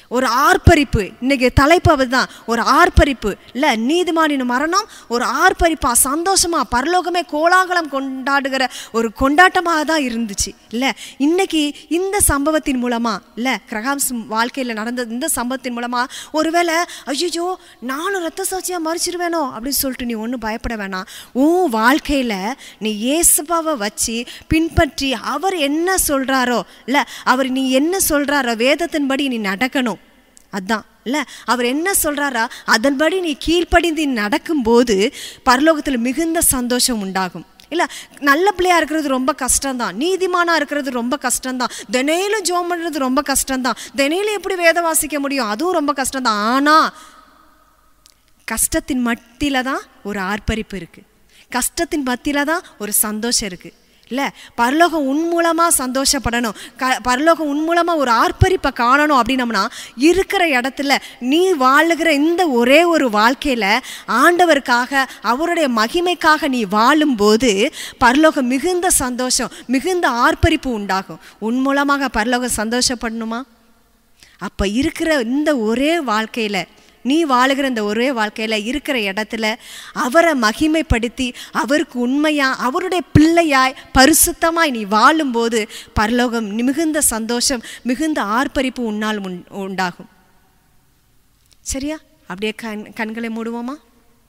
ஒரு ஆர்ப்பரிப்பு இன்னைக்கு தலைப்பு அதுதான் ஒரு ஆர்ப்பரிப்பு இல்லை நீதிமானின் மரணம் ஒரு ஆர்ப்பரிப்பா சந்தோஷமா பரலோகமே கோலாகலம் கொண்டாடுகிற ஒரு கொண்டாட்டமாக தான் இருந்துச்சு இல்லை இன்னைக்கு இந்த சம்பவத்தின் மூலமா இல்லை கிரகாம்ஸ் வாழ்க்கையில் நடந்த இந்த சம்பவத்தின் மூலமா ஒருவேளை ஐயோ நானும் ரத்த சாட்சியாக மறிச்சிருவேனோ அப்படின்னு சொல்லிட்டு நீ ஒன்றும் பயப்பட வேணாம் உன் வாழ்க்கையில் நீ ஏசுபாவை வச்சு பின்பற்றி அவர் என்ன சொல்கிறாரோ இல்லை அவர் நீ என்ன சொல்கிறாரோ வேதத்தின்படி நீ நடக்கணும் அதான் இல்லை அவர் என்ன சொல்கிறாரா அதன்படி நீ கீழ்ப்படிந்து நடக்கும்போது பரலோகத்தில் மிகுந்த சந்தோஷம் உண்டாகும் இல்லை நல்ல பிள்ளையா இருக்கிறது ரொம்ப கஷ்டம்தான் நீதிமானாக இருக்கிறது ரொம்ப கஷ்டம்தான் தினையிலும் ஜோம் பண்ணுறது ரொம்ப கஷ்டம்தான் தினையிலும் எப்படி வேதம் வாசிக்க முடியும் அதுவும் ரொம்ப கஷ்டம்தான் ஆனால் கஷ்டத்தின் மத்தியில் தான் ஒரு ஆர்ப்பரிப்பு இருக்குது கஷ்டத்தின் மத்தியில் தான் ஒரு சந்தோஷம் இருக்குது இல்லை பரலோகம் உன் மூலமாக சந்தோஷப்படணும் க பரலோகம் உன் மூலமாக ஒரு ஆர்ப்பரிப்பை காணணும் அப்படின்னம்னா இருக்கிற இடத்துல நீ வாழுகிற இந்த ஒரே ஒரு வாழ்க்கையில் ஆண்டவருக்காக அவருடைய மகிமைக்காக நீ வாழும்போது பரலோகம் மிகுந்த சந்தோஷம் மிகுந்த ஆர்ப்பரிப்பு உண்டாகும் உன் மூலமாக பரலோகம் சந்தோஷப்படணுமா அப்போ இருக்கிற இந்த ஒரே வாழ்க்கையில் நீ வாழுகிற இந்த ஒரே வாழ்க்கையில் இருக்கிற இடத்துல அவரை மகிமைப்படுத்தி அவருக்கு உண்மையா அவருடைய பிள்ளையாய் பரிசுத்தமாய் நீ வாழும்போது பரலோகம் மிகுந்த சந்தோஷம் மிகுந்த ஆர்ப்பரிப்பு உன்னால் உண் உண்டாகும் சரியா அப்படியே கண் கண்களை மூடுவோமா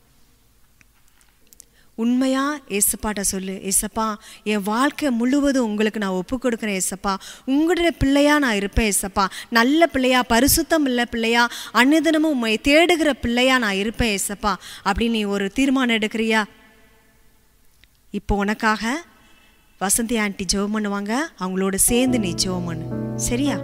உண்மையா ஏசப்பாட்ட சொல்லு ஏசப்பா என் வாழ்க்கை முழுவதும் உங்களுக்கு நான் ஒப்பு கொடுக்குறேன் ஏசப்பா உங்களுடைய பிள்ளையா நான் இருப்பேன் ஏசப்பா நல்ல பிள்ளையா பரிசுத்தம் இல்லை பிள்ளையா அன்னதினமும் உண்மை தேடுகிற பிள்ளையா நான் இருப்பேன் ஏசப்பா அப்படின்னு நீ ஒரு தீர்மானம் எடுக்கிறியா இப்போ உனக்காக வசந்தி ஆண்டி ஜெபம் பண்ணுவாங்க அவங்களோட சேர்ந்து நீ ஜெபம் பண்ணு சரியா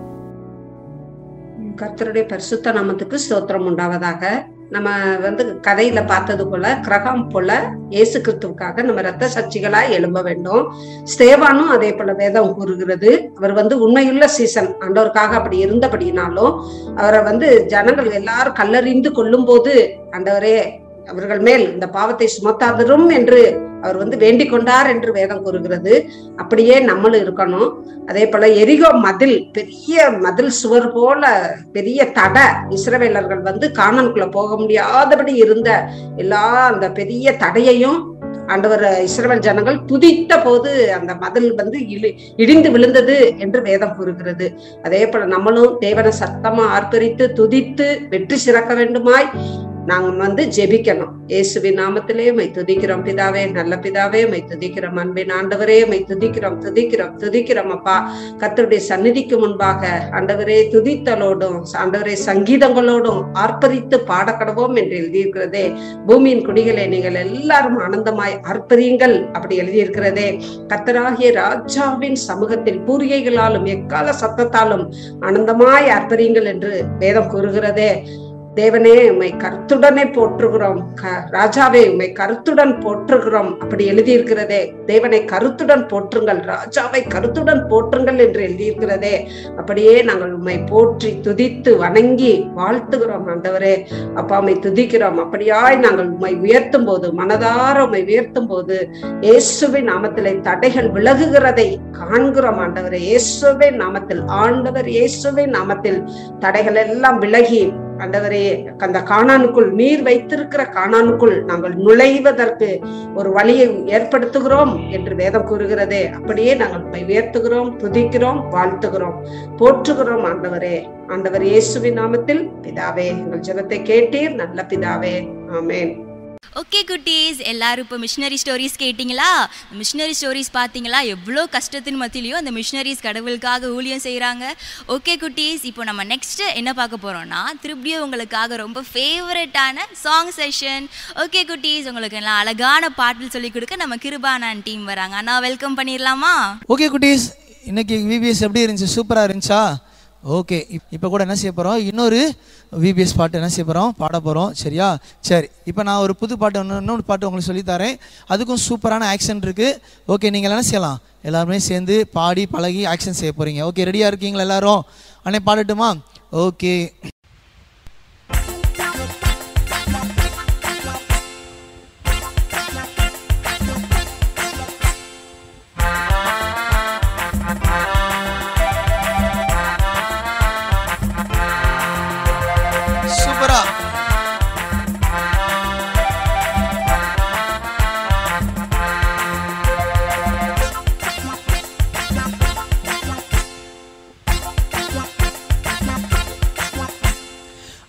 கர்த்தருடைய பரிசுத்த நாமத்துக்கு ஸ்தோத்திரம் உண்டாவதாக நம்ம வந்து கதையில பார்த்தது போல கிரகம் போல இயேசு கிறிஸ்துவுக்காக நம்ம ரத்த சர்ச்சிகளா எழும்ப வேண்டும் ஸ்தேவானும் அதே போல வேதம் கூறுகிறது அவர் வந்து உண்மையுள்ள சீசன் ஆண்டவருக்காக அப்படி இருந்தபடினாலும் அவரை வந்து ஜனங்கள் எல்லாரும் கல்லறிந்து கொள்ளும் போது ஆண்டவரே அவர்கள் மேல் இந்த பாவத்தை சுமத்தாதரும் என்று அவர் வந்து வேண்டிக் கொண்டார் என்று வேதம் கூறுகிறது அப்படியே நம்மளும் இருக்கணும் அதே போல எரிகோ மதில் பெரிய மதில் சுவர் போல பெரிய தடை இஸ்ரவேலர்கள் வந்து காணனுக்குள்ள போக முடியாதபடி இருந்த எல்லா அந்த பெரிய தடையையும் ஆண்டவர் இஸ்ரவேல் ஜனங்கள் துதித்த போது அந்த மதில் வந்து இழி இடிந்து விழுந்தது என்று வேதம் கூறுகிறது அதே போல நம்மளும் தேவனை சத்தமா ஆர்ப்பரித்து துதித்து வெற்றி சிறக்க வேண்டுமாய் நாங்க வந்து ஜெபிக்கணும் இயேசுவின் நாமத்திலே மை துதிக்கிறோம் பிதாவே நல்ல பிதாவே மை துதிக்கிறோம் அன்பின் ஆண்டவரே மை துதிக்கிறோம் துதிக்கிறோம் துதிக்கிறோம் அப்பா கத்தருடைய சந்நிதிக்கு முன்பாக ஆண்டவரே துதித்தலோடும் ஆண்டவரே சங்கீதங்களோடும் ஆர்ப்பரித்து பாடக்கடவோம் என்று எழுதியிருக்கிறதே பூமியின் குடிகளை நீங்கள் எல்லாரும் ஆனந்தமாய் ஆர்ப்பரியுங்கள் அப்படி எழுதியிருக்கிறதே கத்தராகிய ராஜாவின் சமூகத்தில் பூரியைகளாலும் எக்கால சத்தத்தாலும் ஆனந்தமாய் ஆர்ப்பரியுங்கள் என்று வேதம் கூறுகிறதே தேவனே உம்மை கருத்துடனே போற்றுகிறோம் ராஜாவே உம்மை கருத்துடன் போற்றுகிறோம் அப்படி எழுதியிருக்கிறதே தேவனை கருத்துடன் போற்றுங்கள் ராஜாவை கருத்துடன் போற்றுங்கள் என்று எழுதியிருக்கிறதே அப்படியே நாங்கள் உம்மை போற்றி துதித்து வணங்கி வாழ்த்துகிறோம் ஆண்டவரே அப்பா உம்மை துதிக்கிறோம் அப்படியாய் நாங்கள் உம்மை உயர்த்தும் போது மனதார உம்மை உயர்த்தும் போது இயேசுவின் நாமத்திலே தடைகள் விலகுகிறதை காண்கிறோம் ஆண்டவரே இயேசுவின் நாமத்தில் ஆண்டவர் இயேசுவின் நாமத்தில் தடைகள் எல்லாம் விலகி ஆண்டவரே அந்த காணானுக்குள் நீர் வைத்திருக்கிற காணானுக்குள் நாங்கள் நுழைவதற்கு ஒரு வழியை ஏற்படுத்துகிறோம் என்று வேதம் கூறுகிறதே அப்படியே நாங்கள் உண்மை உயர்த்துகிறோம் துதிக்கிறோம் வாழ்த்துகிறோம் போற்றுகிறோம் ஆண்டவரே ஆண்டவர் இயேசுவின் நாமத்தில் பிதாவே எங்கள் ஜெபத்தை கேட்டீர் நல்ல பிதாவே ஆமேன் ஓகே குட்டீஸ் எல்லாரும் இப்போ மிஷினரி ஸ்டோரிஸ் கேட்டிங்களா மிஷினரி ஸ்டோரிஸ் பார்த்தீங்களா எவ்வளோ கஷ்டத்தின் மத்தியிலையும் அந்த மிஷினரிஸ் கடவுளுக்காக ஊழியம் செய்கிறாங்க ஓகே குட்டீஸ் இப்போ நம்ம நெக்ஸ்ட் என்ன பார்க்க போகிறோம்னா திருப்பியும் உங்களுக்காக ரொம்ப ஃபேவரட்டான சாங் செஷன் ஓகே குட்டீஸ் உங்களுக்கு எல்லாம் அழகான பாட்டில் சொல்லிக் கொடுக்க நம்ம கிருபானான் டீம் வராங்க அண்ணா வெல்கம் பண்ணிடலாமா ஓகே குட்டீஸ் இன்னைக்கு விபிஎஸ் எப்படி இருந்துச்சு சூப்பராக இருந்துச்சா ஓகே இப்போ கூட என்ன செய்ய போகிறோம் இன்னொரு விபிஎஸ் பாட்டு என்ன செய்ய போகிறோம் பாட போகிறோம் சரியா சரி இப்போ நான் ஒரு புது பாட்டு ஒன்று இன்னொரு பாட்டு உங்களுக்கு சொல்லித்தரேன் அதுக்கும் சூப்பரான ஆக்ஷன் இருக்குது ஓகே நீங்கள் என்ன செய்யலாம் எல்லாருமே சேர்ந்து பாடி பழகி ஆக்ஷன் செய்ய போகிறீங்க ஓகே ரெடியாக இருக்கீங்களா எல்லாரும் அண்ணே பாடட்டுமா ஓகே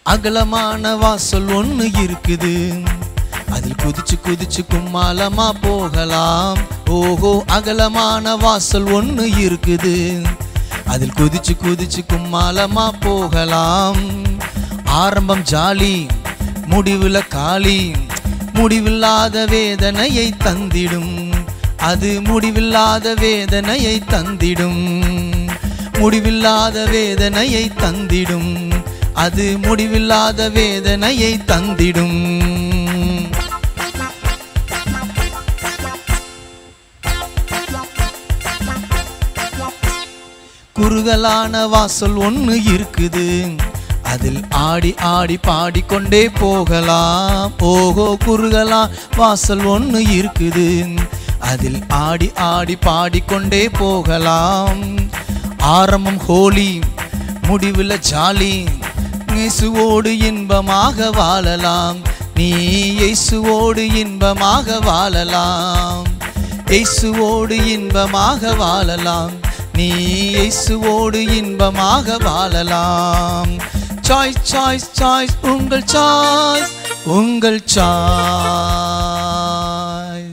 அகலமான வாசல் ஒன்று இருக்குது அதில் குதிச்சு குதிச்சு கும்மாலமா போகலாம் ஓஹோ அகலமான வாசல் ஒன்று இருக்குது அதில் குதிச்சு குதிச்சு கும்மாலமா போகலாம் ஆரம்பம் ஜாலி முடிவுல காளி முடிவில்லாத வேதனையை தந்திடும் அது முடிவில்லாத வேதனையை தந்திடும் முடிவில்லாத வேதனையை தந்திடும் அது முடிவில்லாத வேதனையை தந்திடும் குறுகலான வாசல் ஒன்று இருக்குது அதில் ஆடி ஆடி பாடிக்கொண்டே போகலாம் ஓஹோ குறுகலா வாசல் ஒன்று இருக்குது அதில் ஆடி ஆடி பாடிக்கொண்டே போகலாம் ஆரம்பம் ஹோலி முடிவில் ஜாலி இயேசுவோடு இன்பமாக வாழலாம் நீ இயேசுவோடு இன்பமாக வாழலாம் இயேசுவோடு இன்பமாக வாழலாம் நீ இயேசுவோடு இன்பமாக வாழலாம் சாய்ஸ் சாய்ஸ் சாய்ஸ் உங்கள் சாய்ஸ் உங்கள் சாய்ஸ்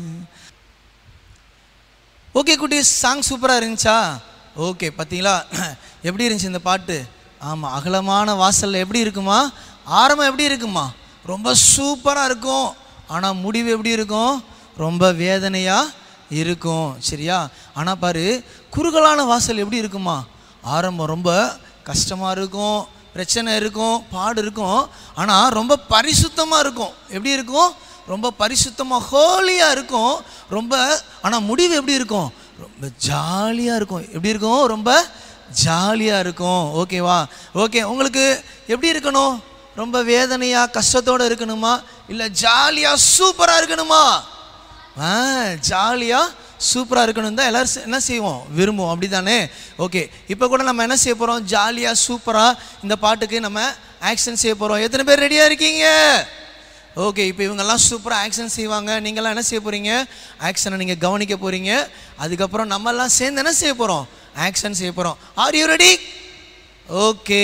ஓகே குட்டி சாங் சூப்பராக இருந்துச்சா ஓகே பார்த்தீங்களா எப்படி இருந்துச்சு இந்த பாட்டு ஆமாம் அகலமான வாசலில் எப்படி இருக்குமா ஆரம்பம் எப்படி இருக்குமா ரொம்ப சூப்பராக இருக்கும் ஆனால் முடிவு எப்படி இருக்கும் ரொம்ப வேதனையாக இருக்கும் சரியா ஆனால் பாரு குறுகலான வாசல் எப்படி இருக்குமா ஆரம்பம் ரொம்ப கஷ்டமாக இருக்கும் பிரச்சனை இருக்கும் பாடு இருக்கும் ஆனால் ரொம்ப பரிசுத்தமாக இருக்கும் எப்படி இருக்கும் ரொம்ப பரிசுத்தமாக ஹோலியாக இருக்கும் ரொம்ப ஆனால் முடிவு எப்படி இருக்கும் ரொம்ப ஜாலியாக இருக்கும் எப்படி இருக்கும் ரொம்ப ஜாலியாக இருக்கும் ஓகேவா ஓகே உங்களுக்கு எப்படி இருக்கணும் ரொம்ப வேதனையாக கஷ்டத்தோடு இருக்கணுமா இல்லை ஜாலியாக சூப்பராக இருக்கணுமா ஆ ஜாலியாக சூப்பராக இருக்கணும் தான் எல்லோரும் என்ன செய்வோம் விரும்புவோம் அப்படி தானே ஓகே இப்போ கூட நம்ம என்ன செய்ய போகிறோம் ஜாலியாக சூப்பராக இந்த பாட்டுக்கு நம்ம ஆக்ஷன் செய்ய போகிறோம் எத்தனை பேர் ரெடியாக இருக்கீங்க ஓகே இப்போ இவங்கெல்லாம் சூப்பராக ஆக்ஷன் செய்வாங்க நீங்கள்லாம் என்ன செய்ய போகிறீங்க ஆக்ஷனை நீங்கள் கவனிக்க போகிறீங்க அதுக்கப்புறம் நம்மெல்லாம் சேர்ந்து என்ன செய்ய போகிறோம் ஆக்ஷன் செய்ய போகிறோம் ஆர் யூ ரெடி ஓகே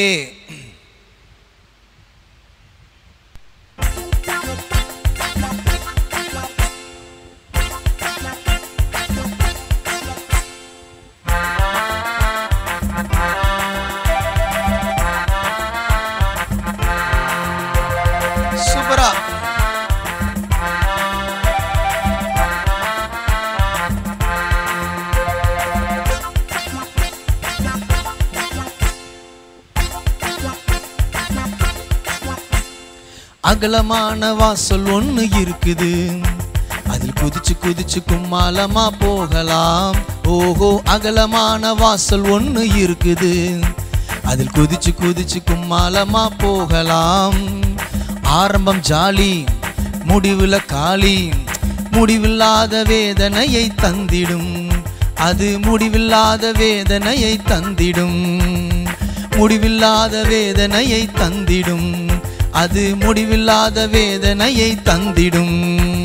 சூப்பரா அகலமான வாசல் ஒன்று இருக்குது அதில் குதிச்சு குதிச்சு கும்மாலமா போகலாம் ஓஹோ அகலமான வாசல் ஒன்று இருக்குது அதில் குதிச்சு குதிச்சு கும்மாலமா போகலாம் ஆரம்பம் ஜாலி முடிவுல காளி முடிவில்லாத வேதனையை தந்திடும் அது முடிவில்லாத வேதனையை தந்திடும் முடிவில்லாத வேதனையை தந்திடும் அது முடிவில்லாத வேதனையை தந்திடும்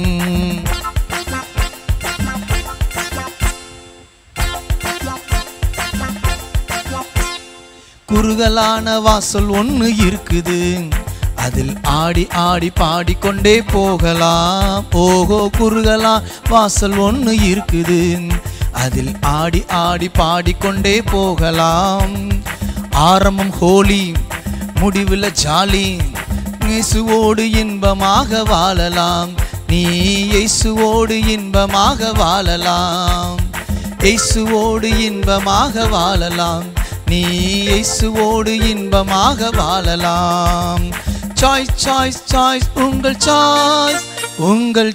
குறுகலான வாசல் ஒன்று இருக்குது அதில் ஆடி ஆடி பாடிக்கொண்டே போகலாம் ஓஹோ குறுகலா வாசல் ஒன்று இருக்குது அதில் ஆடி ஆடி பாடிக்கொண்டே போகலாம் ஆரம்பம் ஹோலி முடிவில் ஜாலி இயேசுவோடு இன்பமாக வாழலாம் நீ இயேசுவோடு இன்பமாக வாழலாம் இயேசுவோடு இன்பமாக வாழலாம் நீ இயேசுவோடு இன்பமாக வாழலாம் சாய்ஸ் சாய்ஸ் சாய்ஸ் உங்கள் சாய்ஸ் உங்கள்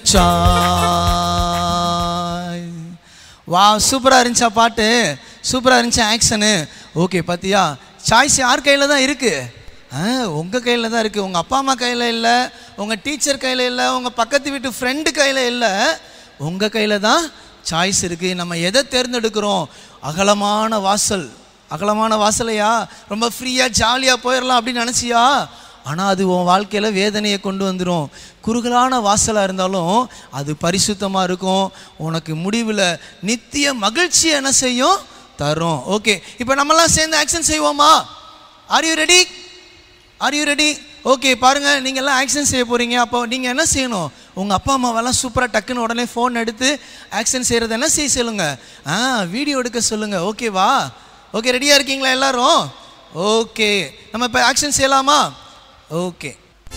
சாய்ஸ் வா சூப்பராக இருந்துச்சா பாட்டு சூப்பராக இருந்துச்சு ஆக்ஷனு ஓகே பார்த்தியா சாய்ஸ் யார் கையில் தான் இருக்குது ஆ உங்கள் கையில் தான் இருக்குது உங்கள் அப்பா அம்மா கையில் இல்லை உங்கள் டீச்சர் கையில் இல்லை உங்கள் பக்கத்து வீட்டு ஃப்ரெண்டு கையில் இல்லை உங்கள் கையில் தான் சாய்ஸ் இருக்குது நம்ம எதை தேர்ந்தெடுக்கிறோம் அகலமான வாசல் அகலமான வாசலையா ரொம்ப ஃப்ரீயாக ஜாலியாக போயிடலாம் அப்படின்னு நினச்சியா ஆனால் அது உன் வாழ்க்கையில் வேதனையை கொண்டு வந்துடும் குறுகலான வாசலாக இருந்தாலும் அது பரிசுத்தமாக இருக்கும் உனக்கு முடிவில் நித்திய மகிழ்ச்சி என்ன செய்யும் தரும் ஓகே இப்போ நம்மலாம் சேர்ந்து ஆக்ஷன் செய்வோமா are you ready are you ready okay பாருங்க நீங்க எல்லாம் ஆக்ஷன் செய்ய போறீங்க அப்போ நீங்க என்ன செய்யணும் உங்க அப்பா அம்மாவெல்லாம் சூப்பரா டக்குன்னு உடனே ஃபோன் எடுத்து ஆக்ஷன் செய்யறது என்ன செய்ய சொல்லுங்க ஆ வீடியோ எடுக்க சொல்லுங்க ஓகேவா ஓகே ரெடியா இருக்கீங்களா எல்லாரும் ஓகே நம்ம இப்போ ஆக்ஷன் செய்யலாமா ஓகே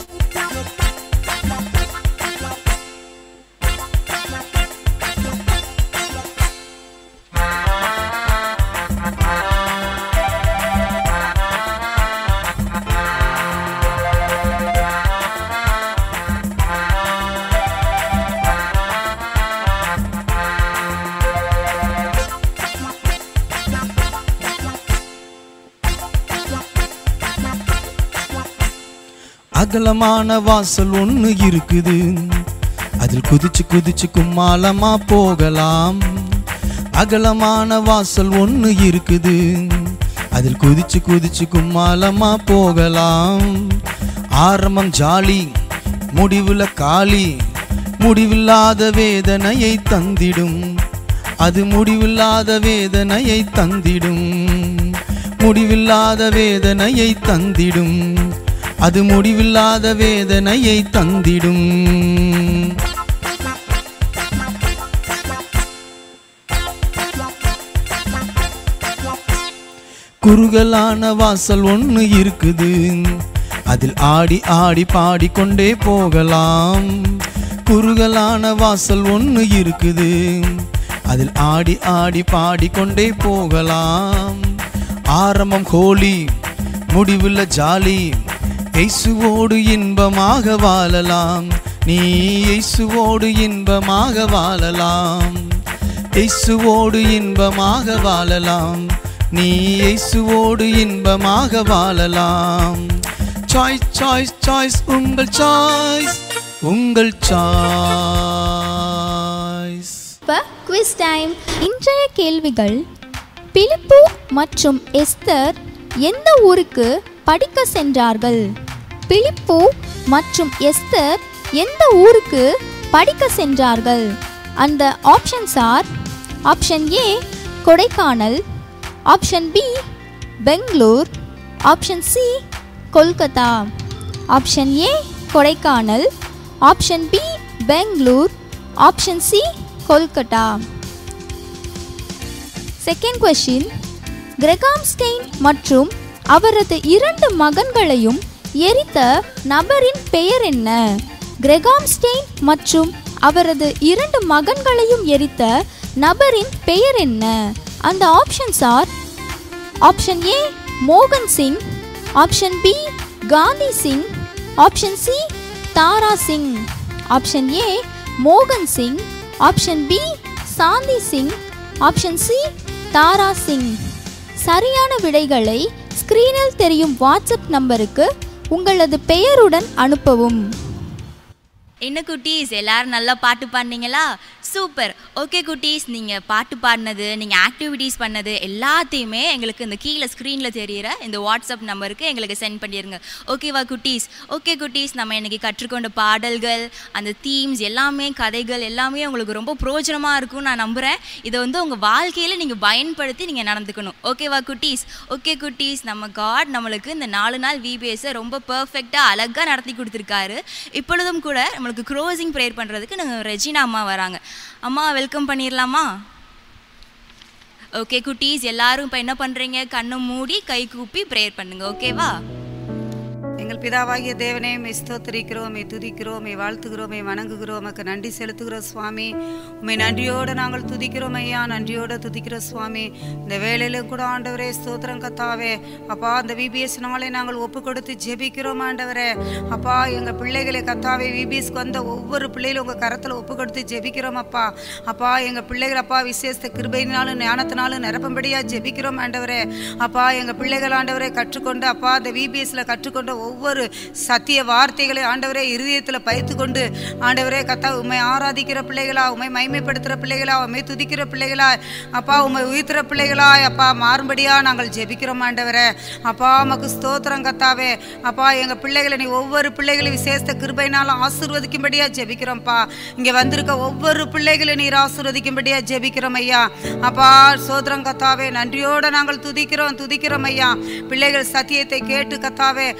அகலமான வாசல் ஒன்று இருக்குது அதில் குதிச்சு குதிச்சு கும்மாளமா போகலாம் அகலமான வாசல் ஒன்று இருக்குது அதில் குதிச்சு குதிச்சு கும்மாளமா போகலாம் ஆரம்பம் ஜாலி முடிவுல காலி முடிவில்லாத வேதனையை தந்திடும் அது முடிவில்லாத வேதனையை தந்திடும் முடிவில்லாத வேதனையை தந்திடும் அது முடிவில்லாத வேதனையை தந்திடும் குறுகலான வாசல் ஒன்று இருக்குது அதில் ஆடி ஆடி பாடிக்கொண்டே போகலாம் குறுகலான வாசல் ஒன்று இருக்குது அதில் ஆடி ஆடி பாடிக்கொண்டே போகலாம் ஆரம்பம் ஹோலி முடிவுள்ள ஜாலி இயேசுவோடு இன்பமாக வாழலாம் நீ இயேசுவோடு இன்பமாக வாழலாம் இயேசுவோடு இன்பமாக வாழலாம் நீ இயேசுவோடு இன்பமாக வாழலாம் சாய்ஸ் சாய்ஸ் சாய்ஸ் உங்கள் சாய்ஸ் உங்கள் சாய்ஸ் இப்போ குவிஸ் டைம் இன்றைய கேள்விகள் பிலிப்பு மற்றும் எஸ்தர் எந்த ஊருக்கு படிக்க சென்றார்கள் பிலிப்பு மற்றும் எஸ்தர் எந்த ஊருக்கு படிக்க சென்றார்கள் அந்த options are option A Kodaikanal option B Bangalore option C Kolkata option A Kodaikanal option B Bangalore option C Kolkata second question Graham Staines மற்றும் அவரது இரண்டு மகன்களையும் எரித்த நபரின் பெயர் என்ன கிரெகாம்ஸ்டெயின் மற்றும் அவரது இரண்டு மகன்களையும் எரித்த நபரின் பெயர் என்ன அந்த ஆப்ஷன்ஸ் ஆர் ஆப்ஷன் ஏ மோகன் Singh option B Gandhi Singh option C Tara Singh option A மோகன் சிங் ஆப்ஷன் பி சாந்தி சிங் ஆப்ஷன் சி தாரா சிங் சரியான விடைகளை ஸ்கிரீனில் தெரியும் வாட்ஸ்அப் நம்பருக்கு உங்களது பெயருடன் அனுப்பவும் என்ன குட்டீஸ் எல்லாரும் நல்லா பாட்டு பாடினீங்களா சூப்பர் ஓகே குட்டீஸ் நீங்கள் பாட்டு பாடினது நீங்கள் ஆக்டிவிட்டீஸ் பண்ணது எல்லாத்தையுமே எங்களுக்கு இந்த கீழே ஸ்க்ரீனில் தெரியிற இந்த வாட்ஸ்அப் நம்பருக்கு எங்களுக்கு சென்ட் பண்ணிடுங்க ஓகேவா குட்டீஸ் ஓகே குட்டீஸ் நம்ம இன்னைக்கு கற்றுக்கொண்ட பாடல்கள் அந்த தீம்ஸ் எல்லாமே கதைகள் எல்லாமே உங்களுக்கு ரொம்ப பிரோஜனமாக இருக்கும்னு நான் நம்புகிறேன் இதை வந்து உங்கள் வாழ்க்கையில் நீங்கள் பயன்படுத்தி நீங்கள் நடந்துக்கணும் ஓகேவா குட்டீஸ் ஓகே குட்டீஸ் நம்ம காட் நம்மளுக்கு இந்த நாலு நாள் விபிஎஸ்ஸை ரொம்ப பர்ஃபெக்டாக அழகாக நடத்தி கொடுத்துருக்காரு இப்பொழுதும் கூட நம்மளுக்கு க்ரோசிங் ப்ரேயர் பண்ணுறதுக்கு நாங்கள் ரெஜினா அம்மா வராங்க அம்மா வெல்கம் பண்ணிடலாமா ஓகே குட்டீஸ் எல்லாரும் இப்போ என்ன பண்ணுறீங்க கண்ணை மூடி கை கூப்பி ப்ரேயர் பண்ணுங்க ஓகேவா எங்கள் பிதாவாகிய தேவனே மே ஸ்தோத்திரிக்கிறோம் மே துதிக்கிறோம் மே வாழ்த்துகிறோம் மே வணங்குகிறோம் உமக்கு நன்றி செலுத்துகிறோம் சுவாமி உண்மை நன்றியோடு நாங்கள் துதிக்கிறோம் ஐயா நன்றியோடு துதிக்கிறோம் சுவாமி இந்த வேலையிலும் கூட ஆண்டவரே ஸ்தோத்திரம் கத்தாவே அப்பா அந்த விபிஎஸ் நாளை நாங்கள் ஒப்பு கொடுத்து ஜெபிக்கிறோம் ஆண்டவரே அப்பா எங்கள் பிள்ளைகளை கத்தாவே விபிஎஸ்க்கு வந்த ஒவ்வொரு பிள்ளைகளும் உங்கள் கரத்தில் ஒப்பு கொடுத்து ஜெபிக்கிறோம் அப்பா அப்பா எங்கள் பிள்ளைகள் அப்பா விசேஷ கிருபையினாலும் ஞானத்தினாலும் நிரப்பும்படியாக ஜெபிக்கிறோம் ஆண்டவரே அப்பா எங்கள் பிள்ளைகள் ஆண்டவரை கற்றுக்கொண்டு அப்பா அந்த விபிஎஸ்ல கற்றுக்கொண்ட ஒவ்வொரு சத்திய வார்த்தைகளை ஆண்டவரே இருதயத்தில் பயித்து கொண்டு ஆண்டவரே கத்தா உண்மை ஆராதிக்கிற பிள்ளைகளா உண்மை மைமைப்படுத்துகிற பிள்ளைகளா உண்மை துதிக்கிற பிள்ளைகளா அப்பா உண்மை உயிர்த்துற பிள்ளைகளா அப்பா மாறும்படியா நாங்கள் ஜெபிக்கிறோம் ஆண்டவரே அப்பா உமக்கு ஸ்தோத்திரம் கத்தாவே அப்பா எங்கள் பிள்ளைகளை நீ ஒவ்வொரு பிள்ளைகளையும் விசேஷ கிருபைனாலும் ஆசீர்வதிக்கும்படியா ஜெபிக்கிறோம்ப்பா இங்கே வந்திருக்க ஒவ்வொரு பிள்ளைகளையும் நீர் ஆசீர்வதிக்கும்படியா ஜெபிக்கிறோம் ஐயா அப்பா சோதரம் கத்தாவே நன்றியோட நாங்கள் துதிக்கிறோம் துதிக்கிறோம் ஐயா பிள்ளைகள் சத்தியத்தை கேட்டு கத்தாவே அப்படியே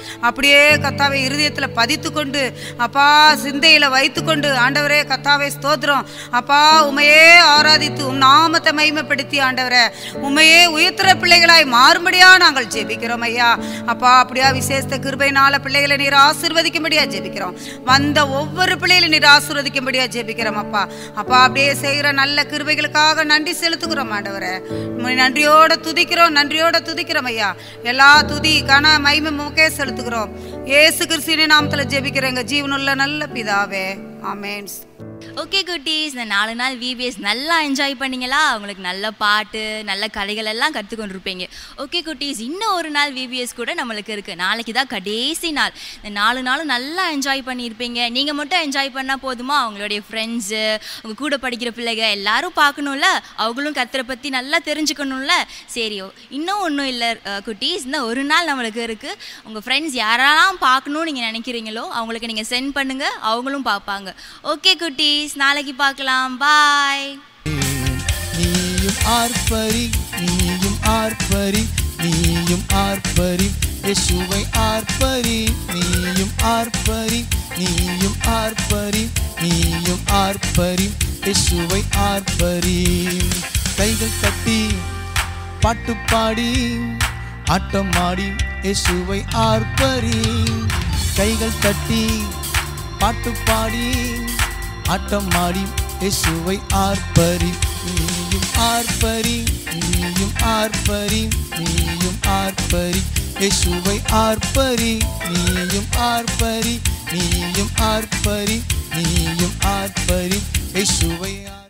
அப்படியே கத்தாவை இருதயத்தில் பதித்து கொண்டு அப்பா சிந்தையில் வைத்துக்கொண்டு ஆண்டவரே கத்தாவை ஸ்தோத்திரம் அப்பா உமையே ஆராதித்து உம் நாமத்தை மகிமைப்படுத்தி ஆண்டவரே உமையே உயர்த்துற பிள்ளைகளாய் மாறும்படியா நாங்கள் ஜெபிக்கிறோம் ஐயா அப்பா அப்படியா விசேஷ கிருபைனால பிள்ளைகளை நீர் ஆசீர்வதிக்கும்படியா ஜெபிக்கிறோம் வந்த ஒவ்வொரு பிள்ளைகளை நீர் ஆசீர்வதிக்கும்படியா ஜெபிக்கிறோம் அப்பா அப்பா அப்படியே செய்கிற நல்ல கிருபைகளுக்காக நன்றி செலுத்துகிறோம் ஆண்டவரே உம்மை நன்றியோட துதிக்கிறோம் நன்றியோட துதிக்கிறோம் ஐயா எல்லா துதி கன மகிமை முக்கே செலுத்துகிறோம் ஏசு கிறிஸ்துவின் நாமத்தில் ஜெபிக்கிற எங்க ஜீவனுள்ள நல்ல பிதாவே ஆமென் ஓகே குட்டீஸ் இந்த நாலு நாள் விபிஎஸ் நல்லா என்ஜாய் பண்ணீங்களா உங்களுக்கு நல்ல பாட்டு நல்ல கதைகள் எல்லாம் கற்றுக்கொண்டிருப்பீங்க ஓகே குட்டீஸ் இன்னும் ஒரு நாள் விபிஎஸ் கூட நம்மளுக்கு இருக்குது நாளைக்கு தான் கடைசி நாள் இந்த நாலு நாளும் நல்லா என்ஜாய் பண்ணியிருப்பீங்க நீங்கள் மட்டும் என்ஜாய் பண்ணால் போதுமா அவங்களுடைய ஃப்ரெண்ட்ஸு உங்கள் கூட படிக்கிற பிள்ளைங்க எல்லாரும் பார்க்கணும்ல அவங்களும் கத்தரை பற்றி நல்லா தெரிஞ்சுக்கணும்ல சரி ஓ- இன்னும் ஒன்றும் இல்லை குட்டீஸ் இன்னும் ஒரு நாள் நம்மளுக்கு இருக்குது உங்கள் ஃப்ரெண்ட்ஸ் யாரெல்லாம் பார்க்கணும்னு நீங்கள் நினைக்கிறீங்களோ அவங்களுக்கு நீங்கள் சென்ட் பண்ணுங்கள் அவங்களும் பார்ப்பாங்க ஓகே குட்டீஸ் நாளைக்கு பார்க்கலாம் பாய் நீயும் ஆர்ப்பரி நீயும் ஆர்ப்பரி நீயும் ஆர்ப்பரி யேசுவை ஆர்ப்பரி நீயும் ஆர்ப்பரி நீயும் ஆர்ப்பரி நீயும் ஆர்ப்பரி யேசுவை ஆர்ப்பரி கைகள் தட்டி பாட்டு பாடி ஆட்டம் ஆடி யேசுவை ஆர்ப்பரி கைகள் தட்டி பாட்டு பாடி ஆட்டம் ஆடி இயேசுவை ஆர்ப்பரி நீயும் ஆர்ப்பரி நீயும் ஆர்ப்பரி நீயும் ஆர்ப்பரி இயேசுவை ஆர்ப்பரி நீயும் ஆர்ப்பரி நீயும் ஆர்ப்பரி நீயும் ஆர்ப்பரி இயேசுவை ஆர்